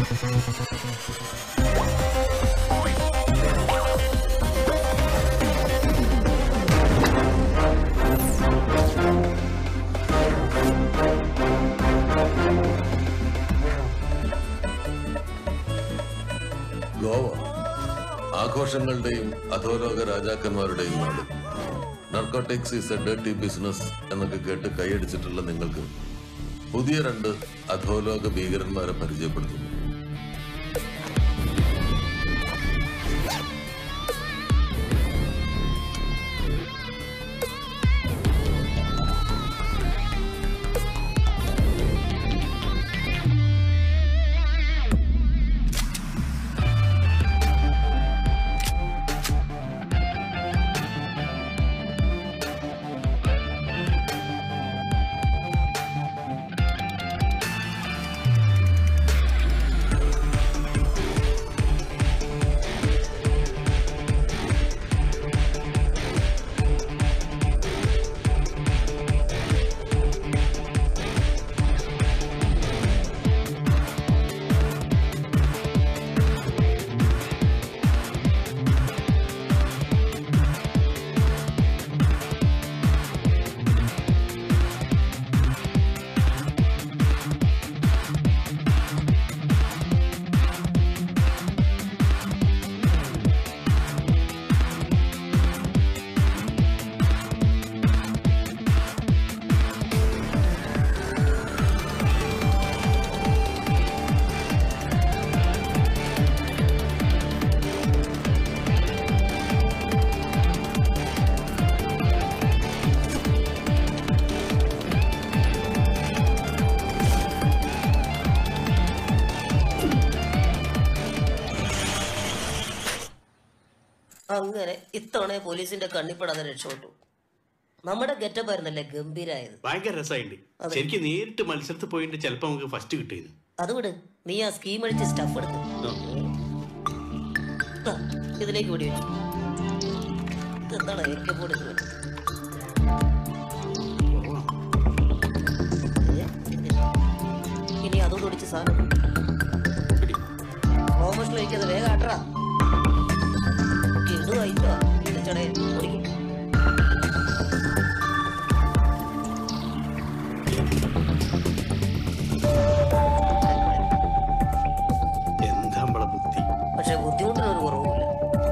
ഗോവ ആഘോഷങ്ങളുടെയും അധോലോക രാജാക്കന്മാരുടെയും നാട് narcotics is a dirty business എന്നൊക്കെ കേട്ട് കൈയടിച്ചിട്ടുള്ള നിങ്ങൾക്ക് പുതിയ രണ്ട് അധോലോക ഭീകരന്മാരെ പരിചയപ്പെടുത്തുന്നു അങ്ങനെ ഇത്തവണ പോലീസിന്റെ കണ്ണിപ്പെടാതെ രക്ഷപ്പെട്ടു നമ്മുടെ ഗെറ്റപ്പ് ആയിരുന്നല്ലേ ഗംഭീരായത് ഭയങ്കര രസമായിണ്ട് അതെ. ശരിക്കും നേരിട്ട് മത്സരത്തിൽ പോയിട്ട് ചിലപ്പോ നമുക്ക് ഫസ്റ്റ് കിട്ടിയിരുന്നു അത് വിട് നീ ആ സ്കീം അടിച്ച് സ്റ്റഫ് എടുത്ത് ദാ, ഇതിലേക്ക് പിടി വെച്ചു ഇതെന്താണ് ഏറ്റവും കൂടുതൽ ഇത്? ഏ? ഇനി അതുകൊണ്ട് ഒടിച്ച് സാധനം ഓമോഷണൽ ഒഴിക്കാതെ വേഗം ആട്ടറാ ഇടുവായിട്ടോ ഇടിച്ചടേ ഓടിക്കും എന്താ നമ്മളെ ബുദ്ധി പക്ഷെ ബുദ്ധിമുട്ടിനൊരു കുറവുമില്ല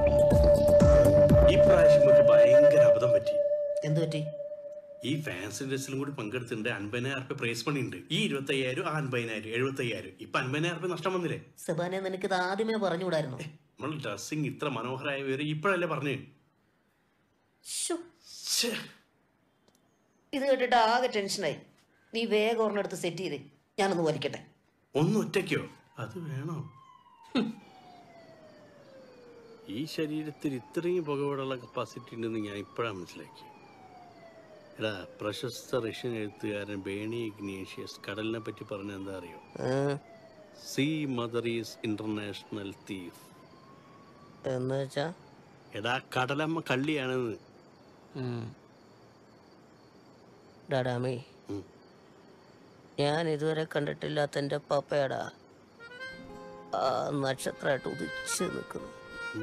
ഈ പ്രാവശ്യം നമുക്ക് ഭയങ്കര അബദ്ധം പറ്റി എന്തു പറ്റി ഈ ഫാൻസി ഡ്രസ്സിലും കൂടി പങ്കെടുത്തിട്ടുണ്ട് അൻപതിനായിരം റുപ്യ പ്രൈസ് പണി ഉണ്ട് ഈ ഇരുപത്തി അയ്യായിരം ആ അൻപതിനായിരം എഴുപത്തി അയ്യായിരം ഇപ്പൊ അൻപതിനായിരം റുപ്യ നഷ്ടം വന്നില്ലേ സെബാനെ നിനക്കിത് ആദ്യമേ പറഞ്ഞുകൂടായിരുന്നു നമ്മൾ ഡ്രസ്സിങ് ഇത്ര മനോഹരമായ വിവരം ഇപ്പോഴല്ലേ പറഞ്ഞു ശ്ശോ. ഇത് കേട്ടിട്ട് ആകെ ടെൻഷനായി നീ വേഗം ഒരെണ്ണെടുത്ത് സെറ്റ് ചെയ്തേ ഞാനൊന്ന് വലിക്കട്ടെ ഒന്ന് ഒറ്റയ്ക്കോ അത് വേണോ ഈ ശരീരത്തിൽ ഇത്രയും പുകവിടുള്ള കപ്പാസിറ്റി ഉണ്ടെന്ന് ഞാൻ ഇപ്പോഴാണ് മനസ്സിലാക്കി എടാ പ്രശസ്ത റഷ്യൻ എഴുത്തുകാരൻ ബേണി ഇഗ്നേഷ്യസ് കടലിനെ പറ്റി പറഞ്ഞ എന്താ അറിയോ see mother is international thief എന്ന് വെച്ചാ എടാ കടലമ്മ കള്ളിയാണെന്ന് ഡാഡാമേ ഉം. ഞാൻ ഇതുവരെ കണ്ടിട്ടില്ലാത്ത എൻ്റെ പപ്പയടാ ആ നക്ഷത്രമായിട്ട് ഉദിച്ച് നിൽക്കുന്നു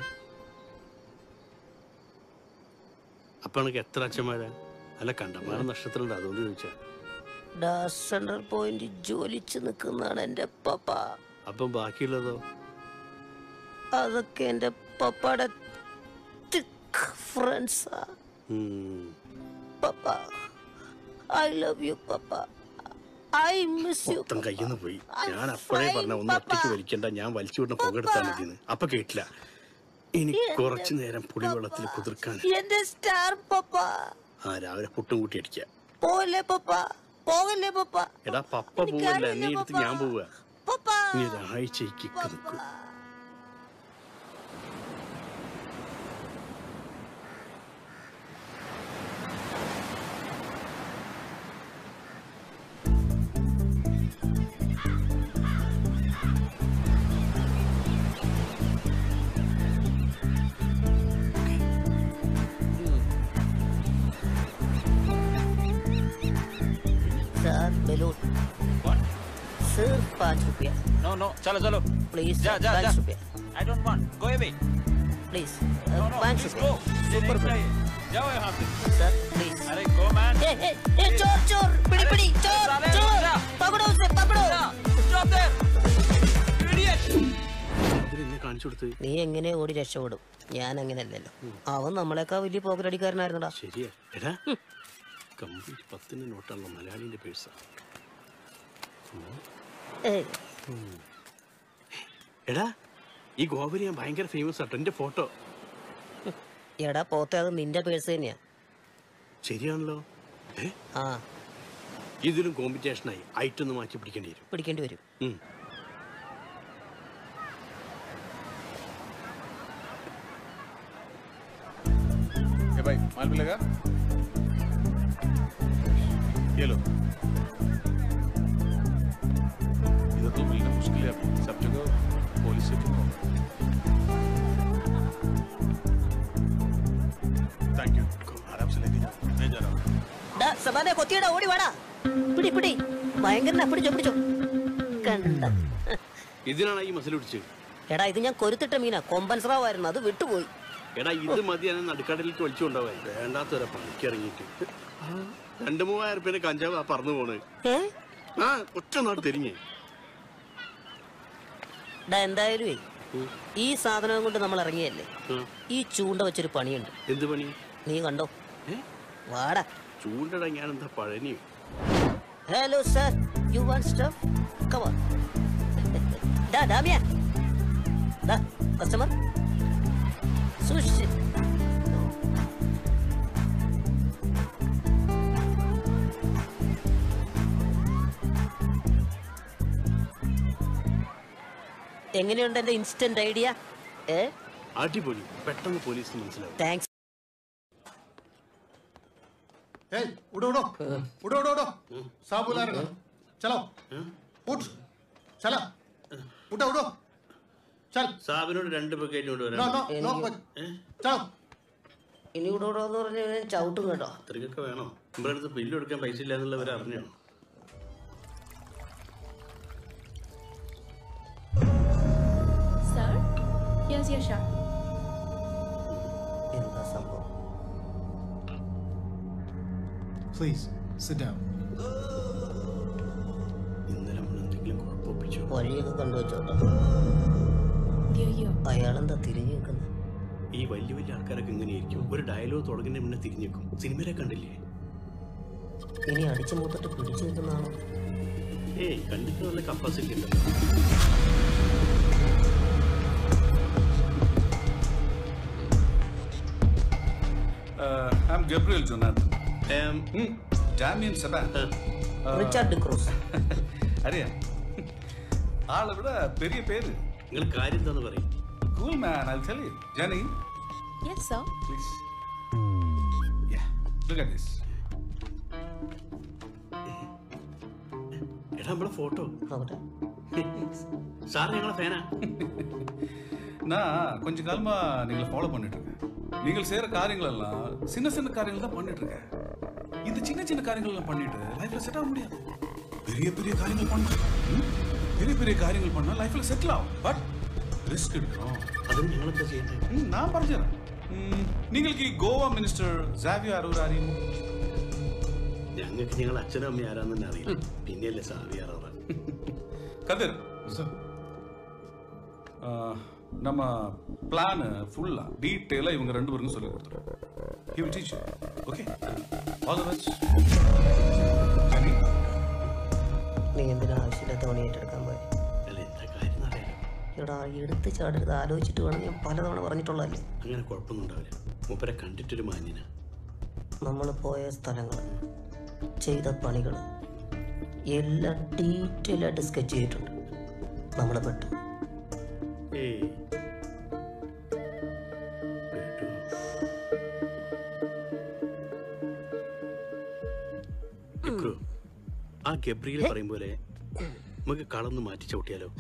അപ്പൊ എനിക്ക് എത്ര അച്ഛന്മാരാ അല്ല കണ്ടമാനം നക്ഷത്രമുണ്ട് അതുകൊണ്ട് ചോദിച്ചാ ഡാ സെൻട്രൽ പോയിന്റ് ജ്വലിച്ച് നിൽക്കുന്നതാണ് എൻ്റെ പപ്പ അപ്പം ബാക്കിയുള്ളതോ അതൊക്കെ എൻ്റെ പപ്പയുടെ തിക്ക് ഫ്രണ്ട്സാ ഉം. പപ്പ ഐ ലവ് യു പപ്പ ഐ മിസ് യു മൊത്തം കയ്യിൽ പോയി ഞാൻ അപ്പോഴേ പറഞ്ഞ ഒന്ന് ഒറ്റയ്ക്ക് വലിക്കണ്ട ഞാൻ വലിച്ചു വിടുന്ന പുകെടുത്താൽ മതിന്ന് അപ്പൊ കേട്ടില്ല ഇനി കുറച്ചു നേരം പുളിവെള്ളത്തിൽ കുതിർക്കാൻ എന്റെ സ്റ്റാർ പപ്പ ആ രാവിലെ പുട്ടും കൂട്ടി അടിക്ക പോലെ പപ്പ പോകല്ലേ പപ്പ എടാ പപ്പ പോവല്ല നീ എടുത്ത് ഞാൻ പോവുക പപ്പ നീ ഒരാഴ്ചയ്ക്ക് നിൽക്കും സാർ ബലൂൺ सिर्फ पाँच रुपया नो नो चलो चलो प्लीज जा जा जा पाँच रुपया I don't want go away please no no पाँच प्लीज रुपया गो मुझे नहीं चाहिए जाओ यहाँ से सर प्लीज अरे गो मैन ए ए ए चोर चोर पिड़ी पिड़ी चोर साले, चोर जा। पकड़ो उसे पकड़ो स्टॉप देयर इडियट ഇതിനെന്നെ കാണിച്ചു കൊടുത്ത് നീ എങ്ങനെ ഓടി രക്ഷപ്പെടും ഞാൻ അങ്ങനെയല്ലല്ലോ അവൻ നമ്മളെക്കാ വലിയ പോക്കലടിക്കാരനായിരുന്നടാ ശരിയാ എടാ കംപ്ലീറ്റ് പത്തിന് നോട്ടാണല്ലോ മലയാളിന്റെ പേഴ്സാ ഏയ് എടാ ഈ ഗോവരി ഞാൻ ഭയങ്കര ഫേമസ് ആട്ടോ എന്റെ ഫോട്ടോ എടാ പോത്തെ അത് നിന്റെ പേഴ്സ് തന്നെയാ ശരിയാണല്ലോ ഏ ആ ഇതിലും കോമ്പറ്റീഷനായി ഐറ്റം ഒന്ന് മാറ്റി പിടിക്കേണ്ടി വരും പിടിക്കേണ്ടി വരും ഉം. ए भाई माल मिलेगा ये लो इधर तो मिलना मुश्किल है अभी सब जगह पुलिस चेकिंग होगा थैंक यू आराम से लेके जाओ मैं जा रहा हूँ ഡാ സമാനെ കൊത്തിയടാ ഓടി വാടാ പിടി പിടി ഭയങ്കരനാ പിടിച്ചോ പിടിച്ചോ കണ്ട ഇതിനാണ് ഈ മസിൽ പിടിച്ച് എടാ ഇത് ഞാൻ കൊരുത്തിട്ട മീനാ കൊമ്പൻ സ്രാവായിരുന്നു അത് വിട്ടുപോയി എടാ ഇത് മതി ഞാൻ നടുക്കടലിലേക്ക് വലിച്ചു കൊണ്ടുപോകാൻ വേണ്ടാത്തവരെ പണിക്ക് ഇറങ്ങിയിട്ട് രണ്ട് മൂവായിരം റുപ്യന്റെ കഞ്ചാവ് ആ പറന്നു പോണ് ഏ ആ ഒറ്റ നാട് തിരിഞ്ഞേ ഡാ എന്തായാലും ഈ സാധനം കൊണ്ട് നമ്മൾ ഇറങ്ങിയല്ലേ ആ, ഈ ചൂണ്ട വെച്ചൊരു പണിയുണ്ട് എന്ത് പണി നീ കണ്ടോ ഏ വാടാ ചൂണ്ടട ഞാൻ എന്താ പഴനിയോ hello sir you want stuff come on ഡാ ഡാമിയ ഡാ കസ്റ്റമർ സൂക്ഷിച്ച് എങ്ങനെയുണ്ട് എന്റെ ഇൻസ്റ്റന്റ് ഐഡിയ ഏ അടിപൊളി പെട്ടെന്ന് പോലീസിന് മനസ്സിലാവും താങ്ക്സ് ए उठो उठो उठो उठो उठो साहब बुला रहे हैं चलो उठ चला उठो उठो चल സാബിനോട് രണ്ട് ബക്കറ്റ് കൊണ്ട് नो വരാം नो नो चलो ഇനി ഇവിടെ ഇവിടെ എന്ന് പറഞ്ഞ് ഞാൻ ചവിട്ടും കേട്ടോ അത്രയ്ക്കൊക്കെ വേണോ നമ്മുടെ അടുത്ത് ബില്ല് കൊടുക്കാൻ പൈസ ഇല്ല എന്നുള്ളവർ അറിഞ്ഞോ Sir, here's your shot. എന്താ സംഭവം Please, sit down. ഇന്നലെ നമ്മൾ എന്തെങ്കിലും കുഴപ്പമൊപ്പിച്ചോ വഴിയൊക്കെ കണ്ടുവച്ചോട്ടോ Dear you. അയാളെന്താ തിരിഞ്ഞു നിൽക്കുന്നത് ഈ വലിയ വലിയ ആൾക്കാരൊക്കെ ഇങ്ങനെയായിരിക്കും ഒരു ഡയലോഗ് തുടങ്ങുന്നതിന് മുന്നേ തിരിഞ്ഞേക്കും സിനിമയിലെ കണ്ടില്ലേ ഇനി അടിച്ചു മൂത്തിട്ട് പിടിച്ചു നിൽക്കുന്നതാണോ ഏയ് കണ്ടിട്ട് നല്ല കപ്പാസിറ്റി ഉണ്ടല്ലോ Uh, I'm Gabriel Jonathan. Um, Hmm. Damien Saban. ആ, റിച്ചാർഡ് ക്രൂസ് അറിയാം ആളെ വിട പെരിയ പേര് നിങ്ങൾ കാര്യം എന്താന്ന് പറയും cool man I tell you Jenny Yes, sir. Please yeah look at this എടാ നമ്മളെ ഫോട്ടോ നോക്കട്ടെ സാർ ഞങ്ങളെ ഫാനാ நான் கொஞ்ச காலமா நீங்களை ஃபாலோ பண்ணிட்டு இருக்கேன் நீங்கள் செய்யற காரியங்கள் எல்லாம் சின்ன சின்ன காரியங்கள் தான் பண்ணிட்டு இருக்கேன் இந்த சின்ன சின்ன காரியங்கள் எல்லாம் பண்ணிட்டு லைஃப்ல செட் ஆக முடியாது பெரிய பெரிய காரியங்கள் பண்ணணும் ம்? பெரிய பெரிய காரியங்கள் பண்ணா லைஃப்ல செட்டில் ஆகும் பட் ரிஸ்க் எடுக்கணும் അതിന് ഞങ്ങളെന്താ ചെയ്യേണ്ടത് ம், நான் പറഞ്ഞുതരാം ம், നിങ്ങൾക്ക് ഈ ഗോവ മിനിസ്റ്റർ സാവിയോ അറൂർ അറിയുമോ ഞങ്ങൾക്ക് ഞങ്ങൾ അച്ഛനും അമ്മയും ആരാന്ന് തന്നെ അറിയില്ല പിന്നെയല്ലേ സാവി അറിയാറ് கதிர் ஆ, நம்ம பிளான் ஃபுல்லா டீட்டெயிலாக இவங்க ரெண்டு பேருக்கும் சொல்லி கொடுத்துருவோம் he will teach okay all the best Jenny നീ എന്തിനാ ആവശ്യമില്ലാത്ത പണി ഏറ്റെടുക്കാൻ പോയി അല്ല എന്താ കാര്യം എന്നറിയാലോ എടാ എടുത്ത് ചാടരുത് ആലോചിച്ചിട്ട് വേണം ഞാൻ പലതവണ പറഞ്ഞിട്ടുള്ളതല്ലേ അങ്ങനെ കുഴപ്പമൊന്നും ഉണ്ടാവില്ല മൂപ്പരെ കണ്ടിട്ടൊരു മാന്യന നമ്മൾ പോയ സ്ഥലങ്ങൾ ചെയ്ത പണികൾ എല്ലാം ഡീറ്റെയിൽ ആയിട്ട് സ്കെച്ച് ചെയ്തിട്ടുണ്ട് നമ്മൾ പെട്ടു ഏയ് കേട്ടോ? ഇക്രു, ആ ഗബ്രിയിൽ പറയും പോലെ നമുക്ക് കളന്ന് മാറ്റി ചവിട്ടിയാലോ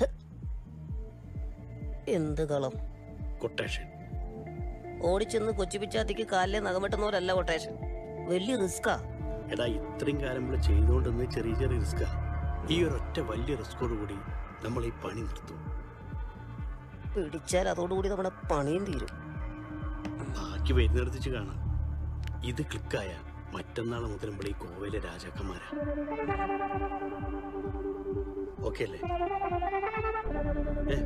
എന്ത് കളം കൊട്ടേഷൻ ഓടിച്ചെന്ന് കൊച്ചു പിച്ചാത്തിക്ക് കാലിലെ നഖമെട്ടുന്നവരല്ല കൊട്ടേഷൻ വലിയ റിസ്ക്കാ എടാ ഇത്രയും കാലം ഇവിടെ ചെയ്തുകൊണ്ടിരുന്ന ചെറിയ ചെറിയ റിസ്ക്കാ ഈ ഒരൊറ്റ വലിയ റിസ്കോട് കൂടി നമ്മൾ ഈ പണി നിർത്തും പിടിച്ചാൽ അതോടുകൂടി നമ്മുടെ പണിയും തീരും ബാക്കി വരുന്നിടത്തിച്ച് കാണാം ഇത് ക്ലിക്കായ മറ്റന്നാൾ മുതൽ നമ്മൾ ഈ കോവയിലെ രാജാക്കന്മാരാ ഓക്കെ അല്ലേ ഏ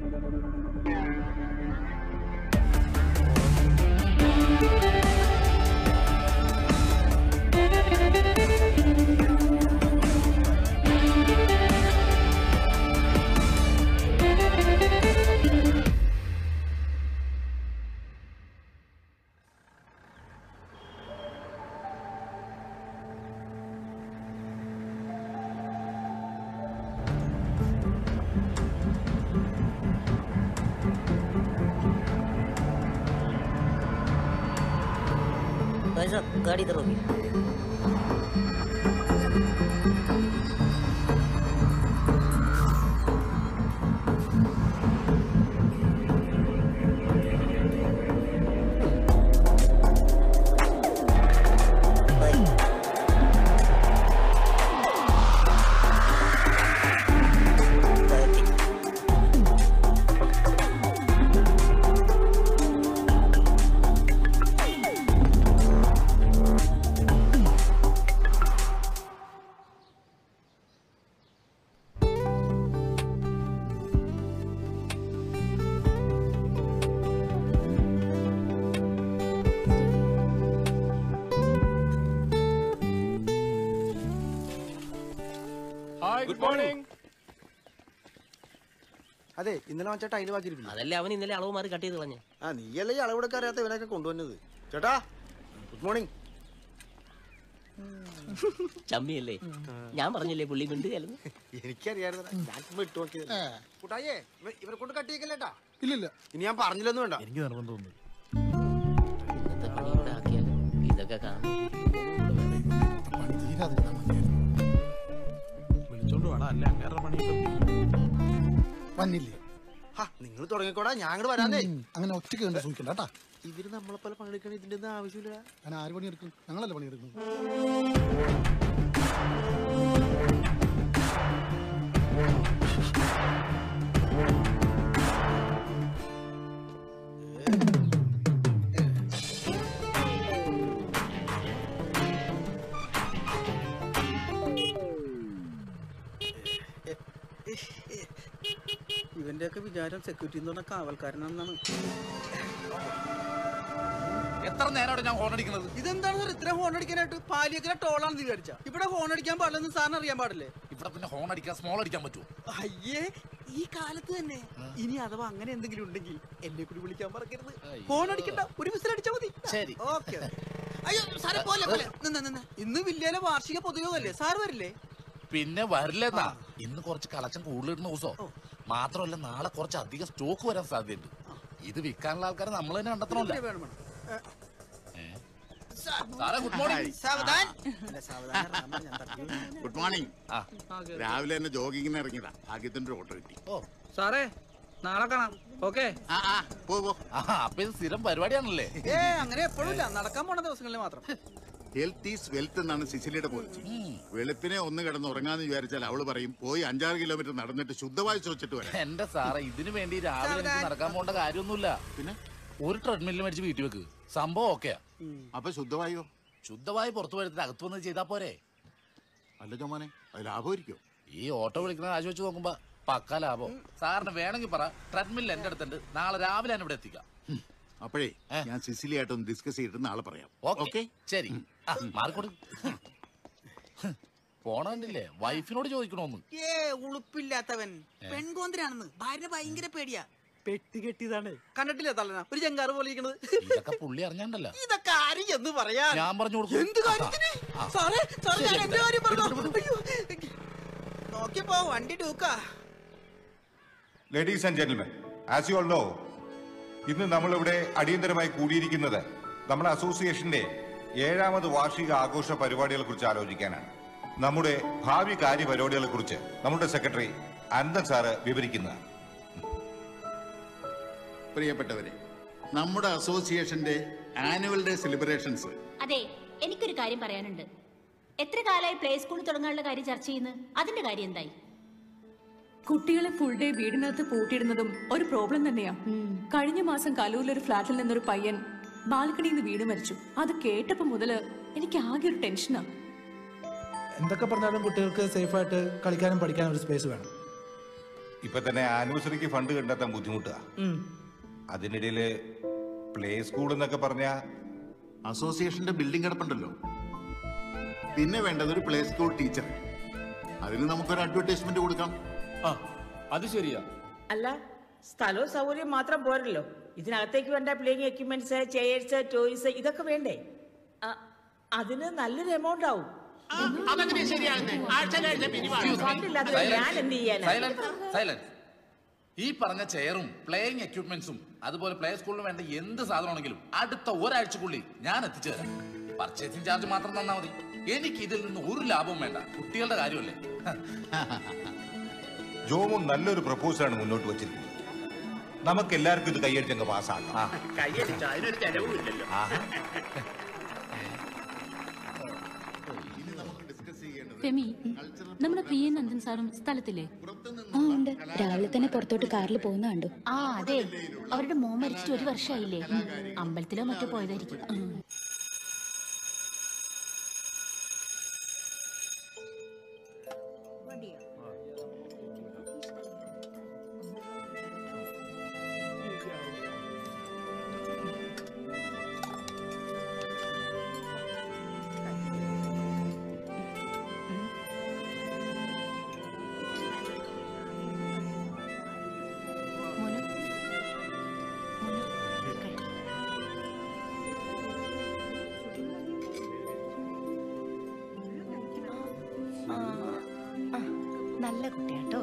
भाई साहब गाड़ी इधर होगी भाई भाई ഹായ് ഗുഡ് മോർണിംഗ് അതെ ഇന്നലെ വെച്ച ടൈല് ബാക്കിയിരിക്കുന്നു അതല്ലേ അവൻ ഇന്നലെ അളവ് മാറി കട്ട് ചെയ്ത് കളഞ്ഞേ ആ നീയല്ലേ ഈ അളവെടുക്കാൻ അറിയാത്ത ഇവനൊക്കെ കൊണ്ടുവന്നത് ചേട്ടാ ഗുഡ് മോർണിംഗ് ചമ്മിയല്ലേ ഞാൻ പറഞ്ഞില്ലേ പുള്ളി മിണ്ടുകയല്ലെന്ന് എനിക്കറിയായിരുന്നു ഞാൻ ചുമ്മാ ഇട്ട് നോക്കിയത് കൂട്ടായേ ഇവ- ഇവരെ കൊണ്ട് കട്ടിയേക്കല്ലേട്ടാ ഇല്ലില്ല ഇനി ഞാൻ പറഞ്ഞില്ലെന്ന് വേണ്ട എനിക്ക് നിർബന്ധം തോന്നുന്നു ഇന്നത്തെ പണി കൂടെ ആക്കിയാൽ ഇതൊക്കെ കാണും പണി തീരാതിരുന്നാ മതിയായിരുന്നു വിളിച്ചോണ്ട് വേണം അല്ല അങ്ങേറെ പണിയൊക്കെ വന്നില്ലേ ഹാ നിങ്ങൾ തുടങ്ങിക്കോടാ ഞാൻ അങ്ങോട്ട് വരാന്നേ ഉം, അങ്ങനെ ഒറ്റയ്ക്ക് കണ്ട് സൂക്ഷിക്കണ്ട കേട്ടാ ഇവര് നമ്മളെ പോലെ പണിയെടുക്കണ ഇതിന്റെ ഒന്നും ആവശ്യമില്ല ഞാൻ ആര് പണിയെടുക്കും ഞങ്ങളല്ലേ പണിയെടുക്കും ഇവന്റെ ഒക്കെ വിചാരം സെക്യൂരിറ്റി എന്ന് പറഞ്ഞ കാവൽക്കാരനാണെന്നാണ് എത്ര നേരമാണ് ഞാൻ ഹോൺ അടിക്കുന്നത് ഇതെന്താണ് സാർ ഇത്ര ഹോൺ അടിക്കാനായിട്ട് പാലിയക്കിലെ ടോളാണെന്ന് വിചാരിച്ച ഇവിടെ ഹോൺ അടിക്കാൻ പാടില്ലെന്ന് സാറിന് അറിയാൻ പാടില്ലേ ഇവിടെ പിന്നെ ഹോൺ അടിക്കാൻ സ്മോൾ അടിക്കാൻ പറ്റുമോ അയ്യേ ഈ കാലത്ത് തന്നെ ഇനി അഥവാ അങ്ങനെ എന്തെങ്കിലും ഉണ്ടെങ്കിൽ എന്നെ കൂടി വിളിക്കാൻ മറക്കരുത് ഫോൺ അടിക്കണ്ട ഒരു വിസിൽ അടിച്ചാ മതി ശരി. ഓക്കെ അയ്യോ സാറേ പോലെ പോലെ നിന്ന് നിന്ന് ഇന്ന് വില്ലേലെ വാർഷിക പൊതുയോഗല്ലേ സാർ വരില്ലേ പിന്നെ വരില്ലെന്നാ ഇന്ന് കുറച്ച് കളക്ഷൻ കൂടുതലിടുന്ന ദിവസം മാത്രമല്ല നാളെ കുറച്ച് അധികം സ്റ്റോക്ക് വരാൻ സാധ്യതയുണ്ട് ഇത് വിൽക്കാനുള്ള ആൾക്കാരെ നമ്മൾ തന്നെ കണ്ടെത്തണമല്ലോ വേണം വേണം സാറേ ഗുഡ് മോർണിംഗ് സാവധാൻ അല്ല, സാവധാനം റാമ, ഞാൻ തട്ടി. ഗുഡ് മോർണിംഗ് ആ രാവിലെ തന്നെ ജോഗിങ്ങിന് ഇറങ്ങിയതാ ഭാഗ്യത്തിന്റെ ഒരു ഓട്ടോ കിട്ടി ഓ സാറേ നാളെ കാണാം ഓക്കെ ആ ആ പോ പോ ആ അപ്പൊ ഇത് സ്ഥിരം പരിപാടിയാണല്ലേ ഏ അങ്ങനെ എപ്പോഴും ഇല്ല നടക്കാൻ പോണ ദിവസങ്ങളിൽ മാത്രം ഹെൽത്ത് ഈസ് വെൽത്ത് എന്നാണ് സിസിലിയുടെ പോളിസി വെളുപ്പിനെ ഒന്ന് കിടന്ന് ഉറങ്ങാന്ന് വിചാരിച്ചാൽ അവള് പറയും പോയി അഞ്ചാറ് കിലോമീറ്റർ നടന്നിട്ട് ശുദ്ധവായു ചോദിച്ചിട്ട് വരാം എന്റെ സാറേ ഇതിനു വേണ്ടി രാവിലെ എനിക്ക് നടക്കാൻ പോകേണ്ട കാര്യമൊന്നുമില്ല പിന്നെ ഒരു ട്രെഡ്മില്ല് മേടിച്ച് വീട്ടിൽ വെക്ക് സംഭവം ഓക്കെയാ അപ്പൊ ശുദ്ധവായോ ശുദ്ധമായി പുറത്തു വരുത്തിട്ട് അകത്ത് വന്ന് ചെയ്താ പോരെ അല്ല ചോമാനെ അത് ലാഭമായിരിക്കും ഈ ഓട്ടോ വിളിക്കുന്ന കാശ് വെച്ച് നോക്കുമ്പോ പക്ക ലാഭം സാറിന് വേണമെങ്കിൽ പറ ട്രെഡ്മില്ല് എന്റെ അടുത്തുണ്ട് നാളെ രാവിലെ ഞാൻ ഇവിടെ എത്തിക്കാം അപ്പോഴേ ഞാൻ സിസിലിയായിട്ടൊന്ന് ഡിസ്കസ് ചെയ്തിട്ട് നാളെ പറയാം ഓക്കെ ഓക്കെ ശരി ആ, മാറിക്കോട് പോണണ്ടില്ലേ വൈഫിനോട് ചോദിക്കണോന്ന് ഏ ഉളുപ്പില്ലാത്തവൻ പെൺകോന്തരാണെന്ന് ഭാര്യ ഭയങ്കര പേടിയാ പെട്ടി കെട്ടിയതാണ് കണ്ടിട്ടില്ലേ തള്ളന ഒരു ചെങ്കാറ് പോലെ ഇരിക്കണത് ഇതൊക്കെ പുള്ളി അറിഞ്ഞാണ്ടല്ല ഇതൊക്കെ ആരും എന്ന് പറയാ ഞാൻ പറഞ്ഞു കൊടുക്കും എന്ത് കാര്യത്തിന് ആ, ആ. സാറേ സാറേ ഞാൻ ശരി, എന്റെ കാര്യം പറഞ്ഞു അയ്യോ നോക്കിയപ്പോ വണ്ടി ഡൂക്കാ ladies and gentlemen as you all know ഇന്ന് നമ്മളിവിടെ അടിയന്തരമായി കൂടിയിരിക്കുന്നത് നമ്മുടെ അസോസിയേഷന്റെ ഏഴാമത് വാർഷിക ആഘോഷ പരിപാടികളെ കുറിച്ച് ആലോചിക്കാനാണ് നമ്മുടെ ഭാവി കാര്യ പരിപാടികളെ കുറിച്ച് നമ്മുടെ സെക്രട്ടറി അനന്തൻ സാറ് വിവരിക്കുന്നതാണ് പ്രിയപ്പെട്ടവരെ നമ്മുടെ അസോസിയേഷന്റെ ആനുവൽ ഡേ സെലിബ്രേഷൻസ് അതെ എനിക്കൊരു കാര്യം പറയാനുണ്ട് എത്ര കാലമായി പ്ലേ സ്കൂൾ തുടങ്ങാനുള്ള കാര്യം ചർച്ച ചെയ്യുന്നത് അതിന്റെ കാര്യം എന്തായി കുട്ടികളെ ഫുൾ ഡേ വീടിനകത്ത് പൂട്ടിയിടുന്നതും ഒരു പ്രോബ്ലം തന്നെയാ കഴിഞ്ഞ മാസം കലൂരിൽ ഒരു ഫ്ലാറ്റിൽ നിന്നൊരു പയ്യൻ ബാൽക്കണിയിൽ നിന്ന് വീട് മരിച്ചു അത് കേട്ടപ്പോ മുതല് എനിക്ക് ആകെ ഒരു ടെൻഷനാ എന്തൊക്കെ പറഞ്ഞാലും കുട്ടികൾക്ക് സേഫായിട്ട് കളിക്കാനും പഠിക്കാനും ഒരു സ്പേസ് വേണം ഇപ്പൊ തന്നെ ആനിവേഴ്സറിക്ക് ഫണ്ട് കണ്ടെത്താൻ ബുദ്ധിമുട്ടാ അതിനിടയില് പ്ലേ സ്കൂൾ എന്നൊക്കെ പറഞ്ഞ അസോസിയേഷന്റെ ബിൽഡിംഗ് കിടപ്പുണ്ടല്ലോ പിന്നെ വേണ്ടത് ഒരു പ്ലേ സ്കൂൾ ടീച്ചർ അതിന് നമുക്കൊരു അഡ്വർടൈസ്മെന്റ് കൊടുക്കാം അത് ശരിയാ അല്ല സ്ഥലവും സൗകര്യം മാത്രം പോരല്ലോ ഇതിനകത്തേക്ക് വേണ്ട പ്ലേയിങ് എക്യുപ്മെന്റ്സ് ചെയർസ് ടോയ്സ് ഇതൊക്കെ വേണ്ടേ ആ, അതിന് നല്ലൊരു എമൗണ്ട് ആവും അതെങ്ങനെ ശരിയാകുന്നേ ആഴ്ച കഴിഞ്ഞ ഫണ്ടില്ലാതെ ഞാൻ എന്ത് ചെയ്യാനാ സൈലൻസ് ഈ പറഞ്ഞ ചെയറും പ്ലേയിങ് എക്യുപ്മെന്റ്സും അതുപോലെ പ്ലേ സ്കൂളിന് വേണ്ട എന്ത് സാധനമാണെങ്കിലും അടുത്ത ഒരാഴ്ചക്കുള്ളിൽ ഞാൻ എത്തിച്ചു തരാം പർച്ചേസിംഗ് ചാർജ് മാത്രം തന്നാ മതി എനിക്ക് ഇതിൽ നിന്ന് ഒരു ലാഭവും വേണ്ട കുട്ടികളുടെ കാര്യമല്ലേ ജോമുൻ നല്ലൊരു പ്രപ്പോസലാണ് മുന്നോട്ട് വച്ചിരിക്കുന്നത് നമുക്ക് എല്ലാവർക്കും ഇത് കൈയടിച്ചങ്ങ് പാസ്സാക്കാം കൈയടിച്ച അതിനൊരു ചെലവുമില്ലല്ലോ ഫെമി നമ്മുടെ പ്രിയ നന്ദൻ സാറും സ്ഥലത്തില്ലേ ആ ഉണ്ട് രാവിലെ തന്നെ പുറത്തോട്ട് കാറിൽ പോകുന്ന കണ്ടു ആ അതെ അവരുടെ മോൻ മരിച്ചിട്ട് ഒരു വർഷമായില്ലേ അമ്പലത്തിലോ മറ്റോ പോയതായിരിക്കും നല്ല കുട്ടിയാട്ടോ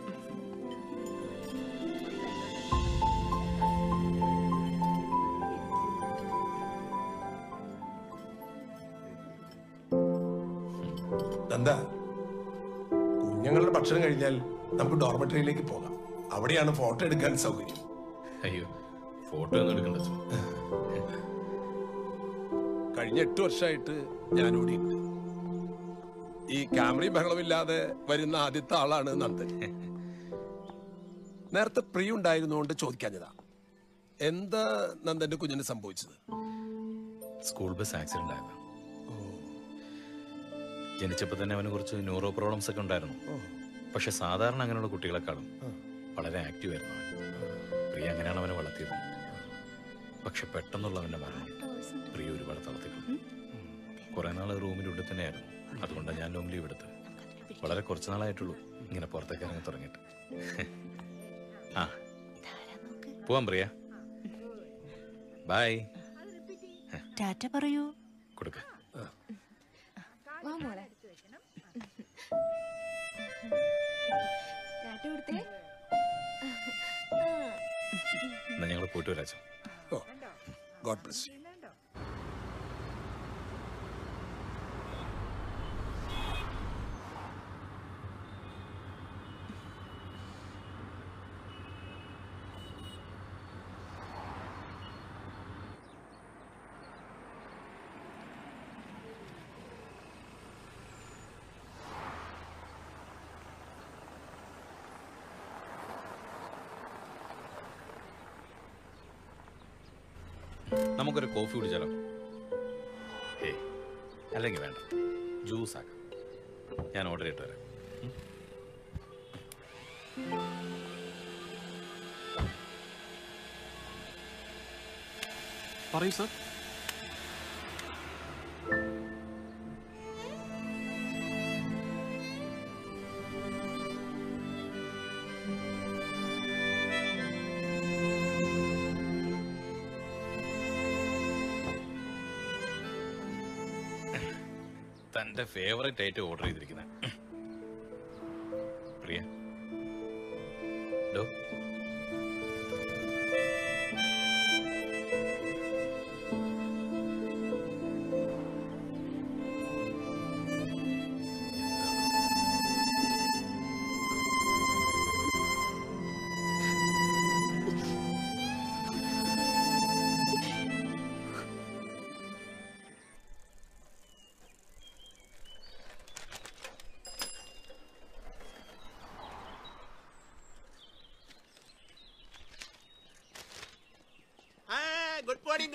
നന്ദ കുഞ്ഞുങ്ങളുടെ ഭക്ഷണം കഴിഞ്ഞാൽ നമുക്ക് ഡോർമെറ്ററിയിലേക്ക് പോകാം അവിടെയാണ് ഫോട്ടോ എടുക്കാൻ സൗകര്യം അയ്യോ ഫോട്ടോ ഒന്നും എടുക്കണ്ട അച്ഛൻ. കഴിഞ്ഞ എട്ട് വർഷമായിട്ട് ഞാൻ ഓടിയുണ്ട് ഈ ക്യാമറയും ബഹളമില്ലാതെ വരുന്ന ആദ്യത്തെ ആളാണ് നന്ദൻ നേരത്തെ പ്രിയ ഉണ്ടായിരുന്നുകൊണ്ട് ചോദിക്കാഞ്ഞതാ എന്താ നന്ദന്റെ കുഞ്ഞിന് സംഭവിച്ചത് സ്കൂൾ ബസ് ആക്സിഡന്റ് ആയതാ ജനിച്ചപ്പോ തന്നെ അവന് കുറച്ച് ന്യൂറോ പ്രോബ്ലംസ് ഒക്കെ ഉണ്ടായിരുന്നു പക്ഷെ സാധാരണ അങ്ങനെയുള്ള കുട്ടികളെക്കാളും വളരെ ആക്റ്റീവ് ആയിരുന്നു അവൻ പ്രിയ അങ്ങനെയാണ് അവനെ വളർത്തിയത് പക്ഷെ പെട്ടെന്നുള്ള അവന്റെ മരണം പ്രിയ ഒരുപാട് തളർത്തിക്കുന്നു കുറെ നാൾ റൂമിനുള്ളിൽ തന്നെയായിരുന്നു അതുകൊണ്ടാണ് ഞാൻ ലോങ് ലീവ് എടുത്തത് വളരെ കുറച്ച് നാളായിട്ടുള്ളൂ ഇങ്ങനെ പുറത്തേക്ക് ഇറങ്ങി തുടങ്ങിയിട്ട് ആ പോവാം പ്രിയ ബൈ ടാറ്റ പറയൂ കൊടുക്ക വാ മോളെ ടാറ്റ കൊടുത്തേ എന്നാ ഞങ്ങൾ പോയിട്ട് വരാച്ചോ ഗോഡ് ബ്ലസ് നമുക്കൊരു കോഫി കുടിച്ചാലോ ഏ അല്ലെങ്കിൽ വേണ്ട ജ്യൂസ് ആക്കാം ഞാൻ ഓർഡർ ചെയ്തിട്ട് വരാം ഉം? പറയൂ സർ തന്റെ ഫേവറേറ്റ് ആയിട്ട് ഓർഡർ ചെയ്തിരിക്കുന്നത് പ്രിയ ഡോ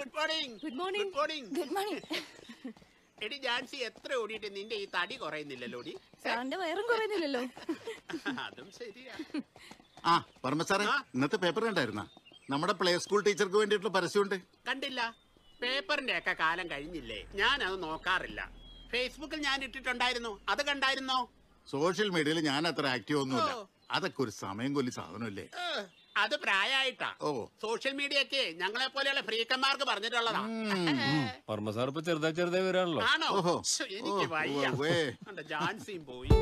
good morning good morning good morning good morning എടി ജാൻസി എത്ര ഓടിയിട്ട് നിന്റെ ഈ തടി കുറയുന്നില്ലല്ലോ ഓടി സാറിന്റെ വയറും കുറയുന്നില്ലല്ലോ അതും ശരിയാ ആ പറമ്പ സാറേ ഇന്നത്തെ പേപ്പർ കണ്ടായിരുന്ന നമ്മുടെ പ്ലേ സ്കൂൾ ടീച്ചർക്ക് വേണ്ടിയിട്ടുള്ള പരസ്യമുണ്ട് കണ്ടില്ല പേപ്പറിന്റെ ഒക്കെ കാലം കഴിഞ്ഞില്ലേ ഞാൻ അത് നോക്കാറില്ല ഫേസ്ബുക്കിൽ ഞാൻ ഇട്ടിട്ടുണ്ടായിരുന്നു അത് കണ്ടായിരുന്നോ സോഷ്യൽ മീഡിയയിൽ ഞാൻ അത്ര ആക്റ്റീവ് ഒന്നുമില്ല അതൊക്കെ ഒരു സമയം കൊല്ലി സാധനമല്ലേ ഏഹ്, അത് പ്രായമായിട്ടാ ഓ സോഷ്യൽ മീഡിയ ഒക്കെ ഞങ്ങളെ പോലെയുള്ള ഫ്രീക്കന്മാർക്ക് പറഞ്ഞിട്ടുള്ളതാ വർമ്മ സാർ ഇപ്പൊ ചെറുതായി ചെറുതായി വരാണല്ലോ ആണോ ഓഹോ. ശ്ശോ, എനിക്ക് ഓ, വയ്യ ഉവ്വേ. കണ്ടോ, ജാൻസിയും പോയി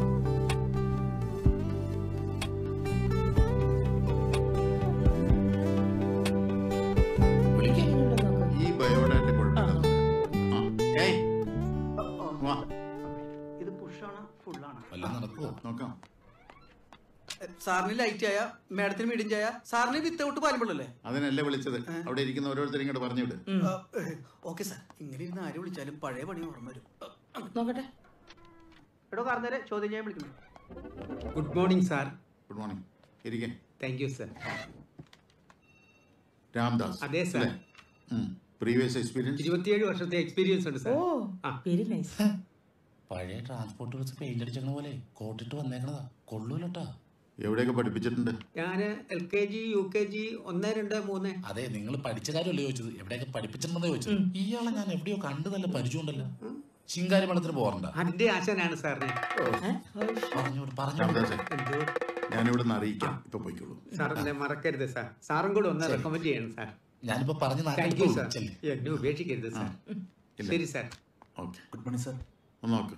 ഈ ബയോഡാറ്റ കുഴപ്പമില്ല ആ, ഏയ്, വാ. ഇത് പുഷാണ് ഫുള്ളാണ് നോക്കാം സാറിന് ലൈറ്റ് ആയ മാഡത്തിന് മീഡിയം ചായ സാറിന് വിത്തൗട്ട് പാലുമ്പോഴല്ലേ അതിനല്ലേ വിളിച്ചത് അവിടെ ഇരിക്കുന്ന ഓരോരുത്തരും ഇങ്ങോട്ട് പറഞ്ഞു വിട് ഓക്കെ സാർ ഇങ്ങനെ ഇരുന്ന് ആര് വിളിച്ചാലും പഴയ പണി ഓർമ്മ വരും നോക്കട്ടെ എടോ കാർന്നേരെ ചോദ്യം ചെയ്യാൻ വിളിക്കുന്നു good morning sir good morning ഇരിക്കേ താങ്ക് യു സർ രാംദാസ് അതെ, sir. പ്രീവിയസ് എക്സ്പീരിയൻസ് ഇരുപത്തിയേഴ് വർഷത്തെ എക്സ്പീരിയൻസ് ഉണ്ട് സാർ വെരി നൈസ് പഴയ ട്രാൻസ്പോർട്ട് വെച്ച് പെയിന്റ് അടിച്ചേക്കണ പോലെ കോട്ടിട്ട് വന്നേക്കണതാ കൊള്ളൂലട്ടാ എവിടെയൊക്കെ പഠിപ്പിച്ചിട്ടുണ്ട് ഞാൻ L K G U K G ഒന്ന് രണ്ട് മൂന്ന് അതെ നിങ്ങൾ പഠിച്ച കാര്യമല്ലേ ചോദിച്ചത് എവിടെയൊക്കെ പഠിപ്പിച്ചിട്ടുണ്ടെന്ന് ചോദിച്ചത് ഇയാളെ ഞാൻ എവിടെയോ കണ്ടു നല്ല പരിചയമുണ്ടല്ലോ ശിങ്കാരി മഠത്തിന് പോകാറുണ്ടോ അതിന്റെ ആശാനാണ് സാറിന് പറഞ്ഞോട് രാംദാസേ എന്തോ ഞാനിവിടെ നിന്ന് അറിയിക്കാം ഇപ്പൊ പോയിക്കോളൂ സാർ എന്നെ മറക്കരുത് സാർ സാറും കൂടെ ഒന്ന് റെക്കമെൻഡ് ചെയ്യണം സാർ ഞാനിപ്പോ പറഞ്ഞു താങ്ക് യു സാർ എന്നെ ഉപേക്ഷിക്കരുത് സാർ ഇല്ല. ശരി sir okay good morning sir ഒന്ന് നോക്ക്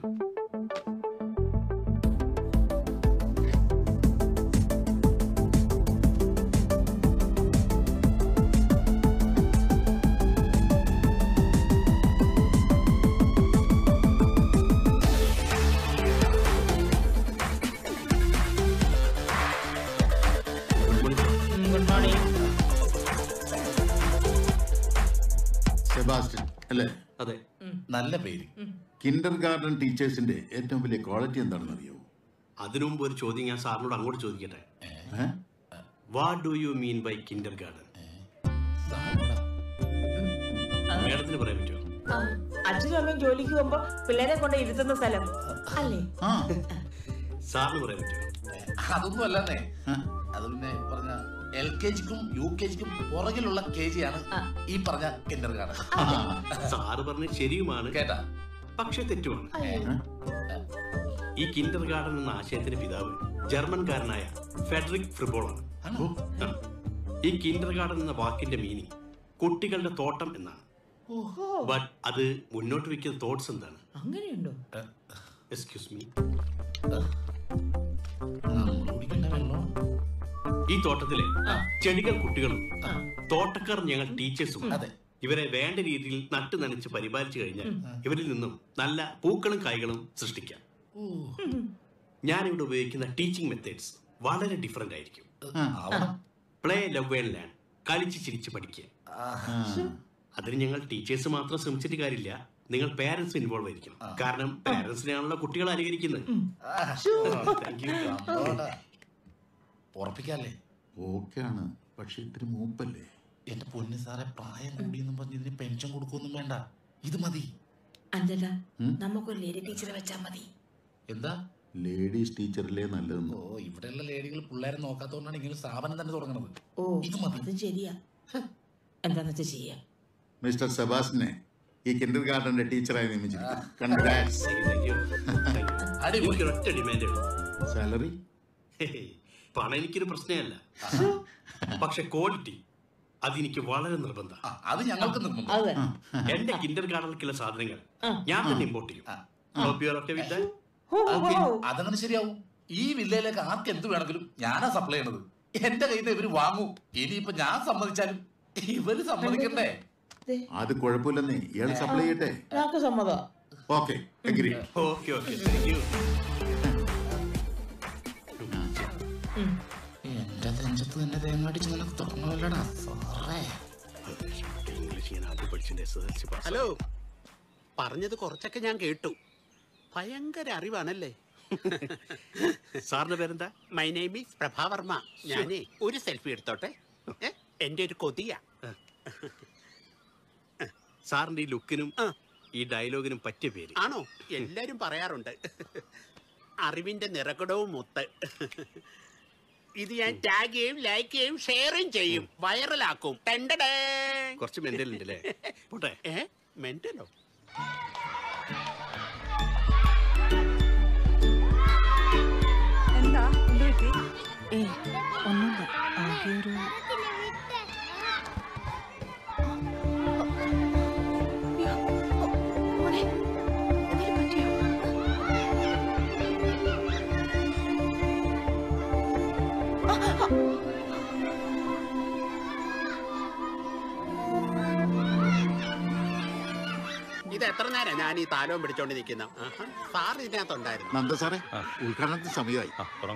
ഗുഡ് മോർണിംഗ് സെബാസ്റ്റ്യൻ അല്ലേ അതെ നല്ല പേര് കിൻഡർ ഗാർഡൻ ടീച്ചേഴ്സിന്റെ ഏറ്റവും വലിയ ക്വാളിറ്റി എന്താണെന്ന് അറിയോ അതിനു മുമ്പ് ഒരു ചോദ്യം ഞാൻ സാറിനോട് അങ്ങോട്ട് ചോദിക്കട്ടെ what do you mean by kindergarten മേഡത്തിന് പറയാൻ പറ്റുമോ അച്ഛനും അമ്മയും ജോലിക്ക് പോകുമ്പോ പിള്ളേരെ കൊണ്ട് ഇരുത്തുന്ന സ്ഥലം അല്ലേ സാറിന് പറയാൻ പറ്റുമോ അതൊന്നും അല്ലെന്നേ അത് പിന്നെ പറഞ്ഞ എൽ കെ ജിക്കും യു കെ ജിക്കും പുറകിലുള്ള കെ ജിയാണ് ഈ പറഞ്ഞ കിൻഡർ ഗാർഡൻ സാറ് പറഞ്ഞ ശരിയുമാണ് കേട്ടാ പക്ഷെ തെറ്റുമാണ് ഈ കിൻഡർ ഗാർഡൻ എന്ന ആശയത്തിന്റെ പിതാവ് ജർമ്മൻകാരനായ ഫെഡറിക് ഫ്രിബോളാണ് ആ. ഈ കിൻഡർ ഗാർഡൻ എന്ന വാക്കിന്റെ മീനിങ് കുട്ടികളുടെ തോട്ടം എന്നാണ് ബട്ട് അത് മുന്നോട്ട് വെക്കുന്ന തോട്ട്സ് എന്താണ് അങ്ങനെയുണ്ടോ എക്സ്ക്യൂസ് മീ ഈ തോട്ടത്തിലെ ചെടികൾ കുട്ടികളും തോട്ടക്കാർ ഞങ്ങൾ ടീച്ചേഴ്സും ഇവരെ വേണ്ട രീതിയിൽ നട്ടു നനച്ച് പരിപാലിച്ചു കഴിഞ്ഞാൽ ഇവരിൽ നിന്നും നല്ല പൂക്കളും കായ്കളും സൃഷ്ടിക്കാം ഞാനിവിടെ ഉപയോഗിക്കുന്ന ടീച്ചിങ് മെത്തേഡ്സ് വളരെ ഡിഫറെന്റ് ആയിരിക്കും പ്ലേ ലവ് ആൻഡ് ലേൺ കളിച്ച് ചിരിച്ച് പഠിക്കുക അതിന് ഞങ്ങൾ ടീച്ചേഴ്സ് മാത്രം ശ്രമിച്ചിട്ട് കാര്യമില്ല നിങ്ങൾ പേരൻസ് ഇൻവോൾവ് ആയിരിക്കണം കാരണം പേരൻസിനെയാണല്ലോ കുട്ടികൾ അനുകരിക്കുന്നത് Thank you. ഉറപ്പിക്കാല്ലേ ഓക്കെ ആണ് പക്ഷെ ഇത്തിരി മൂപ്പല്ലേ എന്റെ പൊന്നു സാറെ പ്രായം കൂടിയെന്നും പറഞ്ഞ് ഇതിന് പെൻഷൻ കൊടുക്കൊന്നും വേണ്ട ഇത് മതി അഞ്ചല നമുക്കൊരു ലേഡി ടീച്ചറെ വെച്ചാ മതി എന്താ ലേഡീസ് ടീച്ചറിലെ നല്ലതെന്ന് ഓ ഇവിടെയുള്ള ലേഡികൾ പിള്ളേരെ നോക്കാത്തതുകൊണ്ടാണ് ഇങ്ങനെ ഒരു സ്ഥാപനം തന്നെ തുടങ്ങുന്നത് ഓ അത് ശരിയാ എന്താന്ന് വെച്ചാ ചെയ്യാം മിസ്റ്റർ സെബാസ്റ്റിനെ ഈ കിൻഡർ ഗാർഡന്റെ ടീച്ചറായി നിയമിച്ചിരിക്കുന്നു കൺഗ്രാറ്റ്സ് എനിക്ക് ഒറ്റ ഡിമാൻഡേ ഉള്ളൂ സാലറി പണം എനിക്കൊരു പ്രശ്നമല്ല പക്ഷെ ക്വാളിറ്റി അതെനിക്ക് വളരെ നിർബന്ധം അത് ഞങ്ങൾക്ക് നിർബന്ധം എന്റെ കിൻഡർ ഗാർഡനിലേക്കുള്ള സാധനങ്ങൾ ഞാൻ തന്നെ ഇമ്പോർട്ട് ചെയ്യും Hope you are okay with that? അതങ്ങനെ ശരിയാവും ഈ വില്ലയിലേക്ക് ആർക്ക് എന്ത് വേണമെങ്കിലും ഞാനാ സപ്ലൈ ചെയ്യണത് എന്റെ കയ്യിൽ നിന്ന് ഇവര് വാങ്ങൂ ഇനിയിപ്പൊ ഞാൻ സമ്മതിച്ചാലും ഇവര് സമ്മതിക്കണ്ടേ അത് കുഴപ്പമില്ലെന്നേ ഇയാൾ സപ്ലൈ ചെയ്യട്ടെ ഞങ്ങൾക്ക് സമ്മതം okay agree okay okay thank you എന്റെ നെഞ്ചത്ത് തന്നെ തേങ്ങാടിച്ച് നിനക്ക് തുടങ്ങണമല്ലടാ സാറേ ഇംഗ്ലീഷ് ഞാൻ ആദ്യം പഠിച്ചിട്ടുണ്ട് S S L C hello പറഞ്ഞത് കുറച്ചൊക്കെ ഞാൻ കേട്ടു ഭയങ്കര അറിവാണല്ലേ സാറിന്റെ പേരെന്താ മൈ നെയിം ഈസ് പ്രഭാവർമ്മ ഞാനേ ഒരു സെൽഫി എടുത്തോട്ടെ ഏ? എന്റെ ഒരു കൊതിയ സാറിന്റെ ഈ ലുക്കിനും ഈ ഡയലോഗിനും പറ്റിയ പേര് ആണോ എല്ലാരും പറയാറുണ്ട് അറിവിന്റെ നിറകുടവും മുത്ത് ഇത് ഞാൻ ടാഗ് ചെയ്യും ലൈക്ക് ചെയ്യും ഷെയറും ചെയ്യും വൈറലാക്കും ടെണ്ടടേ കുറച്ച് മെന്റൽ ഉണ്ട് അല്ലേ പോട്ടെ ഏ മെന്റലോ എന്താ എന്ത് പറ്റി ഏ ഒന്നുമില്ല ആകെ ഒരു ഇത് എത്ര നേരം ഞാൻ ഈ താലവും പിടിച്ചോണ്ട് നിൽക്കുന്ന സാർ ഇതിനകത്തുണ്ടായിരുന്നു നന്ദ സാറേ ഉദ്ഘാടനത്തിന് സമയമായി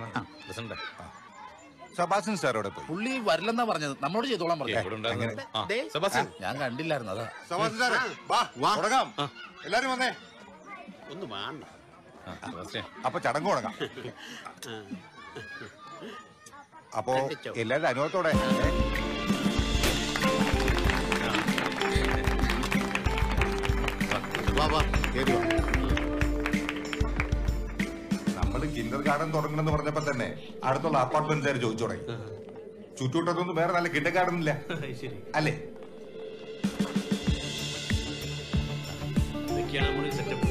സബാസൻ സാർ അവിടെ പോയി പുള്ളി വരില്ലെന്നാ പറഞ്ഞത് നമ്മളോട് ചെയ്തോളാൻ എങ്ങനെ? പറഞ്ഞു ഞാൻ കണ്ടില്ലായിരുന്നു അതാ സബാസൻ സാറേ വാ വാ തുടങ്ങാം എല്ലാരും വന്നേ ഒന്ന് വാങ്ങ അപ്പൊ ചടങ്ങ് തുടങ്ങാം അപ്പോ എല്ലാവരുടെ അനുഭവത്തോടെ ഏ? വാ വാ കേറി വാ നമ്മൾ കിൻഡർ ഗാർഡൻ തുടങ്ങണമെന്ന് പറഞ്ഞപ്പോ തന്നെ അടുത്തുള്ള അപ്പാർട്ട്മെന്റുകാർ ചോദിച്ചു തുടങ്ങി ചുറ്റുവട്ടത്തൊന്നും വേറെ നല്ല കിൻഡർ ഗാർഡൻ ഇല്ല ശരി അല്ലേ ഇതൊക്കെയാണ് നമ്മുടെ സെറ്റപ്പ്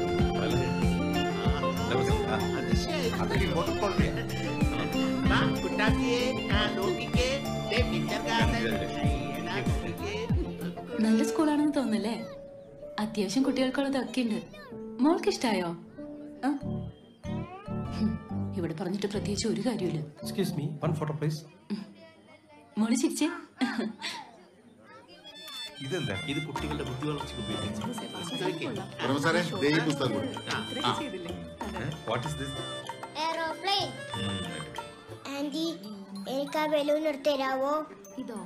വാ, കുട്ടാക്കിയേ, ആ, നോക്കിക്കേ, ദേ kindergarten. ആ, നോക്കിക്കേ. നല്ല സ്കൂളാണെന്ന് തോന്നുന്നല്ലേ അത്യാവശ്യം കുട്ടികൾക്കുള്ളതൊക്കെ ഉണ്ട് മോൾക്ക് ഇഷ്ടായോ ആ? ഹും, ഇവിടെ പറഞ്ഞിട്ട് പ്രത്യേകിച്ച് ഒരു കാര്യമില്ല excuse me one photo please മോള് ചിരിച്ചേ ഇതെന്താ ഇത് കുട്ടികളുടെ ബുദ്ധി വളർച്ചയ്ക്ക് ഉപയോഗിക്കുന്നത് പ്രൊഫസറെ ദേ ഈ പുസ്തകം കൊടു. What is this aeroplane aunty എനിക്ക് ആ ബലൂൺ എടുത്ത് തരാവോ ഇതോ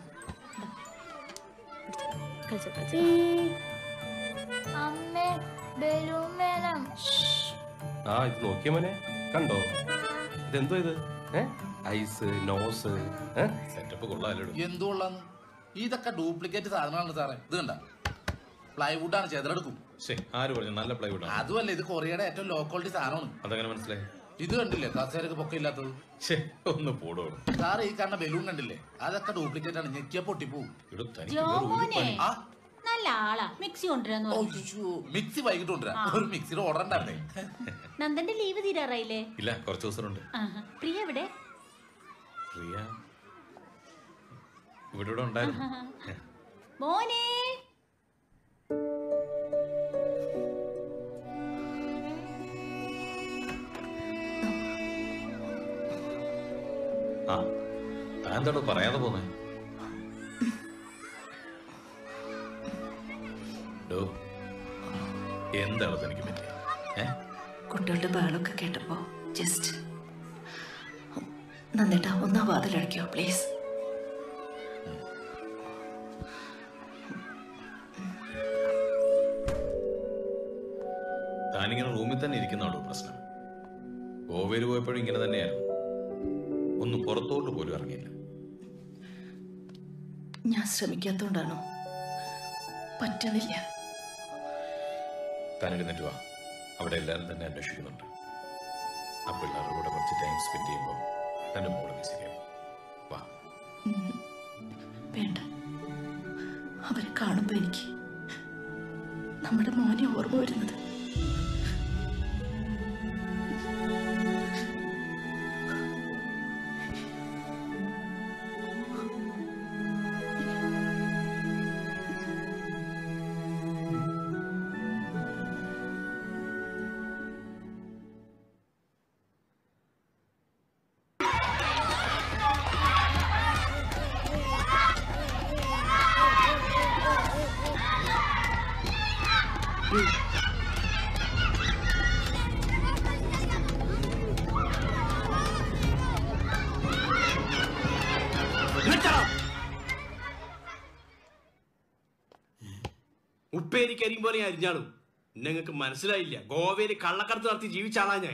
അമ്മേ ബലൂൺ വേണം ആ ഇത് നോക്കിയ മോനെ കണ്ടോ ഇതെന്തോ ഇത് ഏ ഐസ് നോസ് സെറ്റപ്പ് കൊള്ളാലോ എന്തുകൊള്ളാന്ന് ഇതൊക്കെ ഡ്യൂപ്ലിക്കേറ്റ് സാധനമാണ് സാറേ ഇത് കണ്ട പ്ലൈവുഡ് ആണ് ചെതറെടുക്കും ശരി ആര് പറഞ്ഞു നല്ല പ്ലൈവുഡ് ആണ് അതുമല്ല ഇത് കൊറിയയുടെ ഏറ്റവും ലോ ക്വാളിറ്റി സാധനമാണ് അതങ്ങനെ മനസ്സിലായി ഇത് കണ്ടില്ലേ കസേരക്ക് പൊക്കമില്ലാത്തത് ശേ ഒന്ന് പോടോ സാറ് ഈ കാണുന്ന ബലൂൺ കണ്ടില്ലേ അതൊക്കെ ഡ്യൂപ്ലിക്കേറ്റ് ആണ് ഞെക്കിയ പൊട്ടിപ്പോവും ഇവിടെ തനിക്ക് ജോ വേറെ ഒരു മോനെ പണി ആ നല്ല ആളാ മിക്സി കൊണ്ടുവരാന്ന് പറഞ്ഞു ഒയ്യോ, മിക്സി വൈകിട്ട് കൊണ്ടുവരാം ആ. ഒരു മിക്സിയുടെ ഓർഡർ ഉണ്ടായിരുന്നേ നന്ദന്റെ ലീവ് തീരാറായില്ലേ ഇല്ല കുറച്ച് ദിവസമുണ്ട് ആഹാ. പ്രിയ എവിടെ പ്രിയ ഇവിടെ ഇവിടെ ഉണ്ടായിരുന്നു ആഹാ. മോനെ ആ താൻ എന്താടോ പറയാതെ പോന്നെ ഡോ എന്താണ് തനിക്ക് പറ്റിയ ഏ കുട്ടികളുടെ ബഹളമൊക്കെ കേട്ടപ്പോ ജസ്റ്റ് നന്ദേട്ടാ ഒന്നാ വാതിലടയ്ക്കോ പ്ലീസ് താനിങ്ങനെ റൂമിൽ തന്നെ ഇരിക്കുന്നതാണോ പ്രശ്നം ഗോവയിൽ പോയപ്പോഴും ഇങ്ങനെ തന്നെയായിരുന്നു ഒന്ന് പുറത്തോട്ട് പോലും ഇറങ്ങിയില്ല ഞാൻ ശ്രമിക്കാത്തോണ്ടാണോ പറ്റണില്ല താൻ എഴുന്നേറ്റ് വാ അവിടെ എല്ലാവരും തന്നെ അന്വേഷിക്കുന്നുണ്ട് ആ പിള്ളേരുടെ കൂടെ കുറച്ച് ടൈം സ്പെൻഡ് ചെയ്യുമ്പോൾ തൻ്റെ മോളൊക്കെ ശരിയാവും വാ ഉം. വേണ്ട അവരെ കാണുമ്പോ എനിക്ക് നമ്മുടെ മോനെ ഓർമ്മ വരുന്നത് ഉപ്പേരിക്ക് അരിയും പോലെ ഞാൻ അരിഞ്ഞാളും നിങ്ങൾക്ക് മനസ്സിലായില്ല ഗോവയിൽ കള്ളക്കടത്ത് നടത്തി ജീവിച്ച ആളാ ഞാൻ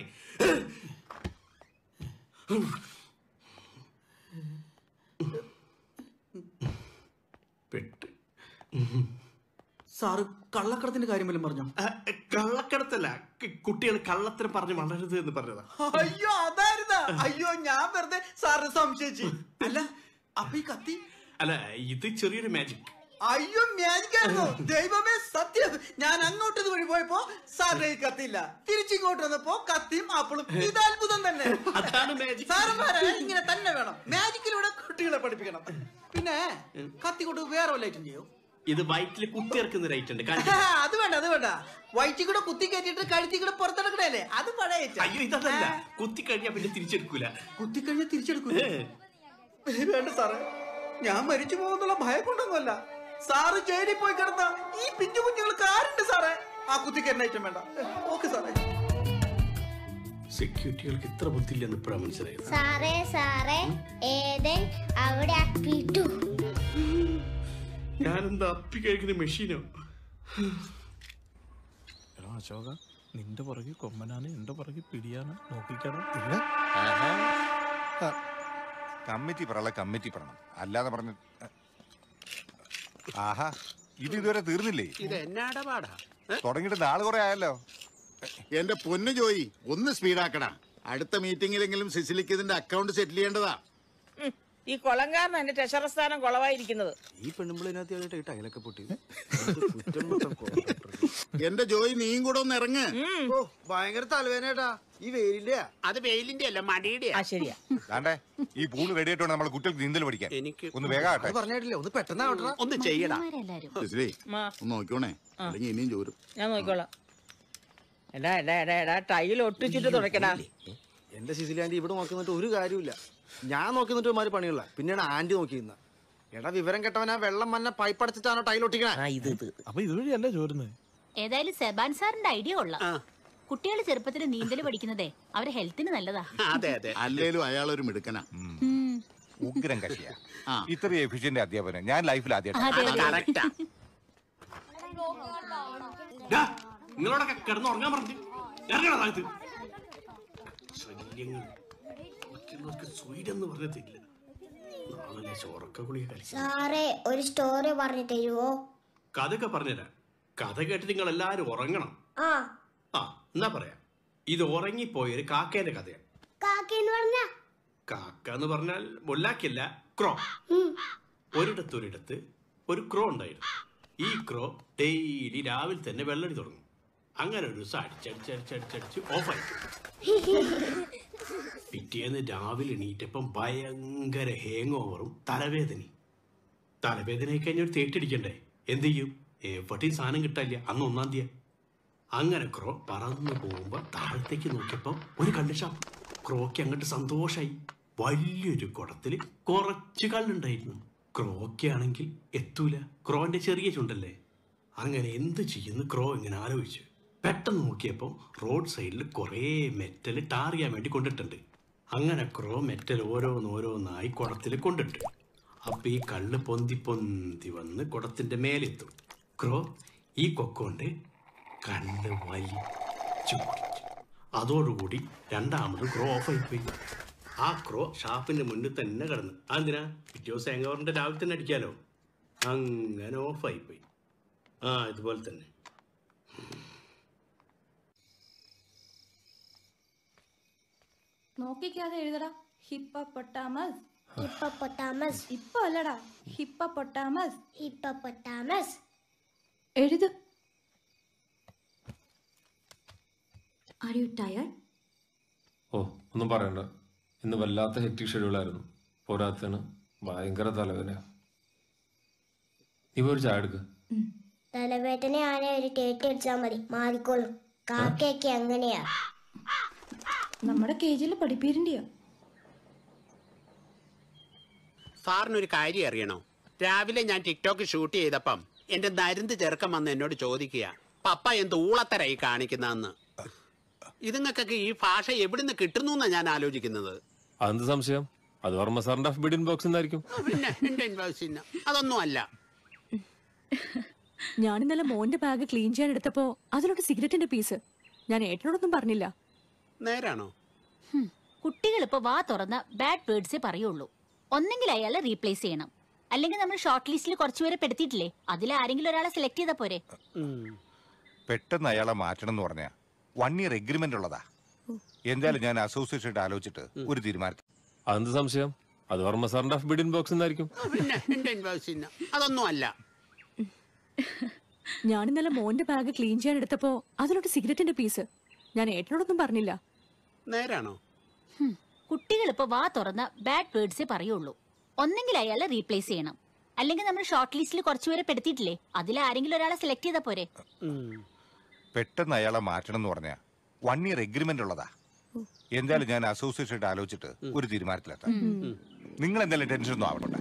പെട്ട് സാറ് കള്ളക്കടത്തിന്റെ കാര്യം വല്ലതും പറഞ്ഞോ കള്ളക്കടത്തല്ല കുട്ടികൾ കള്ളത്തിന് പറഞ്ഞ് വളരരുത് എന്ന് പറഞ്ഞതാ അയ്യോ അതായിരുന്നാ അയ്യോ ഞാൻ വെറുതെ സാറിനെ സംശയിച്ചു അല്ല അപ്പൊ ഈ കത്തി അല്ല ഇത് ചെറിയൊരു മാജിക് അയ്യോ മാജിക് ആയിരുന്നു ദൈവമേ സത്യം ഞാൻ അങ്ങോട്ട് ഇത് വഴി പോയപ്പോ സാറിന്റെ കയ്യിൽ കത്തിയില്ല തിരിച്ചിങ്ങോട്ട് വന്നപ്പോ കത്തിയും ആപ്പിളും ഇത് അത്ഭുതം തന്നെ അതാണ് മാജിക് സാറന്മാരെ ഇങ്ങനെ തന്നെ വേണം മാജിക്കിലൂടെ കുട്ടികളെ പഠിപ്പിക്കണം പിന്നെ കത്തി കൊണ്ട് വേറെ വല്ലതും ചെയ്യോ ഇത് വയറ്റിൽ കുത്തിയിറക്കുന്ന റേറ്റ് ഉണ്ട് അത് വേണ്ട അത് വേണ്ട വയറ്റിൽ കൂടെ കുത്തി കയറ്റിട്ട് കഴുത്തി കൂടെ പുറത്തെടുക്കണല്ലേ അത് പഴയ item. അയ്യോ ഇതല്ല കുത്തി കഴിഞ്ഞാ പിന്നെ തിരിച്ചെടുക്കൂല കുത്തി കഴിഞ്ഞാൽ തിരിച്ചെടുക്കൂല വേണ്ട സാറേ ഞാൻ മരിച്ചു പോകുന്നുള്ള ഭയം കൊണ്ടൊന്നുമല്ല സാറ് ജയിലിൽ പോയി കിടന്ന ഈ പിഞ്ചു കുഞ്ഞുങ്ങൾക്ക് ആരുണ്ട് സാറേ ആ കുത്തിക്കരുന്ന ഐറ്റം വേണ്ട ഓക്കെ സാറേ സെക്യൂരിറ്റികൾക്ക് ഇത്ര ബുദ്ധിയില്ലെന്ന് ഇപ്പോഴാണ് മനസ്സിലായത് സാറേ സാറേ ഏതൻ അവിടെ അപ്പിട്ടു ഞാനെന്താ അപ്പി കഴിക്കുന്ന മെഷീനോ എടാ അശോക നിന്റെ പുറകെ കൊമ്പനാണ് എന്റെ പുറകെ പിടിയാണ് നോക്കിക്കടാ കമ്മിറ്റി പറയല കമ്മിറ്റി പറയണം അല്ലാതെ പറഞ്ഞ ആഹാ ഇത് ഇതുവരെ തീർന്നില്ലേ ഇത് എന്നാ പാടാ തുടങ്ങിയിട്ട് നാള് കുറെ ആയല്ലോ എന്റെ പൊന്നു ജോയി ഒന്ന് സ്പീഡാക്കടാ അടുത്ത മീറ്റിംഗിലെങ്കിലും സിസിലിക്ക് ഇതിന്റെ അക്കൗണ്ട് സെറ്റിൽ ചെയ്യേണ്ടതാ ഉം, ഈ കൊളങ്കാരൻ എന്റെ ട്രഷറർ സ്ഥാനം കൊളവായിരിക്കുന്നത് ഈ പെണ്ണുമ്പിളിനകത്ത് ടൈലൊക്കെ പൊട്ടി എന്റെ ജോയി നീയും കൂടെ ഒന്ന് ഇറങ്ങ് ഓ ഭയങ്കര തലവേനേട്ടാ ഈ വെയിലിന്റെ അത് വെയിലിന്റെ അല്ല മടിയുടെ ആ ശരിയാ ദാണ്ടേ ഈ പൂള് റെഡി ആയിട്ടുണ്ട് നമ്മളെ കുട്ടികൾക്ക് നീന്തൽ പഠിക്കാൻ എനിക്ക് ഒന്ന് വേഗം ആട്ടെ പറഞ്ഞിട്ടില്ലേ ഒന്ന് പെട്ടെന്ന് ഒന്ന് ചെയ്യടാ സിസിലി മാ. ഒന്ന് നോക്കിക്കോണേ അല്ലെങ്കിൽ ഇനിയും ചോരും ഞാൻ നോക്കിക്കോളാം എടാ എടാ എടാ എടാ ടൈൽ ഒട്ടിച്ചിട്ട് തുടക്കടാ എന്റെ സിസിലി ആന്റി ഇവിടെ നോക്കുന്നിട്ട് ഒരു കാര്യമില്ല ഞാൻ നോക്കുന്നിട്ട് ഒരുമാതിരി പണിയുള്ള പിന്നെയാണ് ആന്റി നോക്കിയിരുന്ന എടാ വിവരം കെട്ടവനാ വെള്ളം മഞ്ഞ പൈപ്പ് അടച്ചിട്ടാണോ ടൈൽ ഒട്ടിക്കണേ ഇത് ഇത് അപ്പൊ ഇതുവഴി അല്ലേ ചോരുന്നത് ഏതായാലും സെബാൻ സാറിന്റെ ഐഡിയ കൊള്ളാം കുട്ടികൾ ചെറുപ്പത്തിൽ നീന്തൽ പഠിക്കുന്നതേ അവരെ ഹെൽത്തിന് നല്ലതാ അതെ അതെ അല്ലേലും അയാളൊരു മിടുക്കനാ ഉഗ്രം കക്ഷിയാ ഇത്രയും എഫിഷ്യന്റ് അധ്യാപനം ഞാൻ ലൈഫിൽ ആദ്യമായിട്ട് കറക്റ്റാ നിങ്ങളോടൊക്കെ കിടന്ന് ഉറങ്ങാൻ പറഞ്ഞു ഇറങ്ങണം താഴത്ത് ശല്യങ്ങൾ മറ്റുള്ളവർക്ക് സ്വൈരെന്ന് പറഞ്ഞതില്ല നാളെ ചോറക്ക ഗുളിക കഴിച്ചു സാറേ ഒരു സ്റ്റോറി പറഞ്ഞു തരുവോ കഥയൊക്കെ പറഞ്ഞുതരാം കഥ കേട്ട് നിങ്ങൾ എല്ലാരും ഉറങ്ങണം ആ ആ എന്നാ പറയാം ഇത് ഉറങ്ങിപ്പോയൊരു കാക്കേന്റെ കഥയാണ് കാക്കെന്ന് പറഞ്ഞ കാക്ക എന്ന് പറഞ്ഞാൽ മുല്ലാക്കില്ല ക്രോ ഒരിടത്തൊരിടത്ത് ഒരു ക്രോ ഉണ്ടായിരുന്നു ഈ ക്രോ ഡെയിലി രാവിലെ തന്നെ വെള്ളടി തുടങ്ങും അങ്ങനെ ഒരു ദിവസം അടിച്ചടിച്ചടിച്ചടിച്ചടിച്ച് ഓഫായി പിറ്റേന്ന് രാവിലെ എണീറ്റപ്പം ഭയങ്കര ഹേങ് ഓവറും തലവേദനയും തലവേദനയൊക്കെ കഴിഞ്ഞൊരു തേറ്റടിക്കണ്ടേ എന്ത് ചെയ്യും എവിടെയും സാധനം കിട്ടാനില്ല അന്ന് ഒന്നാം തീയതി അങ്ങനെ ക്രോ പറന്നു പോകുമ്പോ താഴത്തേക്ക് നോക്കിയപ്പോ ഒരു കള്ള് ഷാപ്പ് ക്രോക്ക് അങ്ങോട്ട് സന്തോഷായി വലിയൊരു കുടത്തില് കുറച്ച് കള്ളുണ്ടായിരുന്നു ക്രോക്കാണെങ്കിൽ എത്തൂല ക്രോന്റെ ചെറിയ ചുണ്ടല്ലേ അങ്ങനെ എന്ത് ചെയ്യുന്നു ക്രോ ഇങ്ങനെ ആലോചിച്ചു പെട്ടെന്ന് നോക്കിയപ്പോൾ റോഡ് സൈഡിൽ കുറേ മെറ്റൽ ടാർ ചെയ്യാൻ വേണ്ടി കൊണ്ടിട്ടുണ്ട് അങ്ങനെ ക്രോ മെറ്റൽ ഓരോന്നോരോന്നായി കുടത്തിൽ കൊണ്ടിട്ട് അപ്പൊ ഈ കള്ള് പൊന്തി പൊന്തി വന്ന് കുടത്തിന്റെ മേലെത്തും ക്രോ ഈ കൊക്കൊണ്ട് കണ്ണ് വലിച്ചു കുടിച്ചു അതോടുകൂടി രണ്ടാമത് ക്രോ ഓഫായി പോയി ആ ക്രോ ഷാപ്പിന്റെ മുന്നിൽ തന്നെ കിടന്നു അതെന്തിനാ പിറ്റേ ദിവസം എങ്കവറിന്റെ രാവിലെ തന്നെ അടിക്കാലോ അങ്ങനെ ഓഫായി പോയി ആ ഇതുപോലെ തന്നെ നോക്കിക്കാതെ എഴുതടാ ഹിപ്പപ്പൊട്ടാമസ് ഹിപ്പപ്പൊട്ടാമസ് ഇപ്പൊ അല്ലടാ ഹിപ്പപ്പൊട്ടാമസ് ഹിപ്പപ്പൊട്ടാമസ് എഴുത് ആർ യു ടയർഡ് ഓ ഒന്നും പറയണ്ട ഇന്ന് വല്ലാത്ത ഹെക്ടിക് ഷെഡ്യൂളായിരുന്നു പോരാത്തതിന് ഭയങ്കര തലവേദന നീ പോയി ഒരു ചായ എടുക്ക് തലവേദനയാണെ ഒരു ടേറ്റ് അടിച്ചാൽ മതി മാറിക്കോളും കാക്കയൊക്കെ അങ്ങനെയാ നമ്മുടെ കെ ജിയിൽ പഠിപ്പീരണ്ടിയോ സാറിനൊരു കാര്യം അറിയണോ രാവിലെ ഞാൻ ടിക്ടോക്ക് ഷൂട്ട് ചെയ്തപ്പം എന്റെ നരുന്ത് ചെറുക്കം വന്ന് എന്നോട് ചോദിക്കുക പപ്പ എന്ത് ഊളത്തരായി കാണിക്കുന്നതെന്ന് ഇതുങ്ങൾക്കൊക്കെ ഈ ഭാഷ എവിടുന്ന് കിട്ടുന്നു എന്നാ ഞാൻ ആലോചിക്കുന്നത് അതെന്ത് സംശയം അത് വർമ്മ സാറിന്റെ ബിഡിൻ ബോക്സ് എന്നായിരിക്കും ആ, പിന്നെ എന്റെ ഇൻവോയ്സിന് അതൊന്നും അല്ല ഞാൻ ഇന്നലെ മോന്റെ ബാഗ് ക്ലീൻ ചെയ്യാൻ എടുത്തപ്പോ അതിലൊരു സിഗരറ്റിന്റെ പീസ് ഞാൻ ഏട്ടനോടൊന്നും പറഞ്ഞില്ല നേരാണോ കുട്ടികൾ ഇപ്പൊ വാ തുറന്ന ബാഡ് വേർഡ്സേ പറയുള്ളൂ ഒന്നെങ്കിൽ അയാളെ റീപ്ലേസ് ചെയ്യണം അല്ലെങ്കിൽ നമ്മൾ ഷോർട്ട് ലിസ്റ്റിൽ കുറച്ചുപേരെ പെടുത്തിയിട്ടില്ലേ അതിൽ ആരെങ്കിലും ഒരാളെ സെലക്ട് ചെയ്താ പോരെ പെട്ടെന്ന് അയാളെ മാറ്റണം എന്ന് പറഞ്ഞാ വൺ ഇയർ എഗ്രിമെന്റ് ഉള്ളതാ എന്തായാലും ഞാൻ അസോസിയേഷനായിട്ട് ആലോചിച്ചിട്ട് ഒരു തീരുമാനത്തിൽ അതെന്ത് സംശയം അത് വർമ്മ സാറിന്റെ ബിഡിൻ ബോക്സ് എന്നായിരിക്കും പിന്നെ എന്റെ ഇൻവോയ്സിന് അതൊന്നും അല്ല ഞാൻ ഇന്നലെ മോന്റെ ബാഗ് ക്ലീൻ ചെയ്യാൻ എടുത്തപ്പോ അതിലൊരു സിഗരറ്റിന്റെ പീസ് ഞാൻ ഏട്ടനോടൊന്നും പറഞ്ഞില്ല നേരാണോ കുട്ടികൾ ഇപ്പൊ വാ തുറന്ന ബാഡ് വേർഡ്സേ പറയുള്ളൂ ഒന്നെങ്കിൽ അയാളെ റീപ്ലേസ് ചെയ്യണം അല്ലെങ്കിൽ നമ്മൾ ഷോർട്ട് ലിസ്റ്റിൽ കുറച്ചുപേരെ പെടുത്തിയിട്ടില്ലേ അതിൽ ആരെങ്കിലും ഒരാളെ സെലക്ട് ചെയ്താ പോരെ പെട്ടെന്ന് അയാളെ മാറ്റണം എന്ന് പറഞ്ഞാ വൺ ഇയർ എഗ്രിമെന്റ് ഉള്ളതാ എന്തായാലും ഞാൻ അസോസിയേഷനായിട്ട് ആലോചിച്ചിട്ട് ഒരു തീരുമാനത്തിലെത്താം നിങ്ങൾ എന്തായാലും ടെൻഷൻ ഒന്നും ആവണ്ട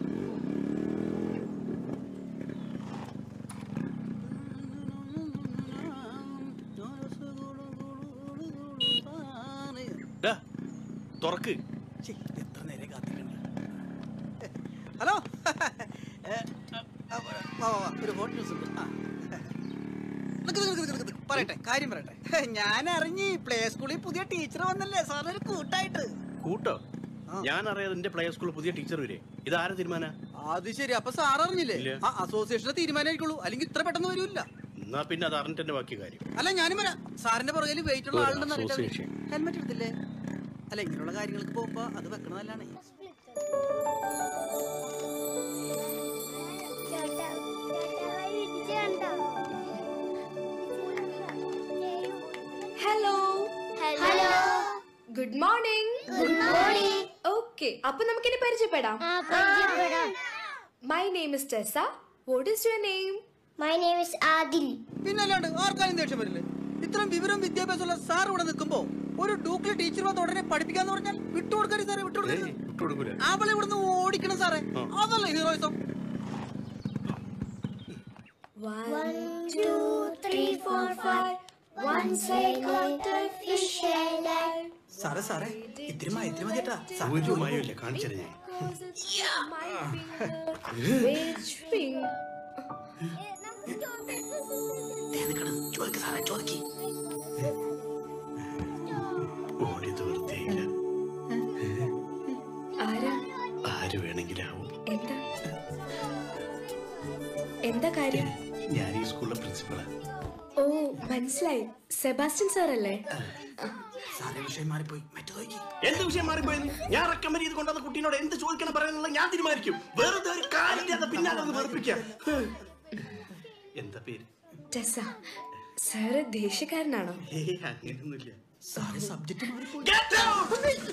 തുറക്ക് ഹലോ ഏ, ആ, വാ, വാ, വാ, ഒരു ഹോട്ട് ന്യൂസ് ഉണ്ട് ആ. നിക്ക്, നിക്ക്, നിക്ക്, നിക്ക്, നിക്ക്. പറയട്ടെ കാര്യം പറയട്ടെ ഞാൻ അറിഞ്ഞ് പ്ലേ സ്കൂളിൽ പുതിയ ടീച്ചർ വന്നല്ലേ സാറിനൊരു കൂട്ടായിട്ട് കൂട്ടോ ഞാൻ അറിയാതെ എന്റെ പ്ലേ സ്കൂളിൽ പുതിയ ടീച്ചർ വരെ ഇതാരെ തീരുമാന അത് ശരി അപ്പൊ സാർ അറിഞ്ഞില്ലേ ഇല്ല. ആ അസോസിയേഷന്റെ തീരുമാനമായിരിക്കുള്ളൂ അല്ലെങ്കിൽ ഇത്ര പെട്ടെന്ന് വരൂല്ല എന്നാ പിന്നെ അത് അറിഞ്ഞിട്ട് എന്റെ ബാക്കി കാര്യം അല്ല ഞാനും വരാം സാറിന്റെ പുറകിൽ വെയിറ്റ് ഉള്ള ഒരു ആളുണ്ടെന്ന് അറിയിച്ചാൽ association. ഹെൽമെറ്റ് എടുത്തില്ലേ അല്ല ഇങ്ങനെയുള്ള കാര്യങ്ങൾക്ക് പോകുമ്പോ അത് വെക്കണ നല്ലതാണ് hello hello good morning Good morning. Okay അപ്പൊ നമുക്കിനി പരിചയപ്പെടാം പരിചയപ്പെടാം. My name is Tessa what is your name my name is Adil പിന്നെ അല്ലാണ്ട് ആർക്കാരും ദേഷ്യം വരില്ലേ ഇത്രയും വിവരം വിദ്യാഭ്യാസമുള്ള സാർ ഇവിടെ നിൽക്കുമ്പോ ഒരു ഡൂക്കിലെ ടീച്ചർ വന്ന് ഉടനെ പഠിപ്പിക്കാന്ന് പറഞ്ഞാൽ വിട്ടുകൊടുക്കരുത് സാറേ വിട്ടുകൊടുക്കരുത് വിട്ടുകൊടുക്കൂല അവളെ ഇവിടുന്ന് ഓടിക്കണം സാറേ അതല്ല heroism One, two, three, four, five. Once I caught a fish alive. സാറേ സാറേ ഇത്തിരി മയത്തിരി മതിട്ടാ ഒരു മയമില്ല കാണിച്ചത് ഞാൻ Which finger? ഓടിയത് വൃത്തിയായില്ല ആരാ ആര് വേണമെങ്കിലാവും എന്താ എന്താ കാര്യം ഞാൻ ഈ സ്കൂളിലെ പ്രിൻസിപ്പളാ ഓ മനസ്സിലായി സെബാസ്റ്റ്യൻ സാർ അല്ലേ സാറേ വിഷയം മാറിപ്പോയി മറ്റു നോക്കി എന്ത് വിഷയം മാറിപ്പോയെന്ന് ഞാൻ റെക്കമെൻഡ് ചെയ്ത് കൊണ്ടുവന്ന കുട്ടീനോട് എന്ത് ചോദിക്കണം പറയാനുള്ളത് ഞാൻ തീരുമാനിക്കും വെറുതെ ഒരു കാലില്ലാത്ത പിന്നാലെ ഒന്ന് വെറുപ്പിക്കാം എന്താ പേര് ടെസ സാറ് ദേഷ്യക്കാരനാണോ ഏയ് അങ്ങനെയൊന്നുമില്ല സാറേ സബ്ജക്ട് മാറിപ്പോയി Get out!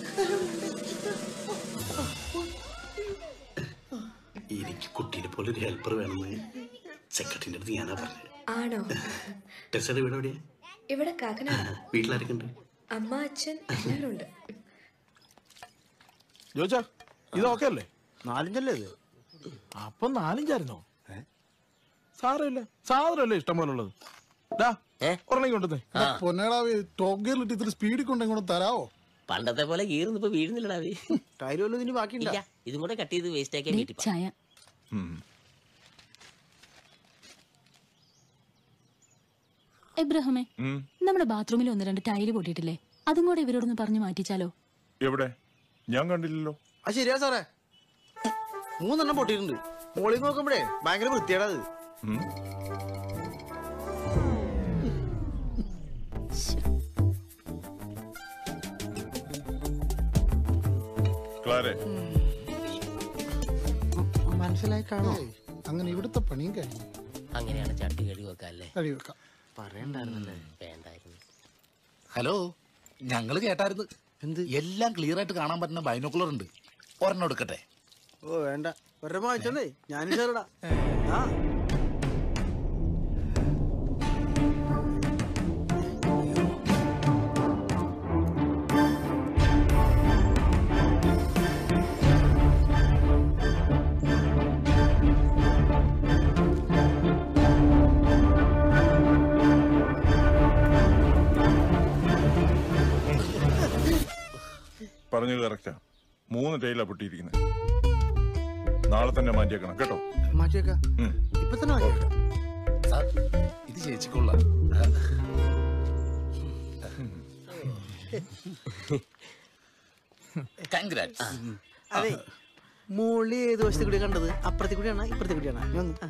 എനിക്ക് കുട്ടീനെ പോലെ ഒരു ഹെൽപ്പർ വേണമെന്ന് സെക്രട്ടറിന്റെ അടുത്ത് ഞാനാ പറഞ്ഞത് ആണോ ടെസ്സയുടെ വീട് എവിടെയാ ഇവിടെ കാക്കനാട് വീട്ടിലാരൊക്കെ ഉണ്ട് അമ്മ അച്ഛൻ എല്ലാവരും ഉണ്ട് ജോജ ഇത് ഓക്കെ അല്ലേ നാലഞ്ചല്ലേ ഇത് അപ്പൊ നാലഞ്ചായിരുന്നോ സാരമില്ല സാധനമല്ലേ ഇഷ്ടം പോലെ ഉള്ളത് ഡാ ഒരെണ്ണം കൊണ്ടുവന്നേ പൊന്നേടാവി ടോപ്പ് ഗിയറിലിട്ട് ഇത്തിരി സ്പീഡിൽ കൊണ്ട് ഇങ്ങോട്ട് തരാവോ പണ്ടത്തെ പോലെ ഗീർന്ന് ഇപ്പൊ വീഴുന്നില്ലടാവി ടൈലും ഇതിന് ബാക്കിയില്ല ഇതും കൂടെ കട്ട് ചെയ്ത് വേസ്റ്റ് ആക്കിയാൽ വീട്ടിൽ പോകാം. ചായ എബ്രഹമേ നമ്മുടെ ബാത്റൂമിൽ ഒന്ന് രണ്ട് ടൈല് പൊട്ടിയിട്ടില്ലേ അതും കൂടെ ഇവരോടൊന്ന് പറഞ്ഞു മാറ്റിച്ചാലോ എവിടെ ഞാൻ കണ്ടില്ലല്ലോ ആ ശരിയാ സാറേ മൂന്നെണ്ണം പൊട്ടിയിട്ടുണ്ട് മോളിൽ നോക്കുമ്പോഴേ ഭയങ്കര വൃത്തിയാടാ അത് ക്ലാരെ മനസ്സിലായി കാണോ അങ്ങനെ ഇവിടുത്തെ പണിയും കഴിഞ്ഞു അങ്ങനെയാണ് ചട്ടി കഴുകി വെക്കാം അല്ലേ കഴി വെക്കാം പറയണ്ടായിരുന്നല്ലേ വേണ്ടായിരുന്നു ഹലോ ഞങ്ങൾ കേട്ടായിരുന്നു എന്ത് എല്ലാം ക്ലിയർ ആയിട്ട് കാണാൻ പറ്റുന്ന ബൈനോക്കുലർ ഉണ്ട് ഒരെണ്ണം എടുക്കട്ടെ ഓ വേണ്ട ഒരെണ്ണം വാങ്ങിച്ചോന്നേ ഞാനും ചേർടാ ആ പറഞ്ഞത് കറക്റ്റാ മൂന്ന് ടൈലാ പൊട്ടിയിരിക്കുന്നത് നാളെ തന്നെ മാറ്റിയേക്കണം കേട്ടോ മാറ്റിയേക്കാം ഉം. ഇപ്പൊ തന്നെ മാറ്റിയേക്കാം സാർ ഇത് ചേച്ചിക്കുള്ള കൺഗ്രാറ്റ്സ് അതെ മുള്ളി ഏത് വശത്ത് കൂടി കണ്ടത് അപ്പുറത്തെ കൂടിയാണോ ഇപ്പുറത്തെ കൂടിയാണോ നീ വന്ന്.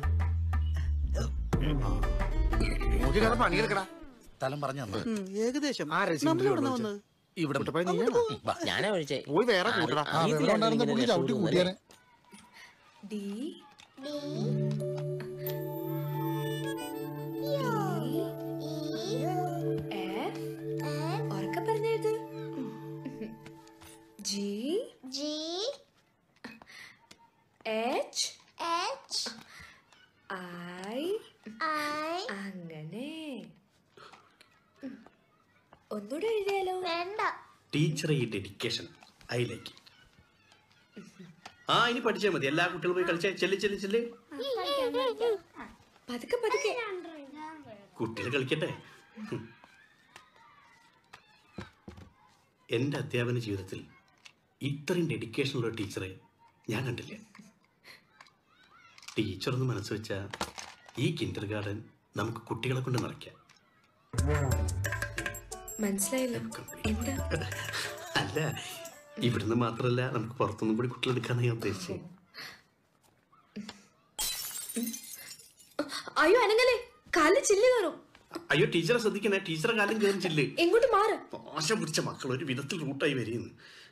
നോക്കി കയറി പണിയെടുക്കടാ സ്ഥലം പറഞ്ഞു തന്നെ ഉം, ഏകദേശം ആരാ ഈ നമ്മൾ സിന്ധു എവിടെ വിളിച്ചത്? വന്നത് ഇവിടെ കുട്ടപ്പായ നീയാണോ? ഞാനാ വിളിച്ചേ പോയി വേറെ കൂട്ടടാ ആ, വെള്ളം ഉണ്ടായിരുന്ന പുള്ളി ചവിട്ടി കൂട്ടിയാനെ. ഡി എഫ് ഉറക്കെ പറഞ്ഞെഴുത് G G H H I I അങ്ങനെ ഉം. ഒന്നുകൂടെ എഴുതിയാലോ വേണ്ട ടീച്ചർ ഈ ഡെഡിക്കേഷൻ അതിലേക്ക് ആ ഇനി പഠിച്ചാൽ മതി എല്ലാ കുട്ടികളും പോയി കളിച്ചാൽ ചെല്ലി ചെല്ലി ചെല്ലി പതുക്കെ പതുക്കെ കുട്ടികൾ കളിക്കട്ടെ ഹും. എൻ്റെ അധ്യാപന ജീവിതത്തിൽ ഇത്രയും ഡെഡിക്കേഷനുള്ള ഒരു ടീച്ചറെ ഞാൻ കണ്ടില്ല ടീച്ചർ ഒന്ന് മനസ്സ് വെച്ചാൽ ഈ കിൻഡർ ഗാർഡൻ നമുക്ക് കുട്ടികളെ കൊണ്ട് നിറയ്ക്കാം മനസ്സിലായില്ല എന്താ അല്ല ഇവിടുന്ന് മാത്രമല്ല നമുക്ക് പുറത്തുനിന്നും കൂടി കുട്ടികൾ എടുക്കാനാണ് ഞാൻ ഉദ്ദേശിച്ചത് അയ്യോ അനങ്ങലേ കാലിൽ ചില്ല് കയറും അയ്യോ ടീച്ചറെ ശ്രദ്ധിക്കണേ ടീച്ചറെ കാലം കയറിച്ചില്ലേ എങ്ങോട്ട് മാറ് മോശം പിടിച്ച മക്കൾ ഒരു വിധത്തിൽ റൂട്ടായി വരികയെന്ന്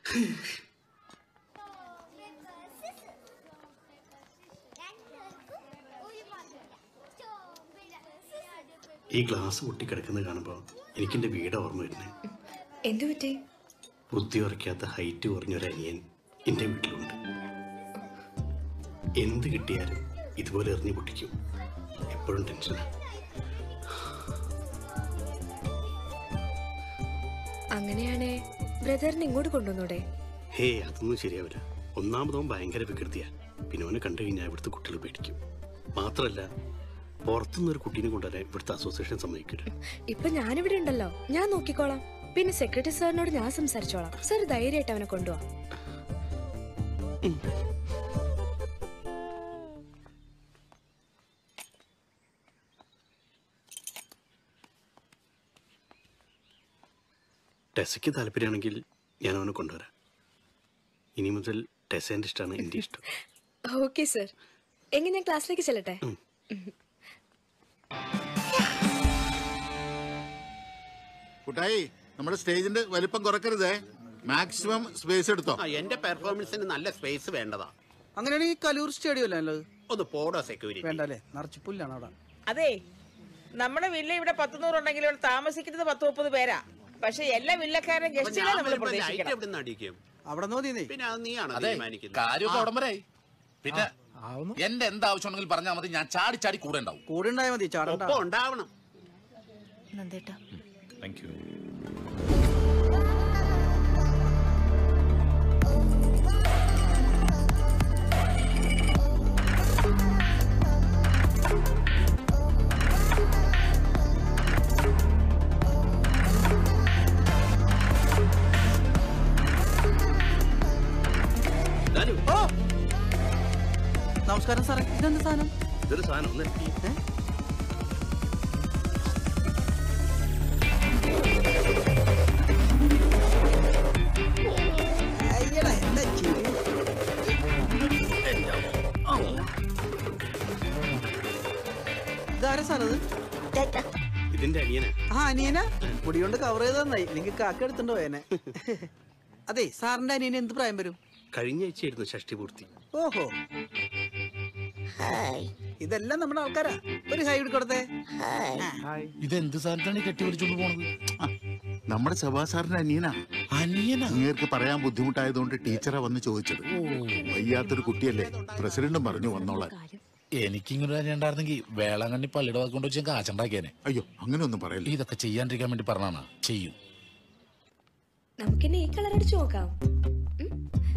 ഈ ഗ്ലാസ് പൊട്ടിക്കിടക്കുന്നത് കാണുമ്പോൾ എനിക്കെൻ്റെ വീട് ഓർമ്മ വരുന്നേ എന്തു പറ്റി ബുദ്ധി ഉറയ്ക്കാത്ത ഹൈറ്റ് കുറഞ്ഞൊരു അനിയൻ എൻ്റെ വീട്ടിലുണ്ട് എന്ത് കിട്ടിയാലും ഇതുപോലെ എറിഞ്ഞു പൊട്ടിക്കും എപ്പോഴും ടെൻഷനാണ് അങ്ങനെയാണേ ബ്രദറിനെ ഇങ്ങോട്ട് കൊണ്ടുവന്നൂടെ ഹേ അതൊന്നും ശരിയാവില്ല ഒന്നാമതവൻ ഭയങ്കര വികൃതിയാ പിന്നെ അവനെ കണ്ടു കഴിഞ്ഞാൽ ഇവിടുത്തെ കുട്ടികൾ പേടിക്കും മാത്രമല്ല പുറത്തുനിന്ന് ഒരു കുട്ടീനെ കൊണ്ടുവരാൻ ഇവിടുത്തെ അസോസിയേഷൻ സമ്മതിക്കില്ല ഇപ്പൊ ഞാനിവിടെ ഉണ്ടല്ലോ ഞാൻ നോക്കിക്കോളാം പിന്നെ സെക്രട്ടറി സാറിനോട് ഞാൻ സംസാരിച്ചോളാം സാർ ധൈര്യമായിട്ട് അവനെ കൊണ്ടുപോവാ ടെസയ്ക്ക് താല്പര്യമാണെങ്കിൽ ഞാൻ അവനെ കൊണ്ടുവരാം ഇനി മുതൽ ടെസേൻ്റെ ഇഷ്ടമാണ് എൻ്റെ ഇഷ്ടം ഓക്കെ സർ എങ്കിൽ ഞാൻ ക്ലാസ്സിലേക്ക് ചെല്ലട്ടെ കുട്ടായി നമ്മുടെ സ്റ്റേജിന്റെ വലിപ്പം കുറക്കരുതേ മാക്സിമം സ്പേസ് എടുത്തോ ആ, എന്റെ പെർഫോമൻസിന് നല്ല സ്പേസ് വേണ്ടതാ അങ്ങനെയാണെങ്കിൽ കലൂർ സ്റ്റേഡിയം അല്ലേ നല്ലത് ഒന്ന് പോടോ സെക്യൂരിറ്റി വേണ്ട അല്ലേ നിറച്ച് പുല്ലാണ് അവിടെ അതെ നമ്മുടെ വില്ല ഇവിടെ പത്തുനൂറുണ്ടെങ്കിൽ ഇവിടെ താമസിക്കുന്നത് പത്ത് മുപ്പത് പേരാ പക്ഷെ എല്ലാ വില്ലക്കാരും ഗസ്റ്റുകളെ നമ്മൾ പ്രതീക്ഷിക്കണം എവിടെ അടിക്കും അവിടെ നോക്കിയേ പിന്നെ അത് നീയാണ് അതെ തീരുമാനിക്കുന്നത് കാര്യമൊക്കെ അവിടം വരെ ആയി. പിന്നെ എന്റെ എന്ത് ആവശ്യം ഉണ്ടെങ്കിലും പറഞ്ഞാൽ മതി ഞാൻ ചാടി ചാടി കൂടെ ഉണ്ടാവും കൂടെ ഉണ്ടായാൽ മതി ചാടണ്ട ഒപ്പം ഉണ്ടാവണം നന്ദേട്ടാ താങ്ക് യു ഓ നമസ്കാരം സാറേ ഇതെന്ത് സാധനം ഇതൊരു സാധനം ഒന്ന് എടുക്ക്. അയ്യടാ എന്താ ചിരി ഇതാരാ സാർ ഇത് ഇതിന്റെ അനിയനാ ആ അനിയന മുടി കൊണ്ട് കവർ ചെയ്ത് തന്നായി ഇല്ലെങ്കിൽ കാക്ക എടുത്തുണ്ട് പോയനെ അതെ സാറിന്റെ അനിയന് എന്ത് പ്രായം വരും കഴിഞ്ഞ ആഴ്ചയായിരുന്നു ഷഷ്ടി പൂർത്തി ഓഹോ ഇതെല്ലാം നമ്മുടെ ആൾക്കാരാ ഒരു ഹൈ കൊടുത്തേ ഇതെന്ത് സാധനത്താണ് കെട്ടി വലിച്ചോണ്ട് പോണത് നമ്മുടെ സഭാ സാറിന്റെ അനിയനാ അനിയനാ അങ്ങേർക്ക് പറയാൻ ബുദ്ധിമുട്ടായതുകൊണ്ട് ടീച്ചറാ വന്ന് ചോദിച്ചത് വയ്യാത്തൊരു കുട്ടിയല്ലേ പ്രസിഡന്റും പറഞ്ഞു വന്നോളാൻ എനിക്കിങ്ങനെ ഉണ്ടായിരുന്നെങ്കിൽ വേളാങ്കണ്ണി പള്ളിയുടെ വാക്കൊണ്ട് വെച്ച് കാച്ചുണ്ടാക്കിയേനെ അയ്യോ അങ്ങനെ ഒന്നും പറയല്ലേ ഇതൊക്കെ ചെയ്യാണ്ടിരിക്കാൻ വേണ്ടി പറഞ്ഞാണ് ചെയ്യും നമുക്കിനി ഈ കളർ അടിച്ചു നോക്കാം ഉം.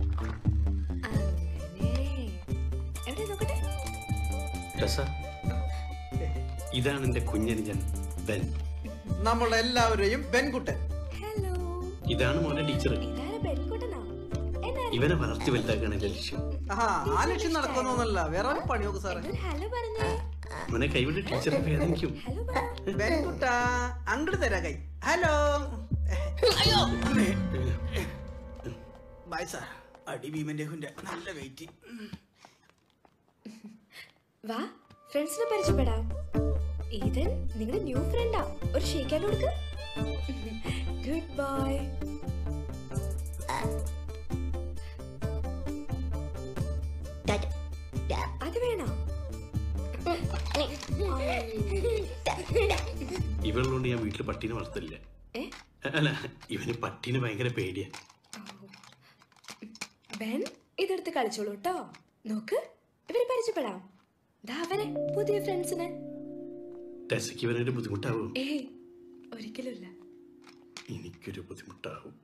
അങ്ങനെ എവിടെ നോക്കട്ടെ ടെസ ഇതാണ് എന്റെ കുഞ്ഞനുജൻ ബെൻ നമ്മളെല്ലാവരെയും പെൺകുട്ടൻ ഇതാണ് മോനെ ടീച്ചർ ഇതാരെ പെൺകുട്ടനാ ഇവനെ വളർത്തി വലുതാക്കാണ് എന്റെ ലക്ഷ്യം ആ ആ ലക്ഷ്യം നടക്കുന്നൊന്നല്ല വേറെ വല്ല പണി നോക്ക് സാറേ ഹലോ പറഞ്ഞേ അവനെ കൈവിട്ട് ടീച്ചറെ വേദനിക്കും പെൺകുട്ട അങ്ങോട്ട് തരാ കൈ ഹലോ ബൈ സാർ അടി ഭീമന്റെ ഹുന്റെ നല്ല വെയിറ്റ് വാ ഫ്രണ്ട്സിനെ പരിചയപ്പെടാം ഈതൻ നിങ്ങളുടെ ന്യൂ ഫ്രണ്ടാ ഒരു ഷേക്കാൻ കൊടുക്ക് ഗുഡ് ബൈ അത് വേണോ ഇവളുകൊണ്ട് ഞാൻ വീട്ടിൽ പട്ടീനെ വളർത്തില്ല ഏ? അല്ല ഇവന് പട്ടീനെ ഭയങ്കര പേടിയാ ബെൻ ഇതെടുത്ത് കളിച്ചോളൂ കേട്ടോ നോക്ക് ഇവരെ പരിചയപ്പെടാം ദാ അവരെ പുതിയ ഫ്രണ്ട്സിനെ ടെസയ്ക്ക് ഇവനൊരു ബുദ്ധിമുട്ടാവും ഏയ് ഒരിക്കലുമില്ല എനിക്കൊരു ബുദ്ധിമുട്ടാവും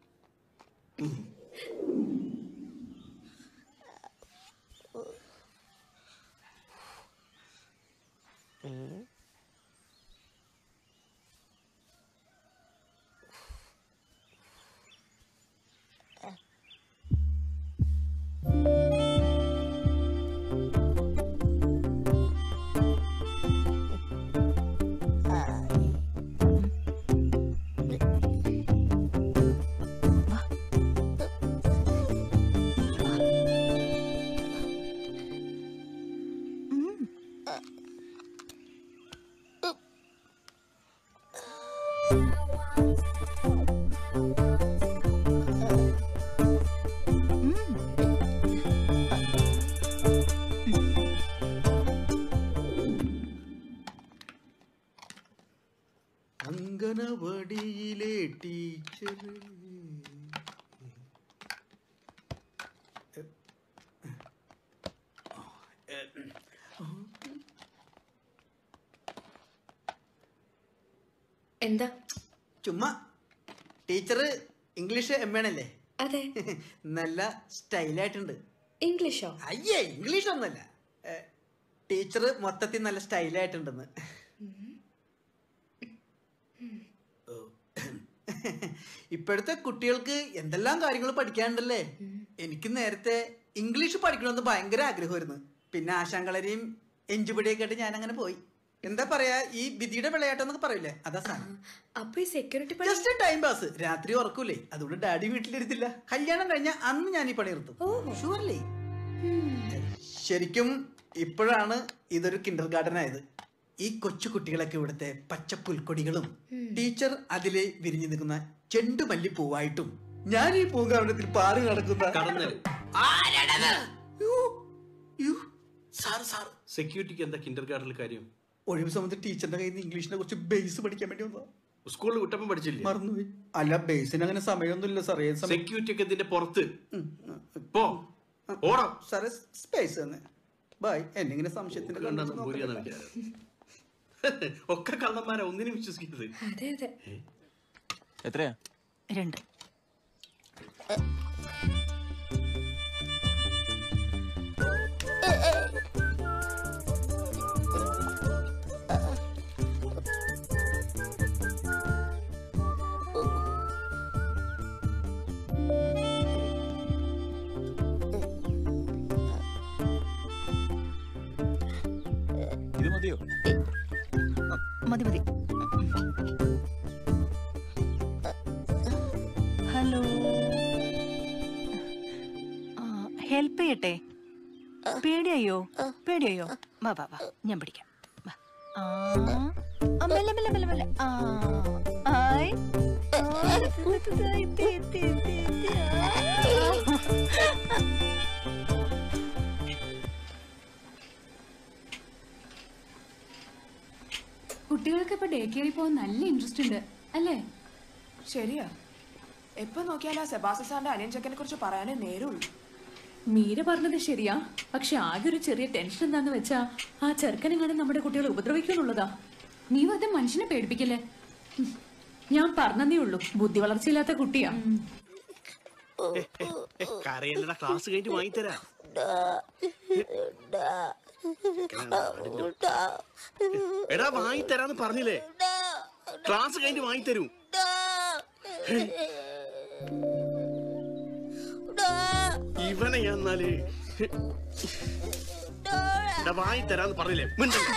അങ്കനവടിയിലെ ടീച്ചർ എന്താ ചുമ്മാ ടീച്ചർ ഇംഗ്ലീഷ് എം ആണല്ലേ അതെ നല്ല സ്റ്റൈലായിട്ടുണ്ട് ഇംഗ്ലീഷോ അയ്യേ ഇംഗ്ലീഷ് ഒന്നല്ല ടീച്ചർ മൊത്തത്തിൽ നല്ല സ്റ്റൈലായിട്ടുണ്ടെന്ന് ഇപ്പോഴത്തെ കുട്ടികൾക്ക് എന്തെല്ലാം കാര്യങ്ങൾ പഠിക്കാനുണ്ടല്ലേ എനിക്ക് നേരത്തെ ഇംഗ്ലീഷ് പഠിക്കണമെന്ന് ഭയങ്കര ആഗ്രഹമായിരുന്നു പിന്നെ ആശാങ്കളരെയും എഞ്ചുപടിയൊക്കെ ആയിട്ട് ഞാൻ അങ്ങനെ പോയി എന്താ പറയാ ഈ വിധിയുടെ വിളയാട്ടം എന്നൊക്കെ പറയില്ലേ അതാ സാധനം അപ്പൊ ഈ സെക്യൂരിറ്റി ജസ്റ്റ് ടൈം പാസ് രാത്രി ഉറക്കൂലേ അതുകൊണ്ട് ഡാഡി വീട്ടിലിരുത്തില്ല കല്യാണം കഴിഞ്ഞ അന്ന് ഞാൻ ഈ പണി നിർത്തും ഷുവർലി ശരിക്കും ഇപ്പോഴാണ് ഇതൊരു കിൻഡർ ഗാർഡൻ ആയത് ഈ കൊച്ചു കുട്ടികളൊക്കെ ഇവിടുത്തെ പച്ച പുൽക്കൊടികളും ടീച്ചർ അതിലെ വിരിഞ്ഞു നിൽക്കുന്ന ചെണ്ടുമല്ലി പൂവായിട്ടും ഞാൻ ഈ പൂങ്കാവനത്തിൽ പാറി നടക്കുന്ന സാർ സാർ സെക്യൂരിറ്റിക്ക് എന്താ കിൻഡർ ഗാർഡനിൽ കാര്യം ഒഴിവ് സമയത്ത് ടീച്ചറിന്റെ കയ്യിൽ നിന്ന് ഇംഗ്ലീഷിനെ കുറിച്ച് ബേസ് പഠിക്കാൻ വേണ്ടി വന്നതാ സ്കൂളിൽ വിട്ടപ്പം പഠിച്ചില്ലേ മറന്നുപോയി അല്ല ബേസിന് അങ്ങനെ സമയമൊന്നുമില്ല സാറേ ഏത് സമയം- സെക്യൂരിറ്റി ഒക്കെ ഇതിന്റെ പുറത്ത് പോ ഓടാ സാറേ സ്പേസ് തന്നെ ബൈ എന്നെ ഇങ്ങനെ സംശയത്തിന്റെ കണ്ടാ കണ്ണിൽ നമ്പൂരിയാന്ന് നോക്കണ്ട. വിചാരം ഒക്കെ കള്ളന്മാരാ ഒന്നിനും വിശ്വസിക്കരുത് അതെ അതെ എത്രയാ രണ്ട് ഇത് മതിയോ മതി മതി ഹലോ ഹെൽപ്പ് ചെയ്യട്ടെ പേടിയായോ പേടിയായോ വാ വാ വാ ഞാൻ പിടിക്കാം വാ. ആ ആ, മെല്ലെ മെല്ലെ മെല്ലെ മെല്ലെ ആ ആയ് ആ, എത്തി, എത്തി, എത്തി, എത്തി, എത്തി. ആ. കുട്ടികൾക്ക് ഇപ്പൊ ഡേ കെയറിൽ പോകാൻ നല്ല ഇൻട്രസ്റ്റ് ഉണ്ട് അല്ലേ ശരിയാ എപ്പോ നോക്കിയാലും ആ സെബാസ്റ്റ്യൻ സാറിന്റെ അനിയൻ ചെക്കനെ കുറിച്ച് പറയാനേ നേരമുള്ളൂ മീര പറഞ്ഞത് ശരിയാ പക്ഷെ ആകെ ഒരു ചെറിയ ടെൻഷൻ എന്താന്ന് വെച്ചാ ആ ചെറുക്കനെങ്ങാനും നമ്മുടെ കുട്ടികളെ ഉപദ്രവിക്കുന്നുള്ളതാ നീ വെറുതെ മനുഷ്യനെ പേടിപ്പിക്കല്ലേ ഉം. ഞാൻ പറഞ്ഞതേ ഉള്ളൂ ബുദ്ധി വളർച്ചയില്ലാത്ത കുട്ടിയാ കരയല്ലടാ ക്ലാസ് കഴിഞ്ഞിട്ട് വാങ്ങിത്തരാ എടാ വാങ്ങിത്തരാന്ന് പറഞ്ഞില്ലേ ക്ലാസ് കഴിഞ്ഞിട്ട് വാങ്ങിത്തരും ഇവനെ ഞാൻ എന്നാല് എടാ വാങ്ങിത്തരാന്ന് പറഞ്ഞില്ലേ മിണ്ടണ്ട.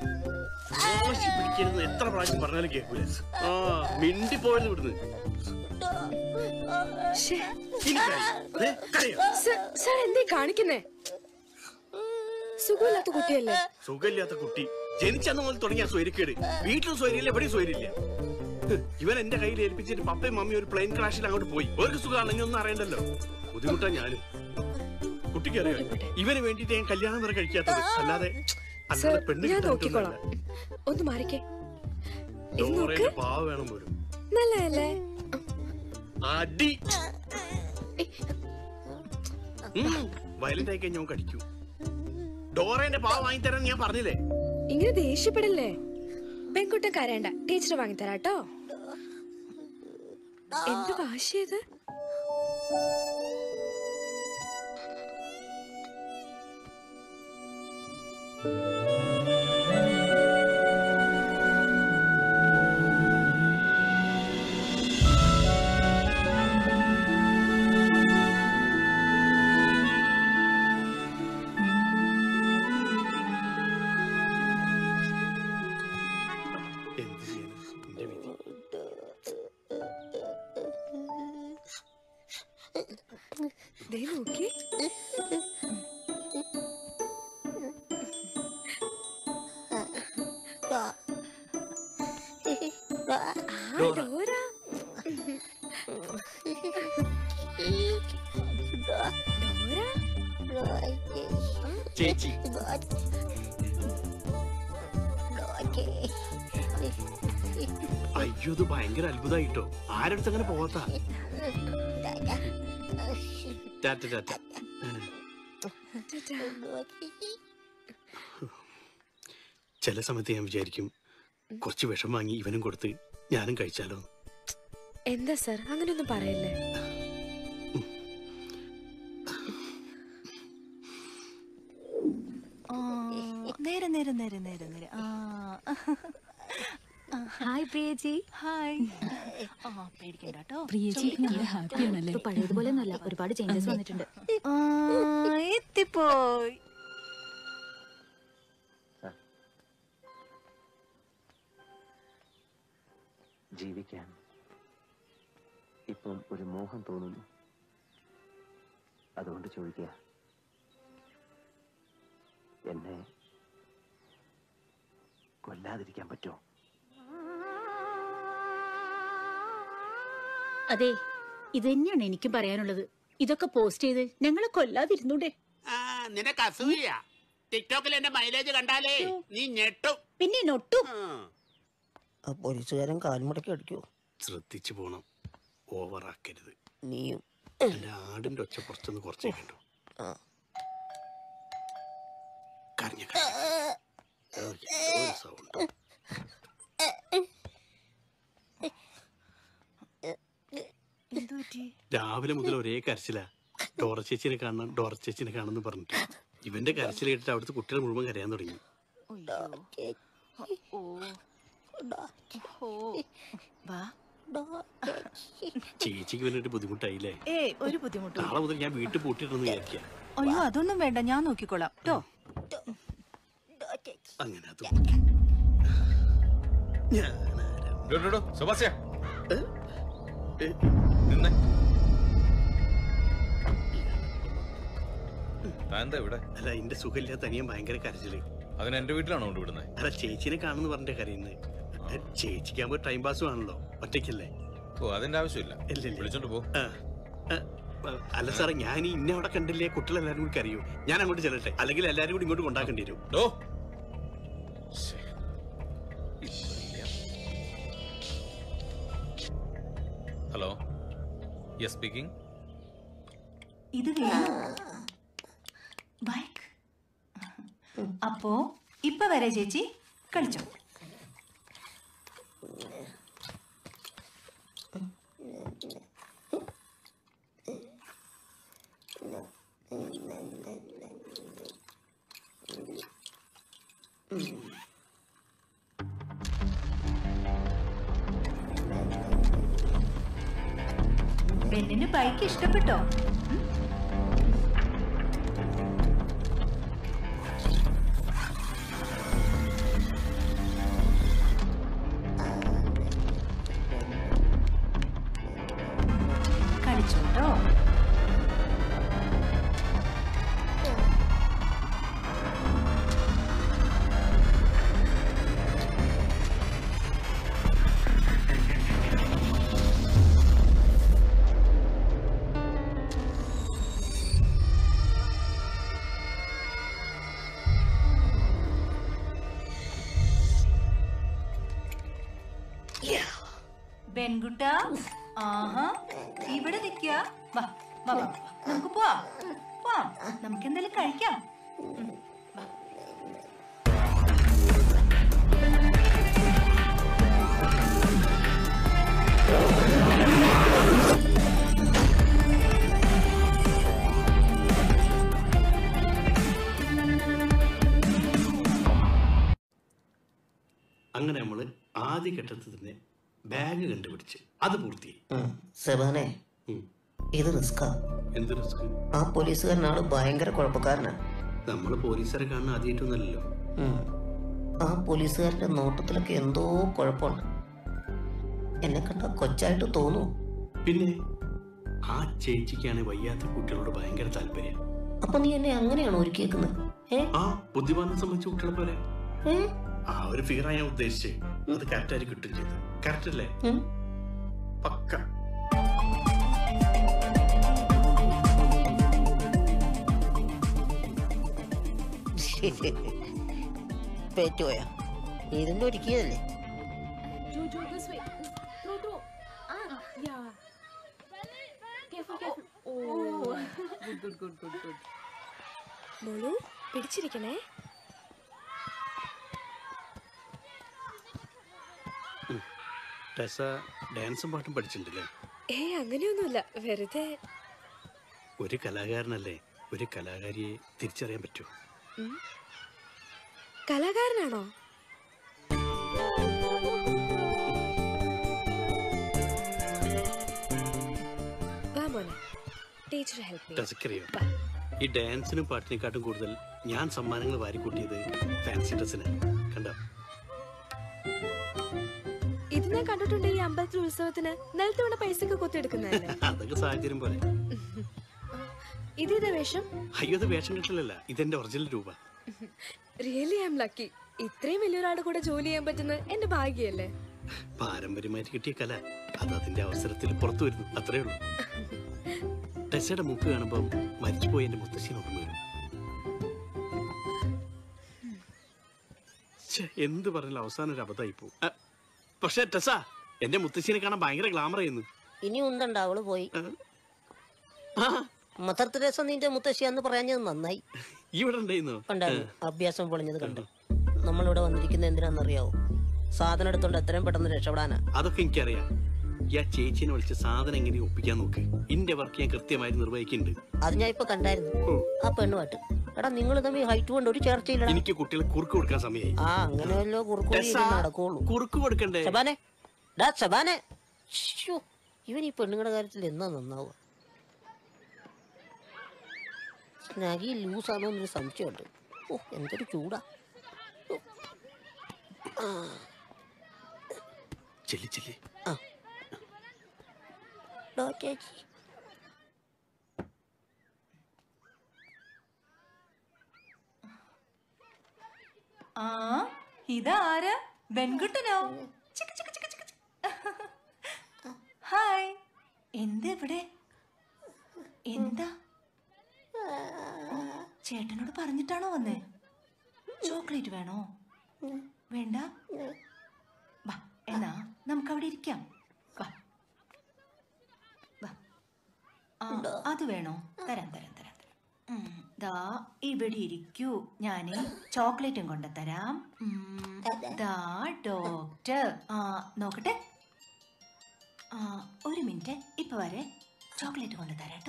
വാശി പിടിക്കരുത് എത്ര പ്രാവശ്യം പറഞ്ഞാലും കേൾക്കൂല ആ മിണ്ടി പോയത് ഇവിടുന്ന് ശ്ശേ. ഇനി കരയ്. ദേ, കരയോ? സർ സർ എന്തേ കാണിക്കുന്നേ സുഖമില്ലാത്ത കുട്ടിയല്ലേ സുഖമില്ലാത്ത കുട്ടി ജനിച്ചന്ന് മുതൽ തുടങ്ങിയ സ്വൈരിക്കേട് വീട്ടിലും സ്വൈര്യമില്ല എവിടെയും സ്വൈര്യമില്ല ഹ്, ഇവൻ എന്റെ കയ്യിൽ ഏൽപ്പിച്ചിട്ട് പപ്പയും മമ്മിയും ഒരു പ്ലെയിൻ ക്രാഷിൽ അങ്ങോട്ട് പോയി ഒരു സുഖമാണെങ്കിൽ ഒന്നും അറിയണ്ടല്ലോ ബുദ്ധിമുട്ടാ ഞാനും കുട്ടിക്ക് അറിയാം ഇവന് വേണ്ടിട്ട് ഞാൻ കല്യാണം വരെ കഴിക്കാത്തത് അല്ലാതെ സർ അല്ലാതെ പെണ്ണ് ഞാൻ കിട്ടാനിട്ടൊന്നുമല്ല. നോക്കിക്കോളാം ഒന്ന് മാറിക്കേ ഇത് നോക്ക് ഡോറയുടെ പാവ വേണം പോലും നല്ലതല്ലേ അടി വയലന്റ് ആയി കഴിഞ്ഞാൽ കടിക്കൂ ഡോറേന്റെ പാവ വാങ്ങിത്തരാൻ ഞാൻ പറഞ്ഞില്ലേ ഇങ്ങനെ ദേഷ്യപ്പെടല്ലേ പെൺകുട്ടൻ കരയണ്ട ടീച്ചർ വാങ്ങിത്തരാട്ടോ എന്ത് വാശിയത് എന്ത് ചെയ്യാനാ എന്റെ വിധി ദേ നോക്കി ആ, ഡോറ. ഡോറ ചേച്ചി അയ്യോ ഇത് ഭയങ്കര അത്ഭുതമായിട്ടോ ആരടുത്ത് അങ്ങനെ പോകാത്ത ടാറ്റ ടാറ്റ ചില സമയത്ത് ഞാൻ വിചാരിക്കും കുറച്ച് വിഷം വാങ്ങി ഇവനും കൊടുത്ത് ഞാനും കഴിച്ചാലോ എന്ന്. എന്താ സർ അങ്ങനെയൊന്നും പറയല്ലേ ആ, നേരെ നേരെ നേരെ നേരെ നേരെ ആ ഹായ് പ്രിയജി ഹായ് ആ പേടിക്കണ്ട കേട്ടോ പ്രിയജി നല്ല ഹാപ്പിയാണല്ലേ ഇപ്പൊ പഴയതുപോലെ ഒന്നുമല്ല ഒരുപാട് ചേഞ്ചസ് വന്നിട്ടുണ്ട് ആ, എത്തിപ്പോയി ജീവിക്കാൻ ഇപ്പം ഒരു മോഹം തോന്നുന്നു അതുകൊണ്ട് ചോദിക്കുക എന്നെ കൊല്ലാതിരിക്കാൻ പറ്റുമോ അതെ ഇത് തന്നെയാണ് എനിക്കും പറയാനുള്ളത് ഇതൊക്കെ പോസ്റ്റ് ചെയ്ത് ഞങ്ങളെ കൊല്ലാതിരുന്നൂടെ ആ നിനക്ക് അസൂയ ടിക്ടോക്കിൽ എന്റെ മൈലേജ് കണ്ടാലേ നീ ഞെട്ടും പിന്നെ നൊട്ടും ആ പോലീസുകാരൻ കാൽമുടക്കി അടിക്കോ ശ്രദ്ധിച്ചു പോണം ഓവറാക്കരുത് നീയും എന്റെ ആടിന്റെ ഒച്ച കുറച്ചൊന്ന് കുറച്ചേ കണ്ടു ആ. കരഞ്ഞ ഒരു സൗണ്ട് രാവിലെ മുതൽ ഒരേ കരച്ചില ഡോറ ചേച്ചിനെ കാണണം ഡോറ ചേച്ചിനെ കാണണം പറഞ്ഞിട്ട് ഇവന്റെ കരച്ചിൽ കേട്ടിട്ട് അവിടുത്തെ കുട്ടികൾ മുഴുവൻ കരയാൻ തുടങ്ങി ഓ ഓ വാ ചേച്ചിക്ക് വേണ്ടിട്ട് ബുദ്ധിമുട്ടായില്ലേ ഏയ് ഒരു ബുദ്ധിമുട്ടും നാളെ മുതൽ ഞാൻ വീട്ടിൽ പൂട്ടിയിട്ടെന്ന് വിചാരിക്കാം അയ്യോ അതൊന്നും വേണ്ട ഞാൻ നോക്കിക്കോളാം കേട്ടോ അങ്ങനെ അത് സെബാസ്റ്റ്യൻ നിന്നെ താൻ എന്താ ഇവിടെ അല്ല എന്റെ സുഖമില്ലാത്ത തനിയൻ ഭയങ്കര കരച്ചില് അതിന് എന്റെ വീട്ടിലാണോ കൊണ്ടുവിടുന്നത് അല്ല ചേച്ചിനെ കാണുന്നു പറഞ്ഞ കരയുന്നത് ചേച്ചിക്കാകുമ്പോ ടൈം പാസും ആണല്ലോ ഒറ്റയ്ക്കല്ലേ ഓ അതിന്റെ ആവശ്യമില്ല ഇല്ല, ഇല്ല. വിളിച്ചോണ്ട് പോ ആ, ആ, ആ, അല്ല സാറേ ഞാൻ ഈ ഇന്നെ അവിടെ കണ്ടില്ലേ കുട്ടികൾ എല്ലാവരും കൂടി കരയൂ ഞാൻ അങ്ങോട്ട് ചെല്ലട്ടെ അല്ലെങ്കിൽ എല്ലാവരും കൂടി ഇങ്ങോട്ട് കൊണ്ടാക്കേണ്ടി വരും ഡോ ഹലോ യെസ് സ്പീക്കിംഗ് ഇത് വേണം ബൈക്ക് അപ്പോ ഇപ്പൊ വരെ ചേച്ചി കളിച്ചോ പെണ്ണിന് ബൈക്ക് ഇഷ്ടപ്പെട്ടോ പെൺകുട്ട ആഹാ ഇവിടെ നിക്ക വാ വാ വാ വാ. നമുക്ക് പോവാം പോവാം നമുക്ക് എന്തെങ്കിലും കഴിക്കാം ഉം, വാ. അങ്ങനെ നമ്മൾ ആദ്യഘട്ടത്തിൽ തന്നെ ബാഗ് കണ്ടുപിടിച്ച് അത് പൂർത്തിയായി സെബാനെ ഇത് റിസ്കാ എന്ത് റിസ്ക് ആ പോലീസുകാരനാള് ഭയങ്കര കുഴപ്പക്കാരനാ നമ്മൾ പോലീസുകാരെ കാണുന്ന ആദ്യമായിട്ടൊന്നല്ലല്ലോ ഉം. ആ പോലീസുകാരന്റെ നോട്ടത്തിലൊക്കെ എന്തോ കുഴപ്പമുണ്ട് എന്നെ കണ്ട കൊച്ചായിട്ട് തോന്നൂ പിന്നെ ആ ചേച്ചിക്കാണ് വയ്യാത്ത കുട്ടികളോട് ഭയങ്കര താല്പര്യം അപ്പൊ നീ എന്നെ അങ്ങനെയാണോ ഒരുക്കിയേക്കുന്നത് ഏ ആ ബുദ്ധിമാനം സംബന്ധിച്ച കുട്ടികളെ പോലെ ഏ? ആ ഒരു ഫിഗറാ ഞാൻ ഉദ്ദേശിച്ചത് അത് കറക്റ്റായി കിട്ടും ചെയ്ത് കറക്റ്റ് അല്ലേ ഉം. പക്ക പേറ്റുപോയാ ഇതിന്റെ ഒരുക്കിയതല്ലേ Jojo, this way. Throw, throw. Ah, yeah. Careful, careful. Oh. Good, good, good, good, good. മോളു പിടിച്ചിരിക്കണേ ടെസ ഡാൻസും പാട്ടും പഠിച്ചിട്ടുണ്ടല്ലേ ഏ അങ്ങനെയൊന്നുമില്ല വെറുതെ ഒരു കലാകാരനല്ലേ ഒരു കലാകാരിയെ തിരിച്ചറിയാൻ പറ്റുമോ ഉം. കലാകാരനാണോ വാ മോനെ ടീച്ചർ ഹെൽപ്പ് ചെയ്യും ടെസക്കറിയോ ഈ ഡാൻസിനും പാട്ടിനെക്കാട്ടും കൂടുതൽ ഞാൻ സമ്മാനങ്ങൾ വാരിക്കൂട്ടിയത് ഫാൻസി ഡ്രസ്സിന് കണ്ടോ ഇത് ഞാൻ കണ്ടിട്ടുണ്ട് ഈ അമ്പലത്തിൽ ഉത്സവത്തിന് നിലത്ത് വീണ പൈസക്ക് കൊത്തിയെടുക്കുന്നതല്ലേ അതൊക്കെ സാഹചര്യം പോലെ ഇത് ഇതേ വേഷം അയ്യോ അത് വേഷം കിട്ടില്ലല്ല ഇതെന്റെ ഒറിജിനൽ രൂപ റിയലി ഐ എം ലക്കി ഇത്രയും വലിയൊരാളുടെ കൂടെ ജോലി ചെയ്യാൻ പറ്റുന്നത് എന്റെ ഭാഗ്യല്ലേ പാരമ്പര്യമായിട്ട് കിട്ടിയ കല അത് അതിന്റെ അവസരത്തിൽ പുറത്തു വരുന്നു അത്രേ ഉള്ളൂ ടെസയുടെ മുക്ക് കാണുമ്പോൾ മരിച്ചുപോയി എന്റെ മുത്തശ്ശിനെ ഓർമ്മ വരും ഛെ, എന്ത് പറഞ്ഞാലും അവസാനം ഒരു അബദ്ധമായി പോകും പക്ഷെ ടെസ എന്റെ മുത്തശ്ശിനെ കാണാൻ ഭയങ്കര ഗ്ലാമർ ചെയ്യുന്നു ഇനി ഉണ്ടണ്ട അവള് പോയി മദർ തെരേസ നിന്റെ മുത്തശ്ശിയാന്ന് പറയാഞ്ഞത് നന്നായി ഇവിടെ ഉണ്ടായിരുന്നു കണ്ടായിരുന്നു അഭ്യാസം പൊളിഞ്ഞത് കണ്ടു നമ്മളിവിടെ വന്നിരിക്കുന്ന എന്തിനാണെന്നറിയാവോ സാധനം എടുത്തോണ്ട് എത്രയും പെട്ടെന്ന് രക്ഷപ്പെടാനാ അതൊക്കെ എനിക്കറിയാം ഈ ആ ചേച്ചിനെ വിളിച്ച് സാധനം എങ്ങനെ ഒപ്പിക്കാൻ നോക്ക് ഇന്റെ വർക്ക് ഞാൻ കൃത്യമായി നിർവഹിക്കുന്നുണ്ട് അത് ഞാൻ ഇപ്പൊ കണ്ടായിരുന്നു ആ പെണ്ണുമായിട്ട് എടാ നിങ്ങൾ തമ്മിൽ ഹൈറ്റ് കൊണ്ട് ഒരു ചർച്ചയില്ല എനിക്ക് കുട്ടികളെ കുറുക്ക് കൊടുക്കാൻ സമയമായി ആ അങ്ങനെ വല്ലോ കുറുക്കു ടെസ്സാ, നടക്കുള്ളൂ കുറുക്ക് കൊടുക്കണ്ടേ ശബാനെ ഡാ ശബാനെ ശ്ശോ, ഇവൻ ഈ പെണ്ണുങ്ങളുടെ കാര്യത്തിൽ എന്നാ നന്നാവുക സ്നാഗി ലൂസാണോ എന്നൊരു സംശയമുണ്ട് ഓ എന്തൊരു ചൂടാ ഓ. ആ, ചെല്ലി ചെല്ലി ഡോ ചേച്ചി ആ ഇതാരാ പെൺകുട്ടനോ ചിക്ക് ചിക്ക് ചിക്ക് ചിക്ക് ചിക്ക്. ഹായ് എന്താ ഇവിടെ എന്താ ചേട്ടനോട് പറഞ്ഞിട്ടാണോ വന്നേ ചോക്ലേറ്റ് വേണോ വേണ്ട വാ എന്നാ നമുക്ക് അവിടെ ഇരിക്കാം വാ വാ ആ അത് വേണോ തരാം തരാം തരാം തരാം ഉം, ദാ ഇവിടെ ഇരിക്കൂ ഞാൻ ചോക്ലേറ്റും കൊണ്ടുതരാം ഉം, ദാ ഡോക്ടർ ആ നോക്കട്ടെ ആ ഒരു മിനിറ്റ് ഇപ്പൊ വരെ ചോക്ലേറ്റ് കൊണ്ടുതരാം കേട്ടോ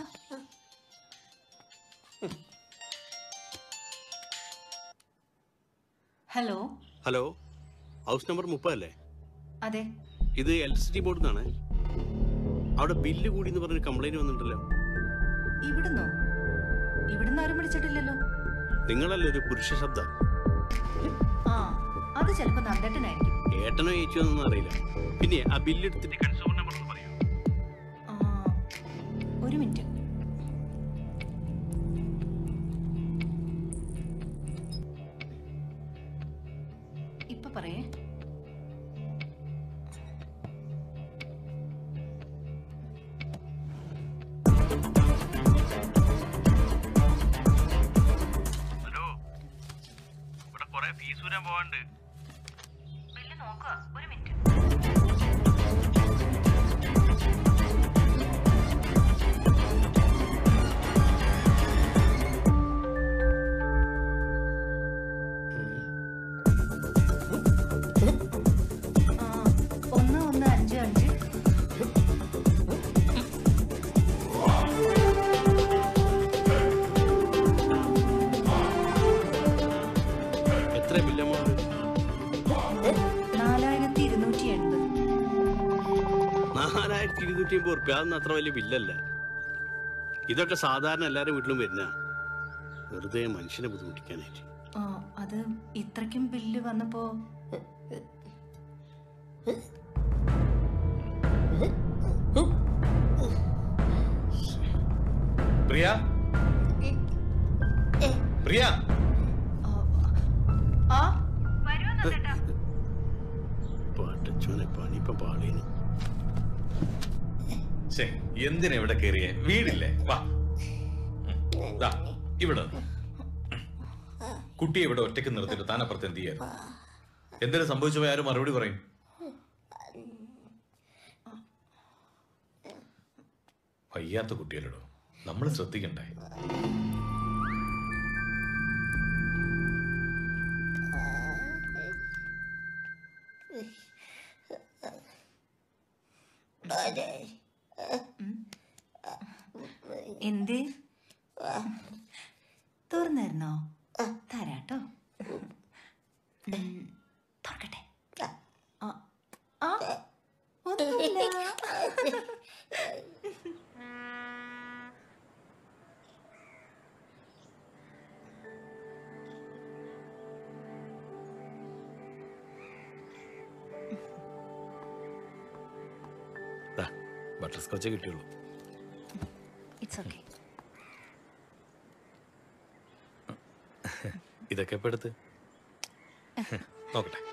ഹലോ ഹലോ ഹൗസ് നമ്പർ മുപ്പതല്ലേ അതെ ഇത് ഇലക്ട്രിസിറ്റി ബോർഡിൽ നിന്നാണ് അവിടെ ബില്ല് കൂടി എന്ന് പറഞ്ഞൊരു കംപ്ലൈന്റ് വന്നിട്ടുണ്ടല്ലോ ഇവിടുന്നോ ഇവിടുന്ന് ആരും വിളിച്ചിട്ടില്ലല്ലോ നിങ്ങളല്ലേ ഒരു പുരുഷ ശബ്ദം ആ അത് ചിലപ്പോ നന്ദേട്ടനായിരിക്കും ഏട്ടനോ ഏച്ചിയോ എന്നൊന്നും അറിയില്ല പിന്നെ ആ ബില്ല് എടുത്തിട്ട് കൺസ്യൂമർ നമ്പർ ഒന്ന് പറയൂ ആ, ഒരു മിനിറ്റ് ഇപ്പൊ പറയേ ഹലോ ഇവിടെ കുറെ ഫീസ് വരാൻ പോവാണ്ട് ബില്ല് നോക്കുക ഒരു മിനിറ്റ് ഇരുന്നൂറ്റി അമ്പത് റുപ്യ അതൊന്നും അത്ര വലിയ ബില്ലല്ല ഇതൊക്കെ സാധാരണ എല്ലാവരുടെ വീട്ടിലും വരുന്ന വെറുതെ മനുഷ്യനെ ബുദ്ധിമുട്ടിക്കാനായിട്ട് ആ, അത് ഇത്രയ്ക്കും ബില്ല് വന്നപ്പോ പ്രിയ പ്രിയ ആ പാട്ടച്ചോനെ പണിപ്പം പാളീന് ശേ എന്തിനാ ഇവിടെ കയറിയേ വീടില്ലേ വാ ഉം. ദാ, ഇവിടെ നിന്ന്. കുട്ടിയെ ഇവിടെ ഒറ്റയ്ക്ക് നിർത്തിയിട്ട് താൻ അപ്പുറത്ത് എന്ത് ചെയ്യാൻ എന്തിനു സംഭവിച്ചു പോയി ആരും മറുപടി പറയും വയ്യാത്ത കുട്ടിയല്ലടോ നമ്മൾ ശ്രദ്ധിക്കണ്ടേ എന്തേ തുറന്നായിരുന്നോ തരാട്ടോ ഉം, തുറക്കട്ടെ ആ, ആ, ഒന്നുമില്ല. ബട്ടർ സ്കോച്ചേ കിട്ടിയുള്ളൂ ഇറ്റ്സ് ഓക്കെ ഇതൊക്കെ ഇപ്പൊ എടുത്ത് നോക്കട്ടെ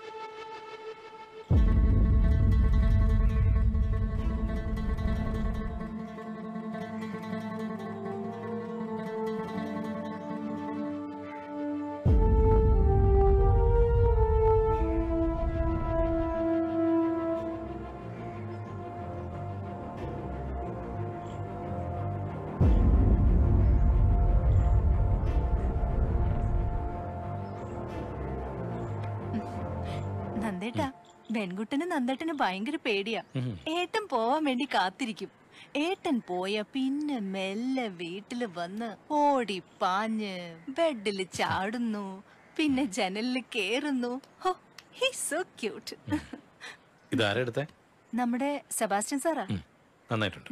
നന്ദേട്ടാ പെൺകുട്ടന് നന്ദേട്ടന് ഭയങ്കര പേടിയാ ഉം. ഏട്ടൻ പോവാൻ വേണ്ടി കാത്തിരിക്കും ഏട്ടൻ പോയ പിന്നെ മെല്ലെ വീട്ടില് വന്ന് ഓടി പാഞ്ഞ് ബെഡില് ചാടുന്നു പിന്നെ ജനലില് കേറുന്നു ഹോ ഹി സോ ക്യൂട്ട് ഇതാരാ എടുത്തേ നമ്മുടെ സെബാസ്റ്റ്യൻ സാറാ നന്നായിട്ടുണ്ട്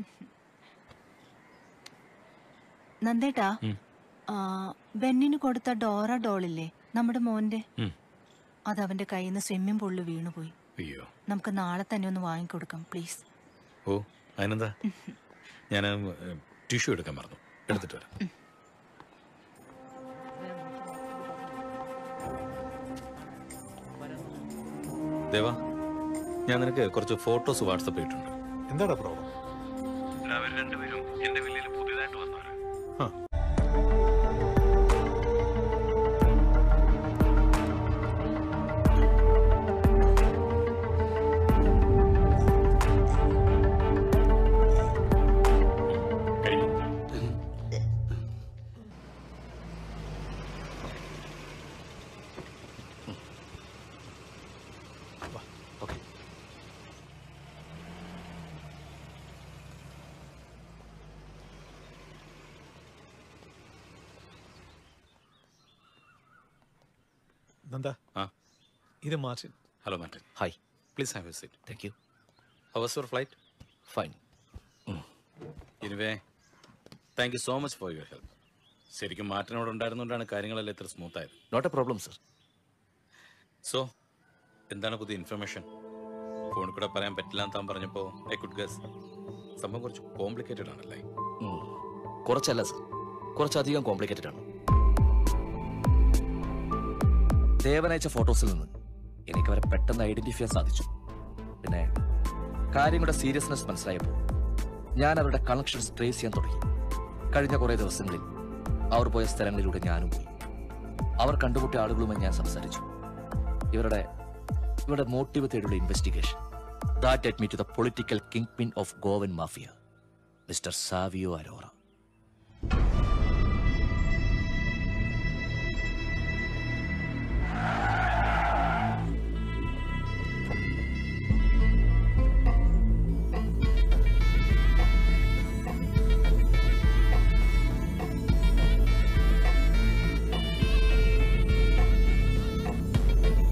നന്ദേട്ടാ ഉം. ആ, ബെന്നിന് കൊടുത്ത ഡോറ ഡോളില്ലേ നമ്മുടെ മോന്റെ ഉം. അത് അവന്റെ കയ്യിൽ നിന്ന് സ്വിമ്മിംഗ് പൂളിൽ വീണുപോയി അയ്യോ നമുക്ക് നാളെ തന്നെ ഒന്ന് വാങ്ങിക്കൊടുക്കാം പ്ലീസ് ഓ അതിനെന്താ ഞാൻ ടിഷ്യൂ എടുക്കാൻ മറന്നു എടുത്തിട്ട് വരാം ദേവാ ഞാൻ നിനക്ക് കുറച്ച് ഫോട്ടോസ് വാട്സപ്പ് ചെയ്തിട്ടുണ്ട് എന്താടാ പ്രോബ്ലം അവർ രണ്ടുപേരും എന്റെ വില്ലയിൽ പുതിയതായിട്ട് വന്നവരാ നന്ദ ആ ഇത് Martin hello Martin hi please have a seat thank you how was your flight fine anyway thank you so much for your help ശരിക്കും മാർട്ടിനോട് ഉണ്ടായിരുന്നുകൊണ്ടാണ് കാര്യങ്ങളെല്ലാം ഇത്ര സ്മൂത്ത് ആയത് not a problem sir so എന്താണ് പുതിയ ഇൻഫർമേഷൻ ഫോണിൽ കൂടെ പറയാൻ പറ്റില്ല എന്ന് താൻ പറഞ്ഞപ്പോൾ ഐ കുഡ് ഗസ് സംഭവം കുറച്ച് കോംപ്ലിക്കേറ്റഡ് ആണല്ലേ കുറച്ചല്ല സർ കുറച്ചധികം കോംപ്ലിക്കേറ്റഡ് ആണ് ദേവനയച്ച ഫോട്ടോസിൽ നിന്ന് എനിക്ക് അവരെ പെട്ടെന്ന് ഐഡന്റിഫൈ ചെയ്യാൻ സാധിച്ചു പിന്നെ കാര്യങ്ങളുടെ സീരിയസ്നെസ് മനസ്സിലായപ്പോൾ ഞാൻ അവരുടെ കണക്ഷൻസ് ട്രേസ് ചെയ്യാൻ തുടങ്ങി കഴിഞ്ഞ കുറേ ദിവസങ്ങളിൽ അവർ പോയ സ്ഥലങ്ങളിലൂടെ ഞാനും പോയി അവർ കണ്ടുമുട്ടിയ ആളുകളുമായി ഞാൻ സംസാരിച്ചു ഇവരുടെ ഇവരുടെ മോട്ടീവ് തേടിയുള്ള investigation that admit the political kingpin of Goan mafia mister Savio Arora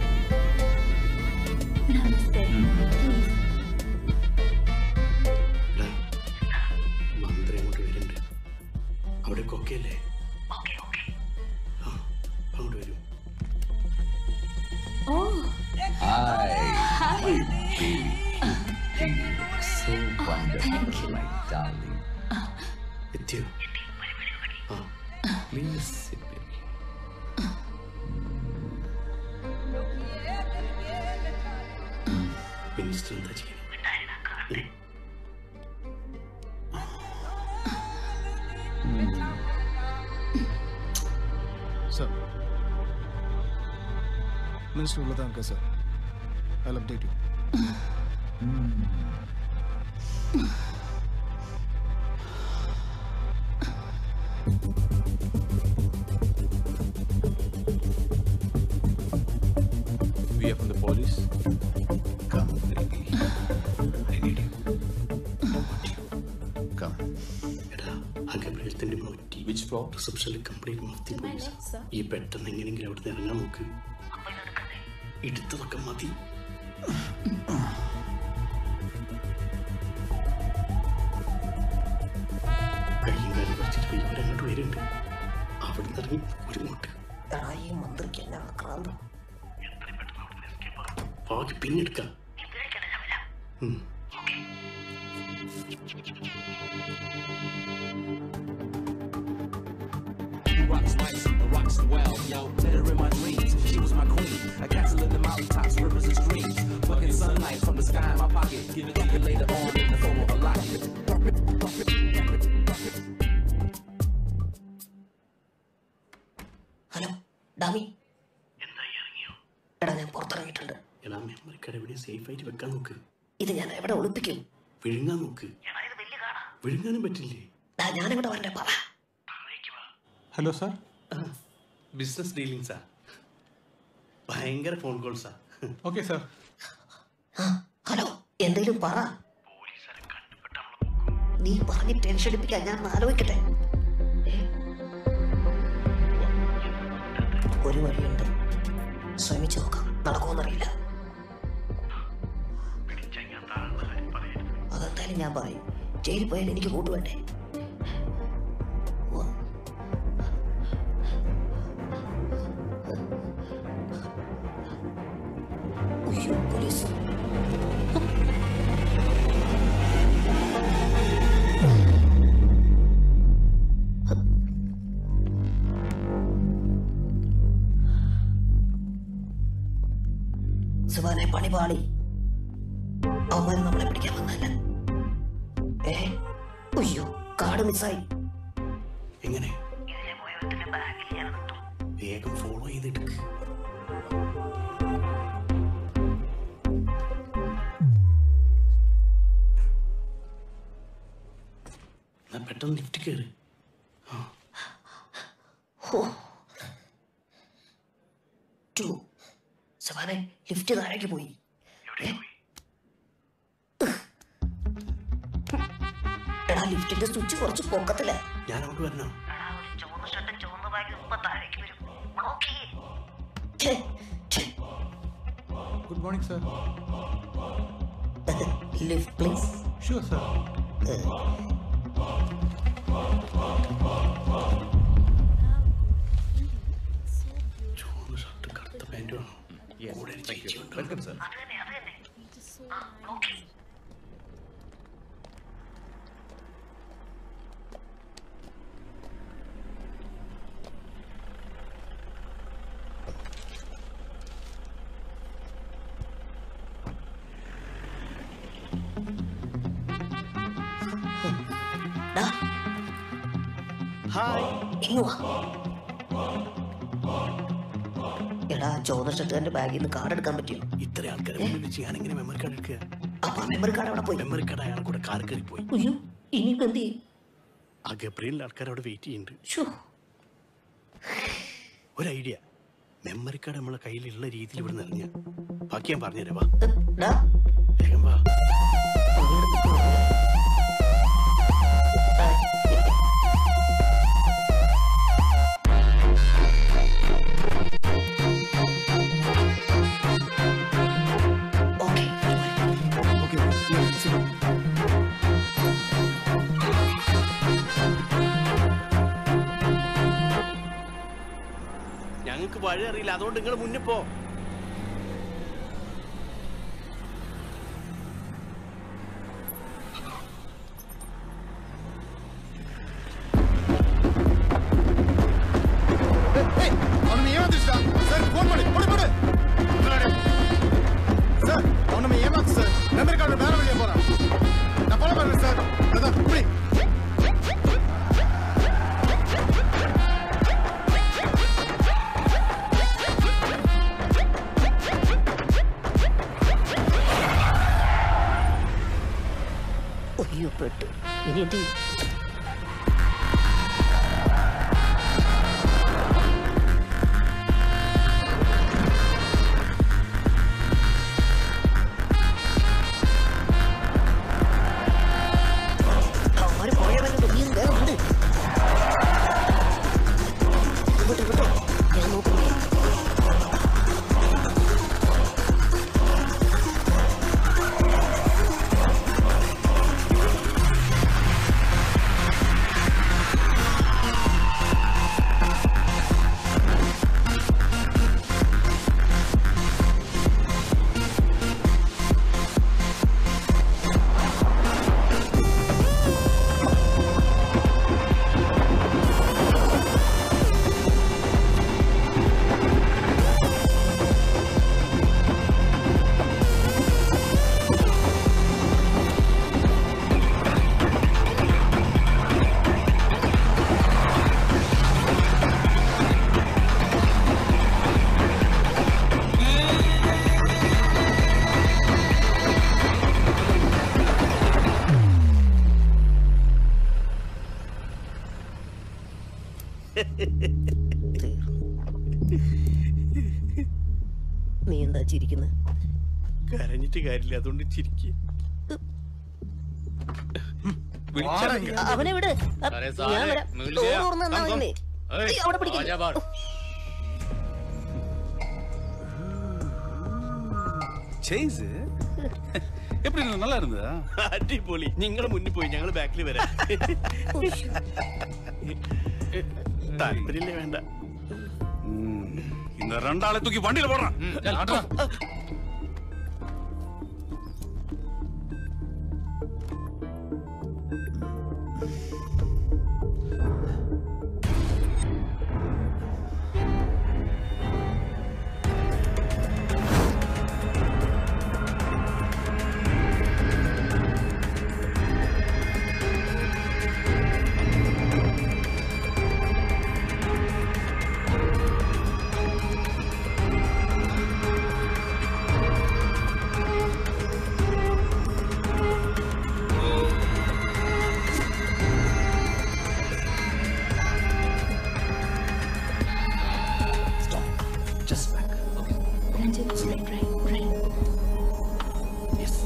namaste okay അല്ലേ ആ അങ്ങോട്ട് വരൂ ഓ Hi. Hi. So wonderful, my darling. എത്തിയോ ആ പ്ലീസ് സിറ്റ് ബേബി മിനിസ്റ്റർ എന്താ ചെയ്യുന്നത് Sir. Minister Ulatanka, sir. I'll update you. We are from the police. Come, baby. I need you. Come. എടാ ആ ഗബ്രിയലത്തിന്റെ മോറ്റി വിച്ച് ഫ്ലോർ റിസപ്ഷനിൽ കംപ്ലീറ്റ് മഫ്തി പോലീസ് ഈ പെട്ടെന്ന് എങ്ങനെയെങ്കിലും അവിടെ നിന്ന് ഇറങ്ങാൻ നോക്ക് എടുത്തതൊക്കെ മതി കയ്യും കാലും കുറച്ചിട്ട് പോയി ഇവരങ്ങോട്ട് വരുന്നുണ്ട് അവിടെ നിന്ന് ഇറങ്ങി ഒരു ഇങ്ങോട്ട് എടാ ഈ മന്ത്രിക്ക് എന്നാ ആക്രാന്തം ബാക്കി പിന്നെ എടുക്കാം ഉം. rocks nice, the rocks well, yo. Met her in my dreams, she was my queen. A castle in the mountaintops, rivers and streams. Fucking sunlight from the sky in my pocket. Give it to you later on in the form of a locket. Hello ഡാമി എടാ ഞാൻ പുറത്തിറങ്ങിയിട്ടുണ്ട് എടാ memory card എവിടെ safe ആയിട്ട് വെക്കാൻ നോക്ക് ഇത് ഞാൻ എവിടെ ഒളിപ്പിക്കും വിഴുങ്ങാൻ നോക്ക് വിഴുങ്ങാനും പറ്റില്ലേ ഡാ ഞാനിവിടെ വരണ്ടേ പറ ഹലോ സാർ ബിസിനസ് ഡീലിംഗ്സാ ഭയങ്കര ഫോൺ കോൾസാ ഓക്കെ സാർ ഹലോ എന്തെങ്കിലും പറ നീ പറഞ്ഞ് ടെൻഷൻ എടുപ്പിക്കാൻ ഞാൻ ഒന്ന് ആലോചിക്കട്ടെ ഏ? ഒരു വഴിയുണ്ട് ശ്രമിച്ചു നോക്കാം നടക്കുമെന്നറിയില്ല അതെന്തായാലും ഞാൻ പറയും ജയിലിൽ പോയാൽ എനിക്ക് കൂട്ടുവേണ്ടേ ഉവ്വ. ഉയ്യോ, പോലീസ് സുബാനെ പണി പാളി അവന്മാര് നമ്മളെ പിടിക്കാൻ വന്നല്ല ഏ അയ്യോ കാർഡ് മിസ്സായി എങ്ങനെ വേഗം ഫോളോ ചെയ്തെടുക്ക് എന്നാ പെട്ടെന്ന് ലിഫ്റ്റ് കയറി ടു സുബാനെ ലിഫ്റ്റ് താഴേക്ക് പോയി ഏ? എടാ ലിഫ്റ്റിന്റെ സ്വിച്ച് കുറച്ച് പൊക്കത്തില്ല ഞാൻ അങ്ങോട്ട് വരണോ Good morning, sir. Lift please Sure, sir. ചുവന്ന ഷർട്ട് കറുത്ത പാൻറ് വേണം കൂടെ ഒരു ചേച്ചിയുണ്ട്. വെൽക്കം സർ ഹായ് ഇങ്ങ് വാ എടാ ചുവന്ന ഷർട്ടുകാരന്റെ ബാഗിൽ നിന്ന് കാർഡ് എടുക്കാൻ പറ്റിയോ ഇത്ര ആൾക്കാരെ മുന്നിൽ വെച്ച് ഞാൻ എങ്ങനെ മെമ്മറി കാർഡ് എടുക്കുക അപ്പൊ മെമ്മറി കാർഡ് അവിടെ പോയി മെമ്മറി കാർഡ് അയാളെ കൂടെ കാർ കയറി പോയി അയ്യോ ഇനിയിപ്പോ എന്ത് ചെയ്യും ആ ഗബ്രിയലിന്റെ ആൾക്കാർ അവിടെ വെയിറ്റ് ചെയ്യുന്നുണ്ട് ശ്ശോ. ഒരു ഐഡിയ മെമ്മറി കാർഡ് നമ്മളെ കയ്യിലുള്ള രീതിയിൽ ഇവിടെ നിറഞ്ഞ ബാക്കി ഞാൻ പറഞ്ഞുതരാം വാ ഡാ വേഗം വാ Okay, yeah, sit down. നിങ്ങൾക്ക് വഴി അറിയില്ല അതുകൊണ്ട് നിങ്ങൾ മുന്നിൽ പോ ಅವನ ಏಮಾದ್ರಿಷ್ಟ ಸರ್ ಫೋನ್ ಮಾಡಿ ಕೊಡಿ ಕೊಡಿ ಸರ್ ಅವನ ಏಮಾದ್ರು ಸರ್ ಮೆಮರಿ ಕಾರ್ಡ್ ಬೇರೆ வெளியே போறான் நான் ஃபாலோ பண்றேன் சார் அதான் இப்படி അയ്യോ പെട്ടു ഇനി എന്ത് ചെയ്യും അവന്മാര് പോയവന്റെ നീ ഒന്ന് വേഗം വിട്. ഇങ്ങോട്ട് ഇങ്ങോട്ട് ഞാൻ നോക്കുന്നു നീ എന്താ ചിരിക്കുന്നത് കരഞ്ഞിട്ട് കാര്യമില്ല അതുകൊണ്ട് ചിരിക്കുക അവനെ വിട് അ- സാറേ, ഞാൻ സാറേ, വരാം മുകളിൽ ഡോർ ചെയ്യാം. തുറന്ന് തന്നാ കം, കം. മതി. ഏയ്, അയ്യോ, അവിടെ പിടിക്കുന്നു. ആജാ ബാർ. சேஸ் எப்படி இருந்தது நல்லா இருந்ததா അടിപൊളി നിങ്ങൾ മുന്നിൽ പോയി ഞങ്ങൾ ബാക്കിൽ വരാം താല്പര്യമില്ലേ വേണ്ട இந்த ரெண்டாளை தூக்கி வண்டியில போடுறான் Just back. Okay. Ranjit, right, right, right. Yes.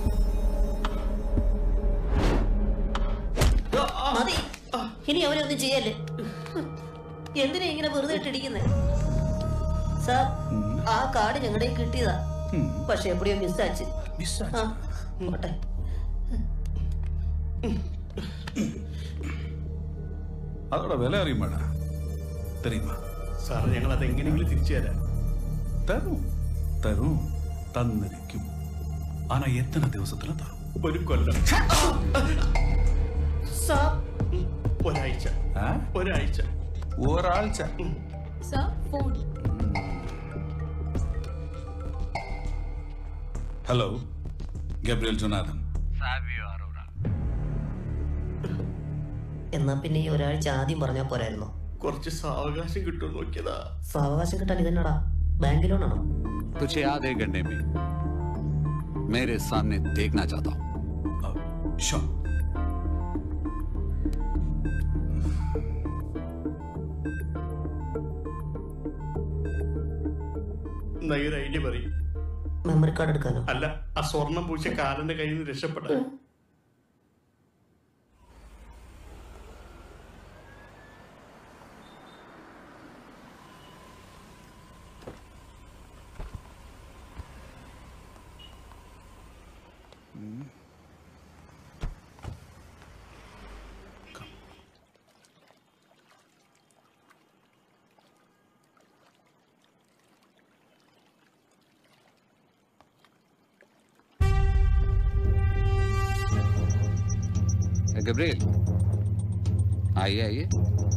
മതി ഇനി അവനെ ഒന്നും ചെയ്യല്ലേ എന്തിനാ ഇങ്ങനെ വെറുതെ ഇട്ടിരിക്കുന്നത് സാർ ആ കാർഡ് ഞങ്ങളുടെ കയ്യിൽ കിട്ടിയതാ പക്ഷെ എവിടെയോ മിസ്സാച്ച് ആ പോട്ടെ அதோட விலை அறியுமாடா தெரியுமா സാർ ഞങ്ങൾ അത് എങ്ങനെയെങ്കിലും തിരിച്ചു തരാം தரும் தரும் தந்திருக்கும் ஆனா எத்தனை ദിവസத்துல தரும் ഒരു കൊല്ലം സാർ ഒരാഴ്ച ഒരാഴ്ച ഒരാഴ്ച Sir, phone. Hello Gabriel Jonathan എന്നാ പിന്നെ ഈ ഒരാഴ്ച ആദ്യം പറഞ്ഞാൽ പോരായിരുന്നോ കുറച്ച് സാവകാശം കിട്ടും നോക്കിയതാ സാവകാശം കിട്ടാൻ ഇതെന്നടാ ബാങ്ക് ലോണാണോ तुझे आधे घंटे में मेरे सामने देखना चाहता हूँ Sure. എന്നാ ഈ ഒരു ഐഡിയ പറയും മെമ്മറി കാർഡ് എടുക്കാനോ അല്ല ആ സ്വർണം പൂച്ച കാലന്റെ കയ്യിൽ നിന്ന് രക്ഷപ്പെടാൻ गब्रियल आइए आइए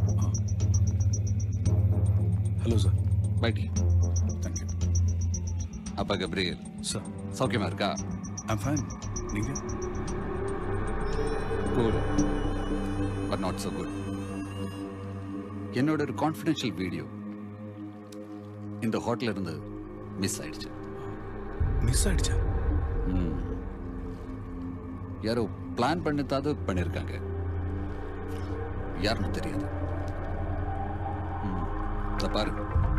हेलो सर बैठिए थैंक यू அப்பா கப்ரியல் சார் சௌக்கியமா இருக்கா ஐம் ஃபைன் நீங்க cool but not so good என்னோட ஒரு கான்ஃபிடென்ஷியல் வீடியோ இந்த ஹோட்டல்ல இருந்து மிஸ் ஆயிடுச்சு மிஸ் ஆயிடுச்சா ம். யாரோ பிளான் பண்ணித்தாவது பண்ணியிருக்காங்க யாருன்னு தெரியாது ம். இதை பாரு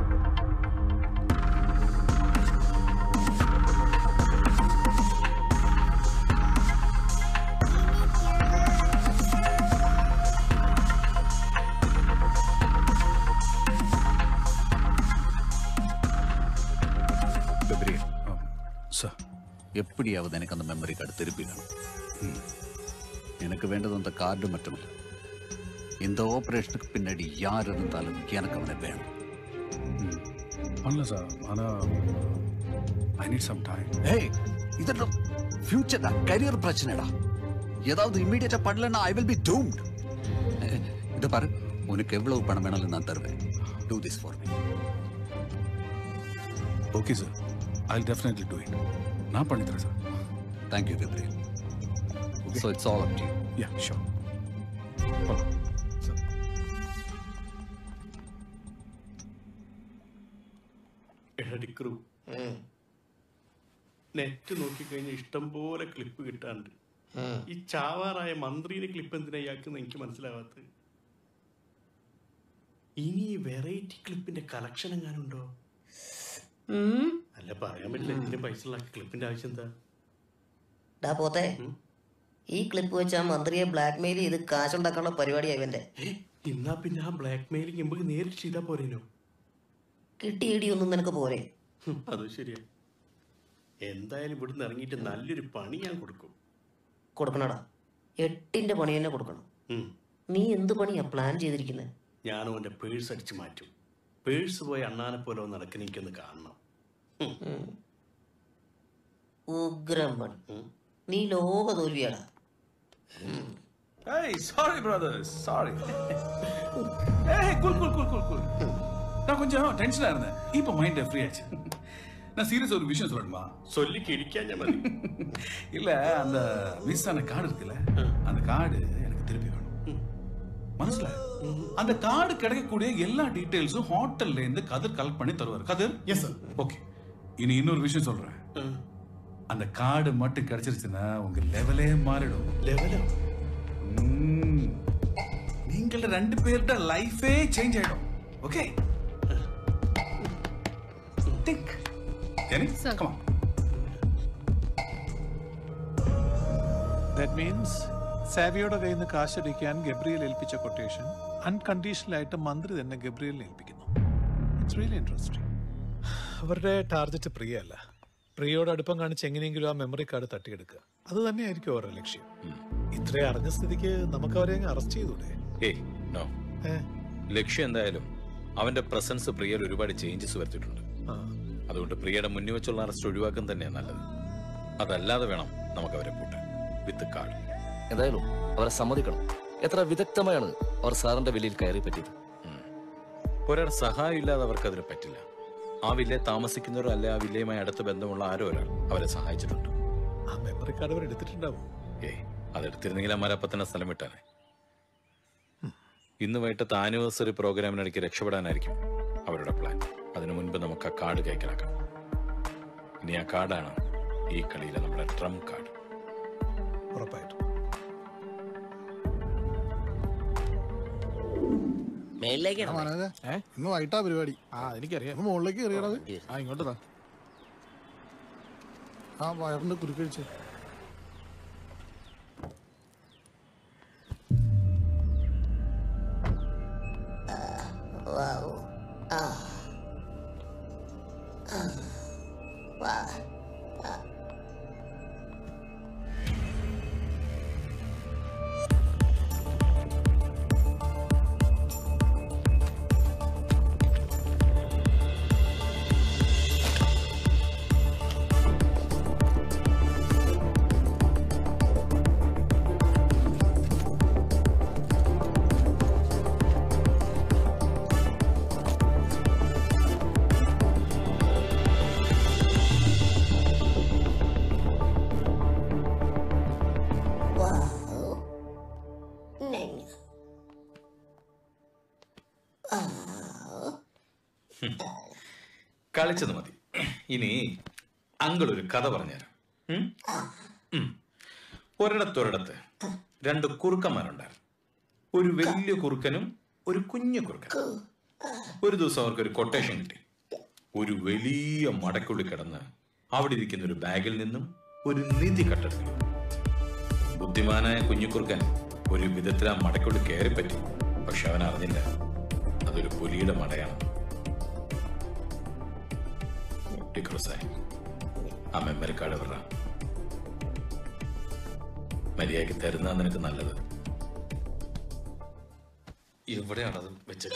கப்ரியல் சார் எப்படியாவது எனக்கு அந்த மெமரி கார்டு திருப்பி வேணும் ம். எனக்கு வேண்டது அந்த கார்டு மட்டுமல்ல இந்த ஆபரேஷனுக்கு பின்னாடி யார் இருந்தாலும் எனக்கு அவனை வேணும் பண்ணல சார் ஆனால் ஐ நீட் சம் டைம் ஏய் இதெல்லாம் ஃபியூச்சர்டா கரியர் பிரச்சனைடா ஏதாவது இம்மீடியட்டா பண்ணலன்னா ஐ வில் பி டூம்ட் இத பாரு உனக்கு எவ்வளவு பணம் வேணாலும் நான் தருவேன் do this for me okay sir I definitely do it நான் பண்ணி தரேன் sir thank you Gabriel so it's all up to you sure എടടിക്കറു നെറ്റ് നോക്കിക്കഴിഞ്ഞാൽ ഇഷ്ടം പോലെ ക്ലിപ്പ് കിട്ടാണ്ട് ഈ ചാവാറായ മന്ത്രിയുടെ ക്ലിപ്പ് എന്തിനാ ഇയാൾക്കെന്ന് എനിക്ക് മനസ്സിലാവാത്തത് ഇനി വെറൈറ്റി ക്ലിപ്പിന്റെ കളക്ഷൻ എങ്ങാനുണ്ടോ അല്ല പറയാൻ പറ്റില്ല എന്തിനും പൈസ ഉള്ള ക്ലിപ്പിന്റെ ആവശ്യം എന്താ ഡാ പോത്തെ ഈ ക്ലിപ്പ് വെച്ച് ആ മന്ത്രിയെ ബ്ലാക്ക്മെയിൽ ചെയ്ത് കാശുണ്ടാക്കാനുള്ള പരിപാടിയാ ഇവന്റെ എന്നാ പിന്നെ ആ ബ്ലാക്ക് മെയിലിംഗ് നമുക്ക് നേരിട്ട് ചെയ്താൽ പോരേനോ കിട്ടി ഇടിയൊന്നും നിനക്ക് പോരെ ഹും, അത് ശരിയാ എന്തായാലും ഇവിടുന്ന് ഇറങ്ങിയിട്ട് നല്ലൊരു പണി ഞാൻ കൊടുക്കും കൊടുക്കണടാ എട്ടിന്റെ പണി തന്നെ കൊടുക്കണം ഉം. നീ എന്ത് പണിയാ പ്ലാൻ ചെയ്തിരിക്കുന്നത് ഞാനും അവന്റെ പേഴ്സ് അടിച്ചു മാറ്റും പേഴ്സ് പോയി അണ്ണാനെ പോലെ ഒന്ന് നടക്കുന്ന എനിക്കൊന്ന് കാണണം ഉഗ്രം പണി നീ ലോക തോൽവിയാടാ Hey, sorry brothers, sorry. hey, cool, cool, cool, cool, cool. நான் கொஞ்சம் டென்ஷனா இருந்தேன் இப்போ மைண்ட் ஃப்ரீ ஆச்சு நான் சீரியஸ் ஒரு விஷயம் சொல்லணுமா சொல்லி கிடிக்கா ഞാൻ മതി இல்ல அந்த மிஸ் ஆன கார்டு இருக்குல்ல அந்த கார்டு எனக்கு திருப்பி வேணும் மனசுல அந்த கார்டு கிடைக்கக்கூடிய எல்லா டீடைல்ஸும் ஹோட்டல்ல இருந்து கதிர் கலெக்ட் பண்ணி தருவார் கதிர் எஸ் சார் ஓகே இனி இன்னொரு விஷயம் சொல்றேன் அந்த கார்டு மட்டும் கிடைச்சிருச்சுன்னா உங்க லெவலே மாறிடும் லெவலோ நீங்கள ரெண்டு பேர்ட லைஃபே சேஞ்ச் ஆயிடும் okay think Jenny, come on. That means സാവിയുടെ കയ്യിൽ നിന്ന് കാശടിക്കാൻ ഗബ്രിയൽ ഏൽപ്പിച്ച കൊട്ടേഷൻ അൺകണ്ടീഷണൽ ആയിട്ട് മന്ത്രി തന്നെ ഗബ്രിയലിനെ ഏൽപ്പിക്കുന്നു ഇറ്റ്സ് റിയലി ഇൻട്രസ്റ്റിംഗ് അവരുടെ ടാർഗറ്റ് പ്രിയ അല്ല പ്രിയയോട് അടുപ്പം കാണിച്ച് എങ്ങനെയെങ്കിലും ആ മെമ്മറി കാർഡ് തട്ടിയെടുക്കുക അത് തന്നെയായിരിക്കും അവരുടെ ലക്ഷ്യം ഇത്രയും അറിഞ്ഞ സ്ഥിതിക്ക് നമുക്ക് അവരെ അങ്ങ് അറസ്റ്റ് ചെയ്തൂടെ ഏയ് നോ ഏ? ലക്ഷ്യം എന്തായാലും അവന്റെ പ്രസൻസ് പ്രിയയിൽ ഒരുപാട് ചേഞ്ചസ് വരുത്തിയിട്ടുണ്ട് ആ. അതുകൊണ്ട് പ്രിയയുടെ മുന്നിൽ വെച്ചുള്ള അറസ്റ്റ് ഒഴിവാക്കാൻ തന്നെയാണ് നല്ലത് അതല്ലാതെ വേണം നമുക്ക് അവരെ പൂട്ടാൻ വിത്ത് കാർഡ് ഏതായാലും അവരെ സമ്മതിക്കണം എത്ര വിദഗ്ധമായാണ് അവർ സാറിന്റെ വിലയിൽ കയറി പറ്റിയത് ഒരാൾ സഹായം ഇല്ലാതെ അവർക്ക് അതിന് പറ്റില്ല ആ വില്ലേ താമസിക്കുന്നവരോ അല്ലെ ആ വില്ലയുമായി അടുത്ത ബന്ധമുള്ള ആരോ ഒരാൾ അവരെ സഹായിച്ചിട്ടുണ്ട് ആ മെമ്മറി കാർഡ് അവർ എടുത്തിട്ടുണ്ടാവും ഏയ് അതെടുത്തിരുന്നെങ്കിൽ അമ്മാരപ്പം തന്നെ സ്ഥലം വിട്ടാനെ ഇന്ന് വൈകിട്ടത്തെ ആനിവേഴ്സറി പ്രോഗ്രാമിനിടയ്ക്ക് രക്ഷപ്പെടാനായിരിക്കും അവരുടെ പ്ലാൻ അതിനു മുൻപ് നമുക്ക് ആ കാർഡ് കൈക്കലാക്കാം ഇനി ആ കാർഡാണ് ഈ കളിയിലെ നമ്മുടെ ട്രം കാർഡ് ഉറപ്പായിട്ടും ആ, മനോജേ, ഇന്ന് വൈകിട്ടാ പരിപാടി ആ എനിക്കറിയാം ഇന്ന് മുകളിലേക്ക് കയറിയടത് ആ ഇങ്ങോട്ട് താ ആ വയറിന്റെ കുരുക്കഴിച്ച് വാവ്. ആ. ആ. വാ. ആ. കളിച്ചത് മതി ഇനി അങ്കിൾ ഒരു കഥ പറഞ്ഞുതരാം ഉം? ഉം. ഒരിടത്തൊരിടത്ത് രണ്ട് കുറുക്കന്മാരുണ്ടായിരുന്നു ഒരു വലിയ കുറുക്കനും ഒരു കുഞ്ഞു കുറുക്കനും ഒരു ദിവസം അവർക്ക് ഒരു കൊട്ടേഷൻ കിട്ടി ഒരു വലിയ മടക്കുള്ളിൽ കിടന്ന് അവിടെ ഇരിക്കുന്ന ഒരു ബാഗിൽ നിന്നും ഒരു നിധി കട്ടെടുത്തു ബുദ്ധിമാനായ കുഞ്ഞുകുറുക്കൻ ഒരു വിധത്തിൽ ആ മടക്കുള്ളിൽ കയറിപ്പറ്റി പക്ഷെ അവൻ അറിഞ്ഞില്ല അതൊരു പുലിയുടെ മടയാണ് ടിക്രൂസായി ആ മെമ്മറി കാർഡ് വിട മര്യാദയ്ക്ക് തരുന്ന നിനക്ക് നല്ലത് എവിടെയാണത് വെച്ചത്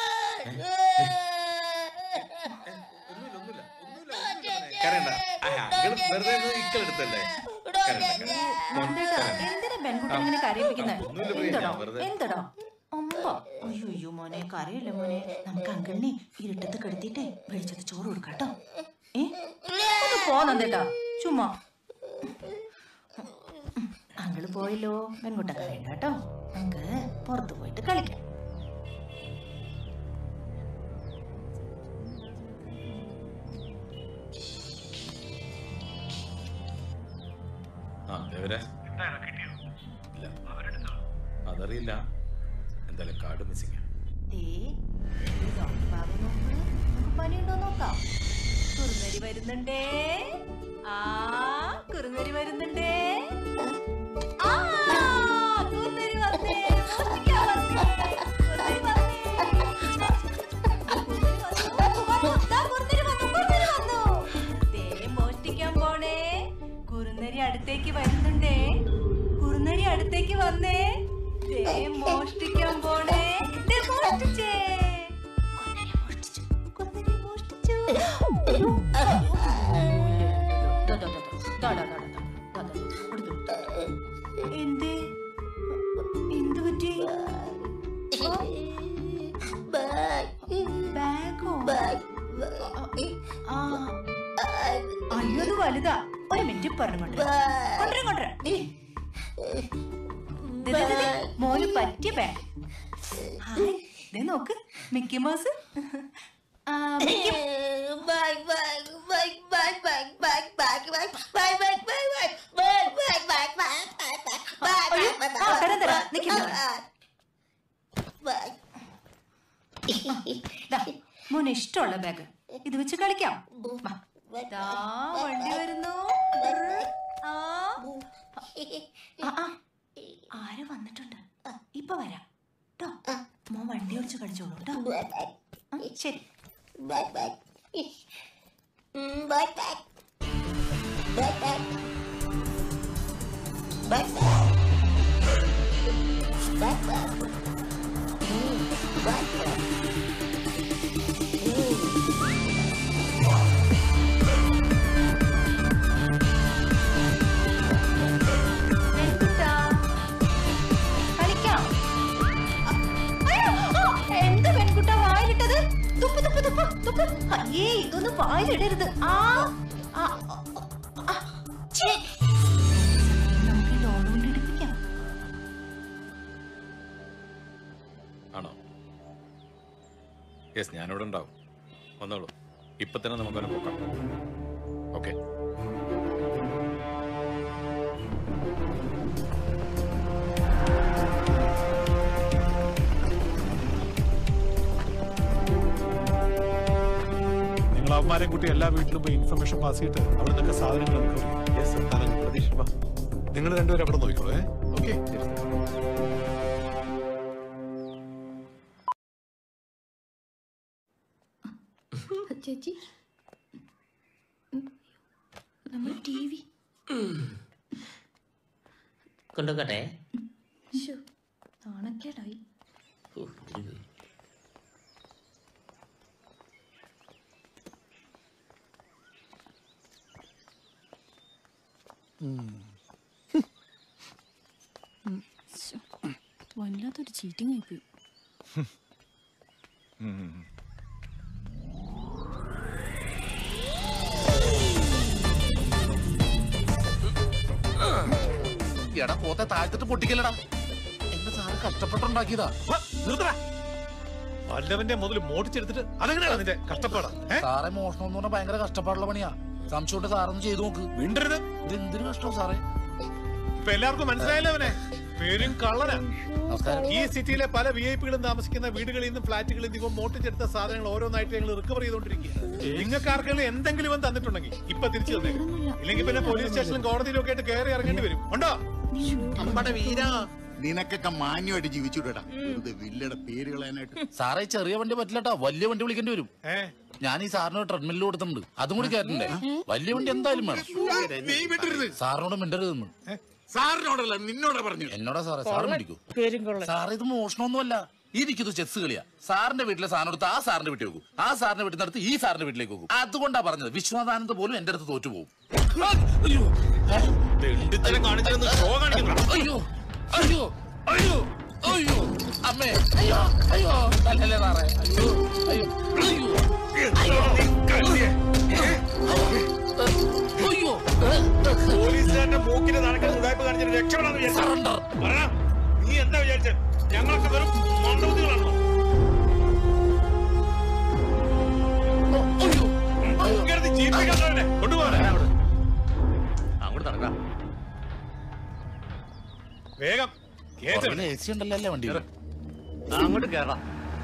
കരണ്ട അങ്കിൾ വെറുതെ ഒന്ന് ഇക്കളെടുത്തല്ലേ കരണ്ട, കരണ്ട. മോൻ, കരണ്ട. എന്തിനാ പെൺകുട്ടി ഇങ്ങനെ കരയിപ്പിക്കുന്നത് ഒന്നുമില്ല പ്രിയ, എന്തടോ ഞാൻ വെറുതെ- എന്തടോ അമ്പോ അയ്യോ അയ്യോ മോനെ കരയില്ല മോനെ നമുക്ക് അങ്കിളിനെ ഇരുട്ടത്ത് കിടത്തിയിട്ടേ വെളിച്ചത്ത് ചോറ് കൊടുക്കാട്ടോ ഏ ഒന്ന് പോന്നേട്ടാ ചുമ്മാ അങ്കിള് പോയല്ലോ പെൺകുട്ട കരയണ്ട കേട്ടോ നമുക്ക് പുറത്ത് പോയിട്ട് കളിക്കാം ആ ദേവരെ ഇല്ല അതറിയില്ല എന്തായാലും കാർഡ് മിസ്സിങ് ദേ, ഈ ഡോക്ടർ ബാബു നോക്ക്. നമുക്ക് പനിയുണ്ടോ നോക്കാം കുറുനരി വരുന്നുണ്ടേ ആ കുറുനരി വരുന്നുണ്ടേ ആ കുറുനരി വന്നേ മോഷ്ടിക്കാൻ വന്നേ. കുറുനരി വന്നേ. കുറുനരി വന്നു. വന്നു. ദാ കുറുനരി വന്നു. കുറുനരി വന്നു. ദേ മോഷ്ടിക്കാൻ പോണേ കുറുനരി അടുത്തേക്ക് വരുന്നുണ്ടേ കുറുനരി അടുത്തേക്ക് വന്നേ ദേ മോഷ്ടിക്കാൻ പോണേ ദേ മോഷ്ടിച്ചേ കുറുനരി മോഷ്ടിച്ചു. ദോ, ദോ, ദോ, ദോ. ദോ, ദോ, ദോ, ദോ, ദോ, ദോ, ദോ. കൊടുത്തു. എന്തേ എന്ത് പറ്റി ഓ. ബാഗോ ആ അയ്യോ അത് വലുതാ ഒരു മിനിറ്റ് പറഞ്ഞു കൊണ്ടുവരാം കൊണ്ടുവരാം ദേ, ദേ, ദേ, ദേ, മോന് പറ്റിയ ബാഗ് ഹായ് ദേ നോക്ക് മിക്കി മൗസ് ആ, മിക്കി അയ്യോ, ആ, തരാം, തരാം. നിക്ക് ഇവിടെ. ദാ, മോന് ഇഷ്ടമുള്ള ബാഗ് ഇത് വെച്ച് കളിക്കാം വാ. ദാ, വണ്ടി വരുന്നു ആ. ആ, ആ. ആര് വന്നിട്ടുണ്ട് ഇപ്പൊ വരാം ട്ടോ മോൻ വണ്ടി ഓടിച്ച് കളിച്ചോളൂ ട്ടോ ആ, ശരി പെൺകുട്ടാ, കളിക്കാം അയ്യോ, ആ, എന്ത് പെൺകുട്ട വായിലിട്ടത് തുപ്പ് തുപ്പ് തുപ്പ് തുപ്പ് അയ്യേ ഇതൊന്നും വായിലിടരുത് ആ ആ, ആ, ഛീ. നമുക്ക് ഈ ഡോൾ കൊണ്ട് ഇടിപ്പിക്കാം ആണോ യെസ് ഞാനിവിടെ ഉണ്ടാവും വന്നോളൂ ഇപ്പൊ തന്നെ നമുക്ക് അവനെ പോക്കാം ഓക്കെ നിങ്ങൾ അവന്മാരെ കൂട്ടി എല്ലാ വീട്ടിലും പോയി ഇൻഫർമേഷൻ പാസ് ചെയ്തിട്ട് അവിടെ നിന്നൊക്കെ സാധനങ്ങൾ നമുക്ക് നിങ്ങൾ രണ്ടുപേരും അവിടെ നോക്കിക്കോളൂ ഏ ഓക്കെ ചേച്ചി നമ്മൾ ടി വി കൊണ്ടുപോകട്ടെ നാണക്കേടായി ശ്ശോ, വല്ലാത്തൊരു ചീറ്റിംഗ് ആയിപ്പോയി എടാ പോത്തെ താഴ്ത്തിട്ട് പൊട്ടിക്കല്ലടാ എന്റെ സാറ് കഷ്ടപ്പെട്ടുണ്ടാക്കിയതാ നിർത്തടാ വല്ലവന്റെ മുതൽ മോട്ടിച്ചെടുത്തിട്ട് അതെങ്ങനെയാണ് നിന്റെ കഷ്ടപ്പാടാ ഏ? സാറേ മോഷണം എന്ന് പറഞ്ഞാൽ ഭയങ്കര കഷ്ടപ്പാടുള്ള പണിയാ സംശയമുണ്ട് സാറൊന്ന് ചെയ്തു നോക്ക് മിണ്ടരുത് ഇത് എന്തൊരു കഷ്ടം സാറേ ഇപ്പൊ എല്ലാവർക്കും മനസ്സിലായല്ലോ അവനെ പേരും കള്ളനാ ഈ സിറ്റിയിലെ പല വി ഐ പികളും താമസിക്കുന്ന വീടുകളിൽ നിന്നും ഫ്ലാറ്റുകളിൽ നിന്നും മോട്ടിച്ചെടുത്ത സാധനങ്ങൾ ഓരോന്നായിട്ട് ഞങ്ങൾ റിക്കവർ ചെയ്തോണ്ടിരിക്കുക നിങ്ങൾക്ക് ആർക്കെങ്കിലും എന്തെങ്കിലും ഇവൻ തന്നിട്ടുണ്ടെങ്കിൽ ഇപ്പൊ തിരിച്ചു തന്നേക്കും ഇല്ലെങ്കിൽ പിന്നെ പോലീസ് സ്റ്റേഷനിലും കോടതിയിലും ഒക്കെ ആയിട്ട് കയറി ഇറങ്ങേണ്ടി വരും ഉണ്ടോ അമ്പട വീരാ നിനക്കൊക്കെ മാന്യമായിട്ട് ജീവിച്ചുവിടടാ വെറുതെ വില്ലയുടെ പേര് കളയാനായിട്ട് സാറേ ഈ ചെറിയ വണ്ടി പറ്റില്ലട്ടോ വലിയ വണ്ടി വിളിക്കേണ്ടി വരും ഞാൻ ഈ സാറിന് ട്രെഡ്മില്ലിൽ കൊടുത്തിട്ടുണ്ട് അതും കൂടി കയറ്റണ്ടേ വലിയ വണ്ടി എന്തായാലും വേണം നീ വിട്ടരുത് സാറിനോട് മിണ്ടരുതെന്ന് സാറിനോടല്ല നിന്നോടാ പറഞ്ഞു എന്നോടാ സാറേ സാറ് മേടിക്കൂ സാറേ ഇത് മോഷണമൊന്നുമല്ല ഇരിക്കുന്നു ചെസ് കളിയാ സാറിന്റെ വീട്ടിലെ സാധനം എടുത്ത് ആ സാറിന്റെ വീട്ടിൽ വെക്കും ആ സാറിന്റെ വീട്ടിൽ നിന്ന് ഈ സാറിന്റെ വീട്ടിലേക്ക് വെക്കും അതുകൊണ്ടാ പറഞ്ഞത് വിശ്വനാഥാനന്ദ പോലും എന്റെ അടുത്ത് തോറ്റു പോകും അയ്യോ അയ്യോ അയ്യോ അയ്യോ അയ്യോ അമ്മേ അയ്യോ അയ്യോ തല്ലല്ലേ സാറേ അയ്യോ അയ്യോ അയ്യോ അയ്യോ പോലീസുകാരന്റെ മൂക്കിന് നടക്കുന്ന ഉടായ്പ കാണിച്ചിട്ട് രക്ഷപ്പെടാന്ന് വിചാരിച്ചോ? പറ. നീ എന്താ വിചാരിച്ച ഞങ്ങളൊക്കെ വെറും മന്ദബുദ്ധികളാണോ ഇങ്ങനത്തെ ജീവിപ്പിക്കാത്തവനെ കൊണ്ടുപോകാൻ അങ്ങോട്ട് നടക്കാം വേഗം കേറ്റ് പുറകില് AC ഉണ്ടല്ലോ അല്ലേ വണ്ടിയിൽ അങ്ങോട്ട് കേറാം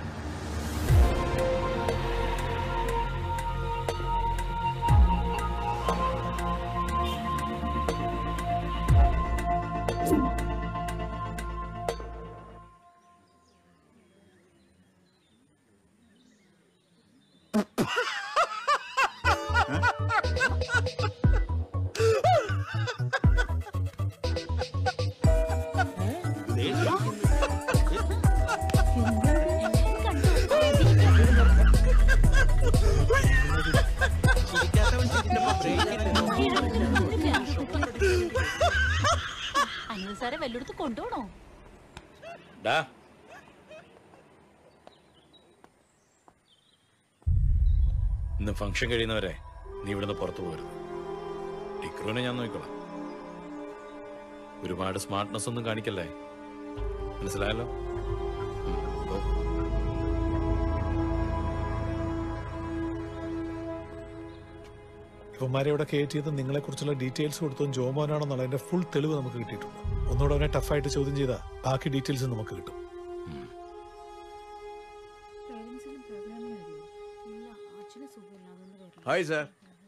അനിൽ സാറെ വല്ലയിടത്ത് കൊണ്ടുപോണോ ഡാ ഇന്ന് ഫംഗ്ഷൻ കഴിയുന്നവരെ നീ ഇവിടുന്ന് പുറത്തു പോകരുത് ടിക്രുവിനെ ഞാൻ നോക്കിക്കോളാം ഒരുപാട് സ്മാർട്ട്നെസ് ഒന്നും കാണിക്കല്ലേ മനസ്സിലായല്ലോ ഉം, പോ. ഇവന്മാരെ ഇവിടെ കയറ്റിയത് നിങ്ങളെ കുറിച്ചുള്ള ഡീറ്റെയിൽസ് കൊടുത്തതും ജോമോനാണെന്നുള്ളതിന്റെ ഫുൾ തെളിവ് നമുക്ക് കിട്ടിയിട്ടുണ്ട് ഒന്നുകൂടെ അവനെ ടഫായിട്ട് ചോദ്യം ചെയ്താൽ ബാക്കി ഡീറ്റെയിൽസ് നമുക്ക് കിട്ടും ഹായ് സാർ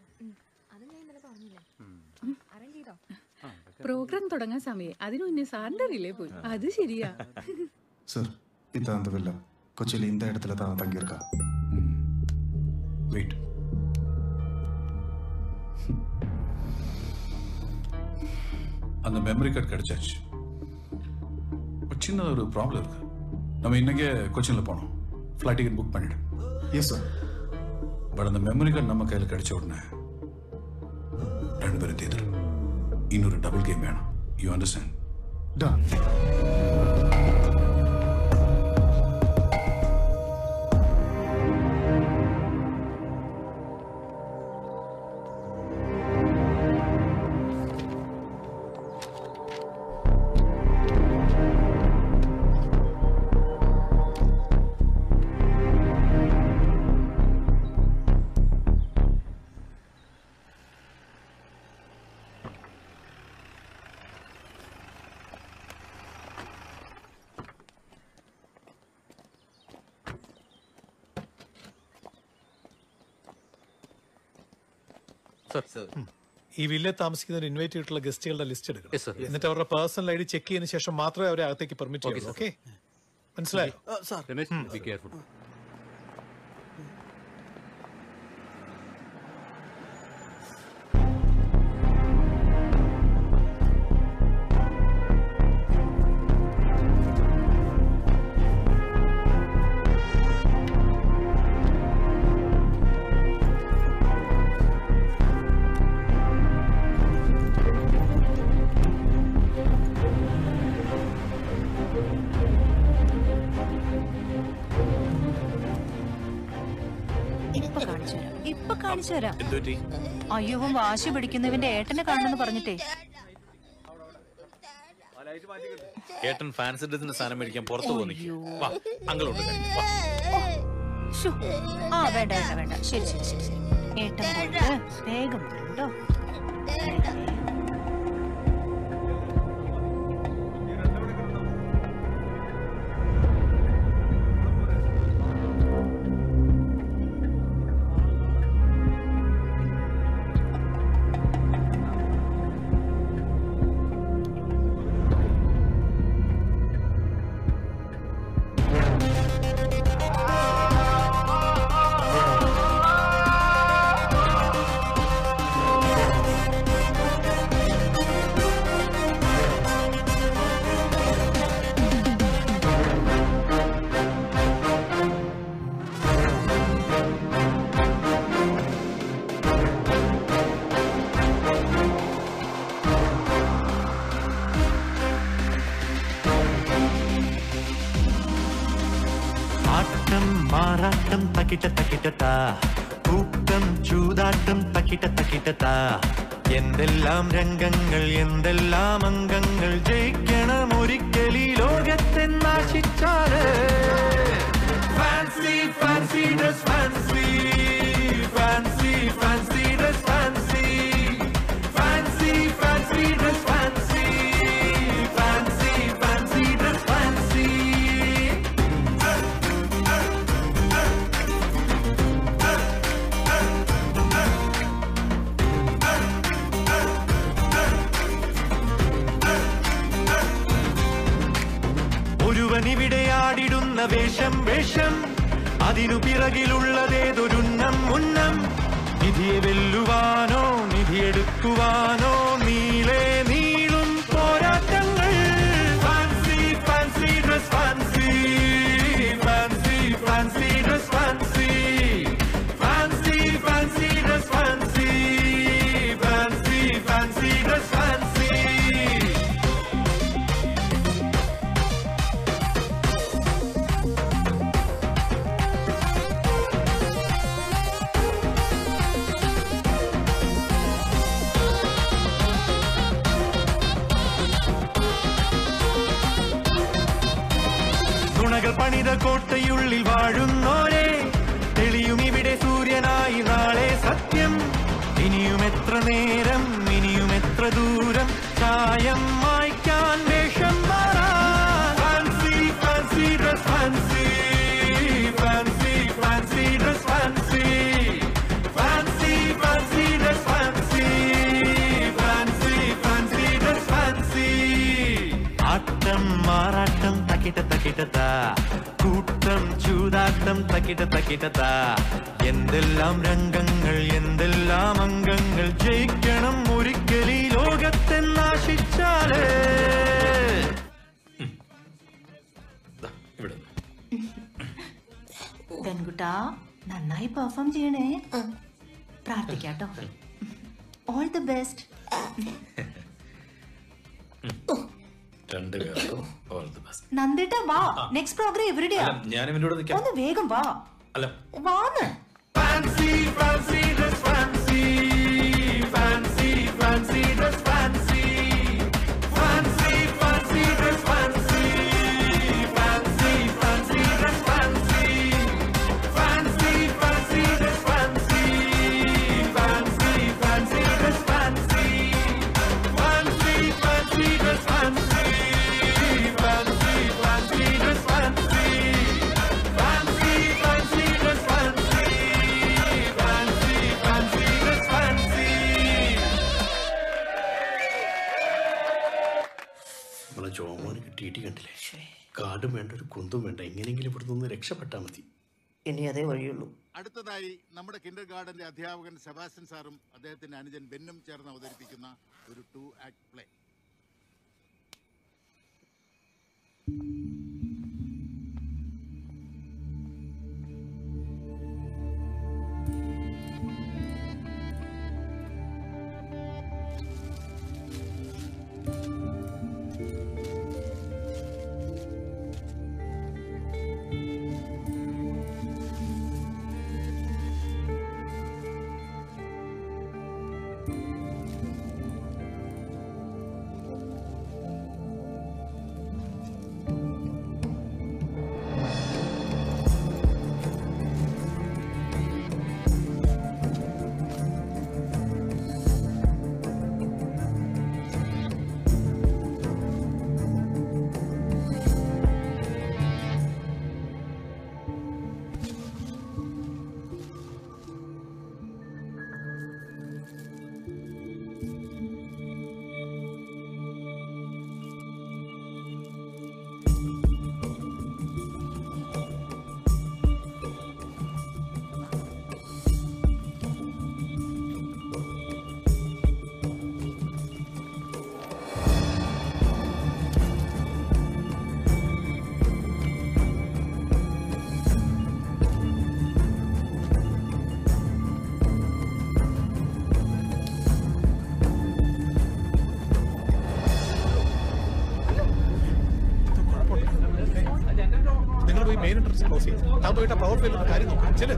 പ്രോഗ്രാം തുടങ്ങാൻ സമയം അതിനു മുന്നേ സാറിന്റെ റിലേ പോയി അത് ശരിയാ ಸರ್ ಇಂಥ ಅಂತವಿಲ್ಲ ಕೊಚ್ಚಿಲಿ ಇಂಥ இடத்துல தான் தங்கியிருக்கா வெயிட் அந்த மெமரி கார்டு கிடைச்சாச்சு ஒரு சின்ன ஒரு ப்ராப்ளம் இருக்கு நம்ம இன்னைக்கே கொச்சின்ல போனோம் ஃப்ளைட் டிக்கெட் புக் பண்ணிடு எஸ் சார் பட் அந்த மெமரி கார்டு நம்ம கையில் கிடைச்ச உடனே ரெண்டு பேரும் தீர்ந்துரு இன்னொரு டபுள் கேம் வேணும் யூ அண்டர்ஸ்டாண்ட் டன் ഈ വില്ലെ താമസിക്കുന്നവർ ഇൻവൈറ്റ് ചെയ്തിട്ടുള്ള ഗസ്റ്റുകളുടെ ലിസ്റ്റ് എടുക്കണം എന്നിട്ട് അവരുടെ പേഴ്സണൽ ഐ ഡി ചെക്ക് ചെയ്തതിനു ശേഷം മാത്രമേ അവരെ അകത്തേക്ക് പെർമിറ്റ് Okay, ചെയ്യൂ sir. ഓക്കെ മനസ്സിലായോ രമേശ് ബി കെയർഫുൾ ഇപ്പൊ കാണിച്ചു തരാം ഇപ്പൊ കാണിച്ചു തരാം എന്തുപറ്റി അയ്യോ ഇവൻ വാശി പിടിക്കുന്നവന്റെ ഏട്ടനെ കാണണമെന്ന് പറഞ്ഞിട്ടേ ഏട്ടൻ ഫാൻസി ഡ്രസ്സിന്റെ സാധനം മേടിക്കാൻ പുറത്തു പോന്നിക്കും വാ അങ്കിളുണ്ട് വാ ശ്ശോ. ആ വേണ്ട വേണ്ട വേണ്ട ശരി ശരി ശരി ശരി ഏട്ടൻ പോയിട്ട് വേഗം വരൂ കേട്ടോ ആട്ടം മാറാട്ടം തക്കിട്ട തക്കിട്ട കൂട്ടം ചൂതാട്ടം തക്കിട്ട തക്കിട്ട എന്തെല്ലാം രംഗങ്ങൾ എന്തെല്ലാം അംഗങ്ങൾ ജയിക്കണം ഒരിക്കലീ ലോകത്തെ നാശിച്ചാല് fancy fancy dress fancy fancy fancy dress fancy fancy fancy dress fancy fancy fancy dress fancy ഒരുവൻ ഇവിടെ ആടിടുന്ന വേഷം വേഷം അതിനു പിറകിലുള്ളതേതൊരുന്നം ഉന്നം നിധിയെ വെല്ലുവാനോ നിധിയെടുക്കുവാനോ നീളെ നീളും പോരാട്ടങ്ങൾ fancy fancy dress fancy fancy fancy dress fancy fancy fancy dress fancy fancy fancy dress fancy നുണകൾ പണിത കോട്ടയുള്ളിൽ വാഴുന്നോരെ തെളിയും ഇവിടെ സൂര്യനായി നാളെ സത്യം ഇനിയും എത്ര നേരം ഇനിയും എത്ര ദൂരം ചായം മായ്ക്കാൻ വേഷം മാറാൻ fancy fancy dress fancy fancy fancy dress fancy fancy fancy dress fancy fancy fancy dress fancy ആട്ടം മാറാട്ടം തക്കിട്ട തക്കിട്ട കൂട്ടം ചൂതാട്ടം തക്കിട്ട തക്കിട്ട എന്തെല്ലാം രംഗങ്ങൾ എന്തെല്ലാം അംഗങ്ങൾ ജയിക്കണം ഒരിക്കലീ ലോകത്തെ നാശിച്ചാല് പെൺകുട്ടാ നന്നായി പെർഫോം ചെയ്യണേ പ്രാർത്ഥിക്കാട്ടോ ഓൾ ദി ബെസ്റ്റ് രണ്ട് പേർക്കും ഓൾ ദി ബെസ്റ്റ് നന്ദിട്ട വാ നെക്സ്റ്റ് പ്രോഗ്രാം എവിടെയാ ഞാൻ ഇവനോട് നിൽക്കാം ഒന്ന് വേഗം വാ അല്ല വാന്ന് fancy fancy dress fancy fancy fancy dress fancy fancy fancy dress fancy fancy fancy dress fancy fancy fancy dress fancy fancy fancy dress fancy fancy fancy dress fancy fancy fancy dress fancy fancy fancy dress fancy fancy fancy dress fancy നമ്മളെ ജോമോന് കിട്ടിയിട്ട് കണ്ടില്ലേ കാടും വേണ്ട ഒരു കുന്തും വേണ്ട എങ്ങനെയെങ്കിലും ഇവിടെ നിന്ന് രക്ഷപ്പെട്ടാൽ മതി ഇനി അതേ വഴിയുള്ളൂ അടുത്തതായി നമ്മുടെ കിൻഡർ ഗാർഡന്റെ അധ്യാപകൻ സെബാസ്റ്റ്യൻ സാറും അദ്ദേഹത്തിന്റെ അനുജൻ ബെന്നും ചേർന്ന് അവതരിപ്പിക്കുന്ന ഒരു two act play Thank close ചെയ്യും താൻ പോയിട്ട് പവർ ഫെയിലിന്റെ കാര്യം നോക്കാം ചെല്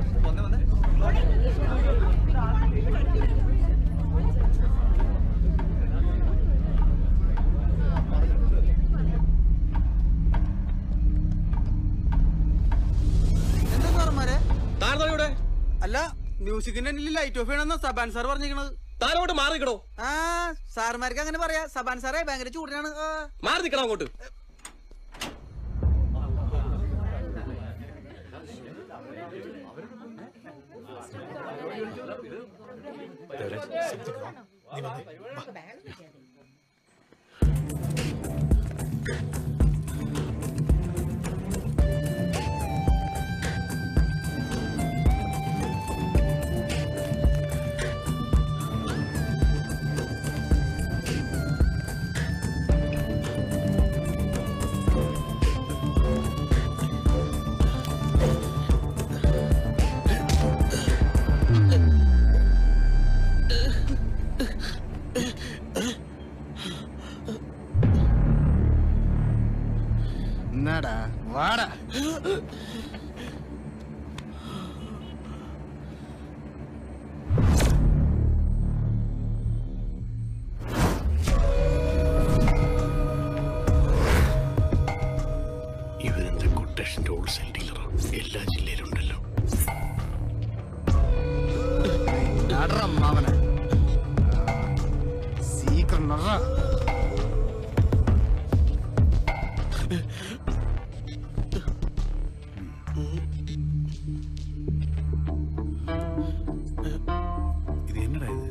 എന്താ സാറന്മാരെ താരതയുടെ അല്ല മ്യൂസിക്കിന്റെ ലൈറ്റ് ഓഫ് ചെയ്യണമെന്നാ സബാൻ സാർ പറഞ്ഞിരിക്കണത് താരോട്ട് മാറിക്കണോ ആ സാർമാർക്ക് അങ്ങനെ പറയാ സബാൻ സാറേ ഭയങ്കര ചൂടിനാണ് മാറി നിക്കണം അങ്ങോട്ട് എന്നാടാ വാടാ ഇവരെന്താ കൊട്ടേഷന്റെ ഹോൾസെയിൽ ഡീലറാ എല്ലാ ജില്ലയിലും ഉണ്ടല്ലോ നടറ മാവനെ സീക്രം നടറ ഇത് എന്നടാ ഇത്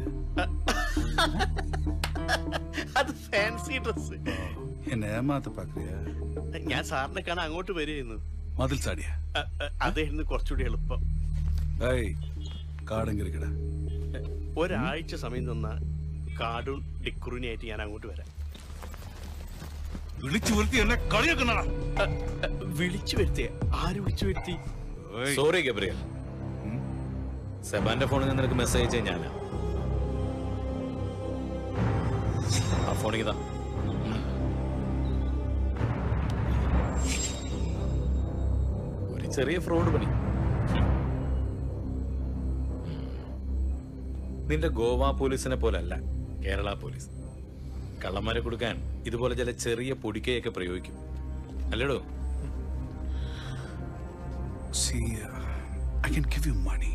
അത് ഫാൻസി ഡ്രസ് എന്നെ ഏമാത്ത പാക്രിയാ ഞാൻ സാറിനെ കാണാൻ അങ്ങോട്ട് വരികയായിരുന്നു മതിൽ ചാടിയ അ- അ- അതായിരുന്നു കുറച്ചുകൂടി എളുപ്പം ഏയ് കാടും കിരിക്കട ഒരാഴ്ച സമയം തന്ന കാർഡും ഡിക്കുറിനായിട്ട് ഞാൻ അങ്ങോട്ട് വരാം വിളിച്ചു വരുത്തി എന്നെ കളിയാക്കുന്നടാ വിളിച്ചു വരുത്തിയ ആര് വിളിച്ചു വരുത്തി സോറി ഗബ്രിയൽ സെബാന്റെ ഫോണിൽ നിന്ന് നിനക്ക് മെസ്സേജ് അയച്ചത് ഞാനാ ആ ഫോണിൽ ഇതാ ഒരു ചെറിയ ഫ്രോഡ് പണി നിന്റെ ഗോവ പോലീസിനെ പോലല്ല കേരള പോലീസ് കള്ളന്മാരെ കൊടുക്കാൻ ഇതുപോലെ ചില ചെറിയ പൊടിക്കയൊക്കെ പ്രയോഗിക്കും അല്ലേടോ See, uh, I can give you money.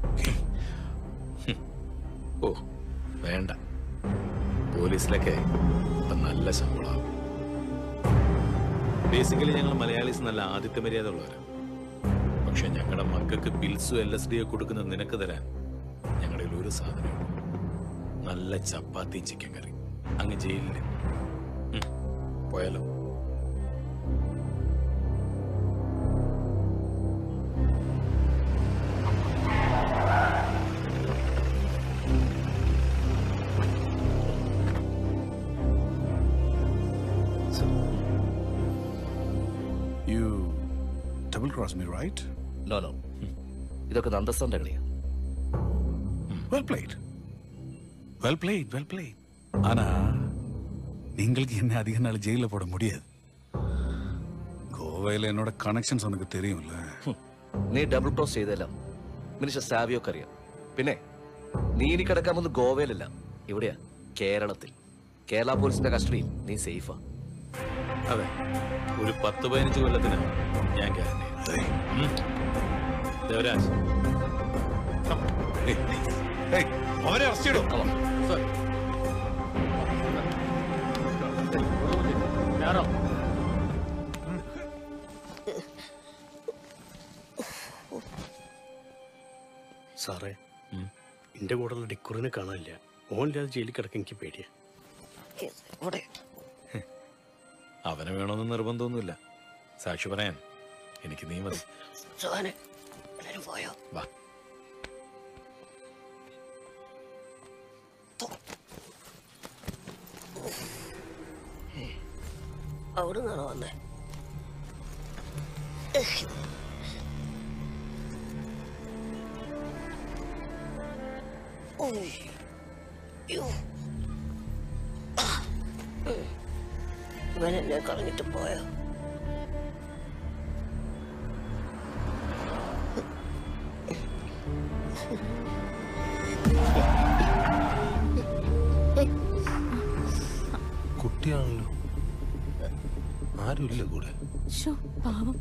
ഓ വേണ്ട പോലീസിലൊക്കെ ഇപ്പൊ നല്ല ശമ്പളമാവും ബേസിക്കലി ഞങ്ങൾ മലയാളീസ് നല്ല ആദിത്യ മര്യാദ ഉള്ളവരാണ് പക്ഷെ ഞങ്ങളുടെ മക്കൾക്ക് പിൽസും എൽ എസ് ഡി കൊടുക്കുന്നത് നിനക്ക് തരാൻ ഞങ്ങളുടെ കയ്യിൽ ഒരു സാധനമുള്ളൂ നല്ല ചപ്പാത്തി ചിക്കൻ കറി അങ്ങ് ജയിലില് ഉം, പോയാലോ You double cross me, right? No no ഇതൊക്കെ നന്ദസാറിന്റെ കളിയാ Well played. Well played, well played. ஆனா நீங்களுக்கு என்ன அதிக நாள் ஜெயில போட முடியாது கோவையில் என்னோட கனெக்ஷன்ஸ் உனக்கு தெரியும்ல നീ ഡബിൾ ക്രോസ് ചെയ്തെല്ലാം മിനിസ്റ്റർ സാവിയൊക്കെ അറിയാം പിന്നെ നീ ഇനി കിടക്കാൻ വന്ന് ഗോവയിലല്ല ഇവിടെയാ കേരളത്തിൽ കേരള പോലീസിന്റെ കസ്റ്റഡിയിൽ നീ സേഫാ അതെ ഒരു പത്ത് പതിനഞ്ച് കൊല്ലത്തിന് ഞാൻ ഗ്യാരണ്ടി ദേവരാജ് അവരെ അറസ്റ്റ് ചെയ്തോ സാറേ എന്റെ കൂടെയുള്ള ഡിക്കുറിനെ കാണാനില്ല ഓനില്ലാതെ ജയിലിൽ കിടക്കാൻ എനിക്ക് പേടിയാ അവനെ വേണമെന്ന് നിർബന്ധമൊന്നുമില്ല സാക്ഷി പറയാൻ എനിക്ക് നീ മതി സുഹാനെ എല്ലാരും പോയോ വാ അവിടെ നിന്നാണോ വന്നേ ഇവൻ എന്നെ കളഞ്ഞിട്ട് പോയോ കുട്ടിയാണല്ലോ ആരുമില്ല കൂടെ ശോ, പാവം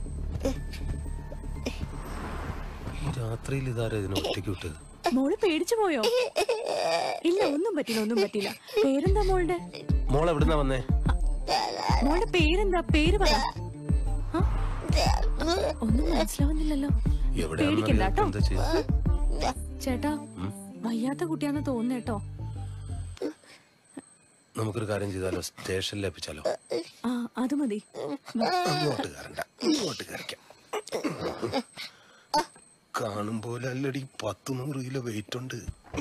ഈ രാത്രിയിൽ ഇതാരാ ഇതിനെ ഒറ്റയ്ക്ക് വിട്ടത് മോള് പേടിച്ചു പോയോ ഇല്ല ഒന്നും പറ്റില്ല ഒന്നും പറ്റില്ല പേരെന്താ മോളുടെ മോൾ എവിടുന്നാ വന്നേ മോളുടെ പേരെന്താ പേര് പറ ആ? ഒന്നും മനസ്സിലാവുന്നില്ലല്ലോ പേടിക്കണ്ട കേട്ടോ എന്താ ചെയ്യാ ചേട്ടാ വയ്യാത്ത കുട്ടിയാന്ന് തോന്നുന്നേട്ടോ നമുക്കൊരു കാര്യം ചെയ്താലോ സ്റ്റേഷനിൽ ഏൽപ്പിച്ചാലോ ആ അത് മതി അങ്ങോട്ട് കയറണ്ട ഇങ്ങോട്ട് കയറിക്കാം കാണും പോലെ അല്ലടി പത്ത് നൂറ് കിലോ വെയിറ്റ് ഉണ്ട്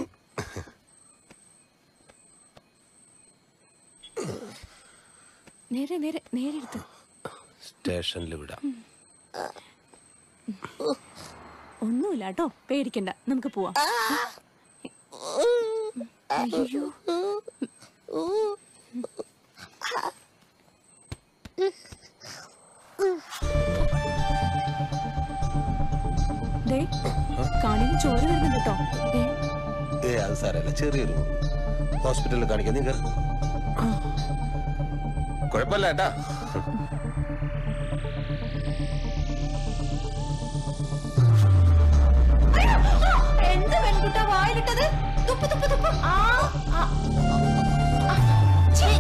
നേരെ നേരെ നേരെ എടുത്ത് സ്റ്റേഷനിൽ വിടാം ഒന്നുമില്ല കേട്ടോ പേടിക്കണ്ട നമുക്ക് പോവാം അയ്യോ ദേ കാണിന് ചോര വരുന്നുണ്ട് കേട്ടോ ദേ, ഏ അത് സാരല്ല ചെറിയൊരു ഹോസ്പിറ്റലിൽ കാണിക്കാം നീ കയറി കുഴപ്പമില്ല ഏട്ടാ എന്ത് പെൺകുട്ട വായിലിട്ടത് തുപ്പ് തുപ്പ് തുപ്പ് ആ ആ. ആ, ഛീ.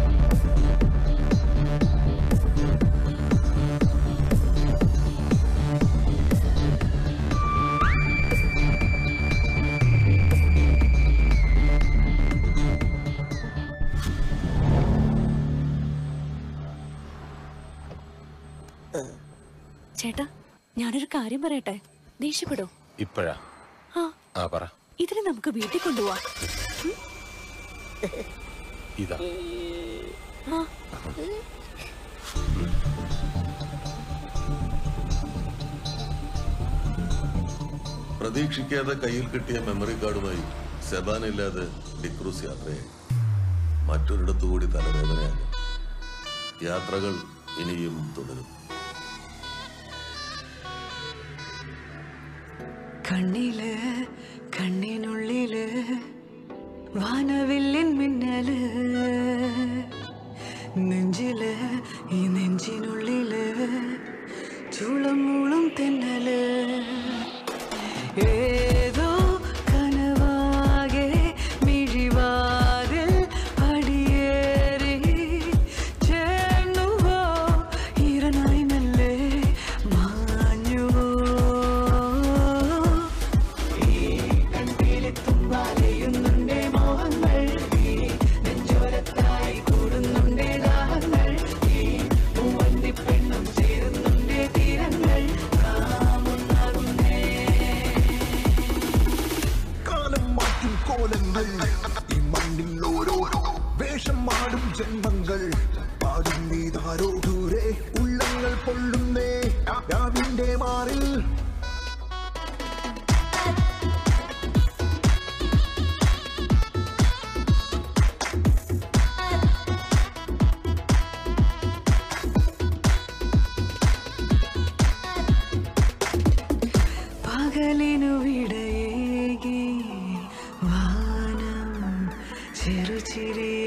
ചേട്ടാ ഞാനൊരു കാര്യം പറയട്ടെ ദേഷ്യപ്പെടോ ഇപ്പോഴാ ആ ആ പറ ഇതിന് നമുക്ക് വീട്ടിൽ കൊണ്ടുപോവാം ഇതാ ആ പ്രതീക്ഷിക്കാതെ കയ്യിൽ കിട്ടിയ മെമ്മറി കാർഡുമായി സെബാനില്ലാതെ ഡിക്രൂസ് യാത്രയായി മറ്റൊരിടത്തു കൂടി തലവേദനയാകും യാത്രകൾ ഇനിയും തുടരും കണ്ണില് കണ്ണിനുള്ളില് വാനവില്ലിൻ മിന്നല് നെഞ്ചില് ഈ നെഞ്ചിനുള്ളില് ചൂളം മൂളും തെന്നല് ഏതോ കനവാകെ മിഴിവാതിൽ പടിയേറി ചേർന്നുവോ ഈറനായി മെല്ലെ മാഞ്ഞുവോ ഈ കൺപീലിത്തും വലയുന്നുണ്ടേ മോഹങ്ങൾ ഈ നെഞ്ചോരത്തായി കൂടുന്നുണ്ടേ ദാഹങ്ങൾ ഈ പൂവന്തി പെണ്ണും ചേരുന്നുണ്ടേ തീരങ്ങൾ കാമുന്നാകുന്നേ കാലം മാറ്റും കോലങ്ങൾ ഈ മണ്ണിൽ ഓരോരോ വേഷം മാടും ജന്മങ്ങൾ പാടും നീതാരോ ദൂരെ ഉള്ളങ്ങൾ പൊള്ളുന്നേ രാവിന്റെ മാറിൽ പകലിനു വിടയേകി വാനം ചെറുചിരി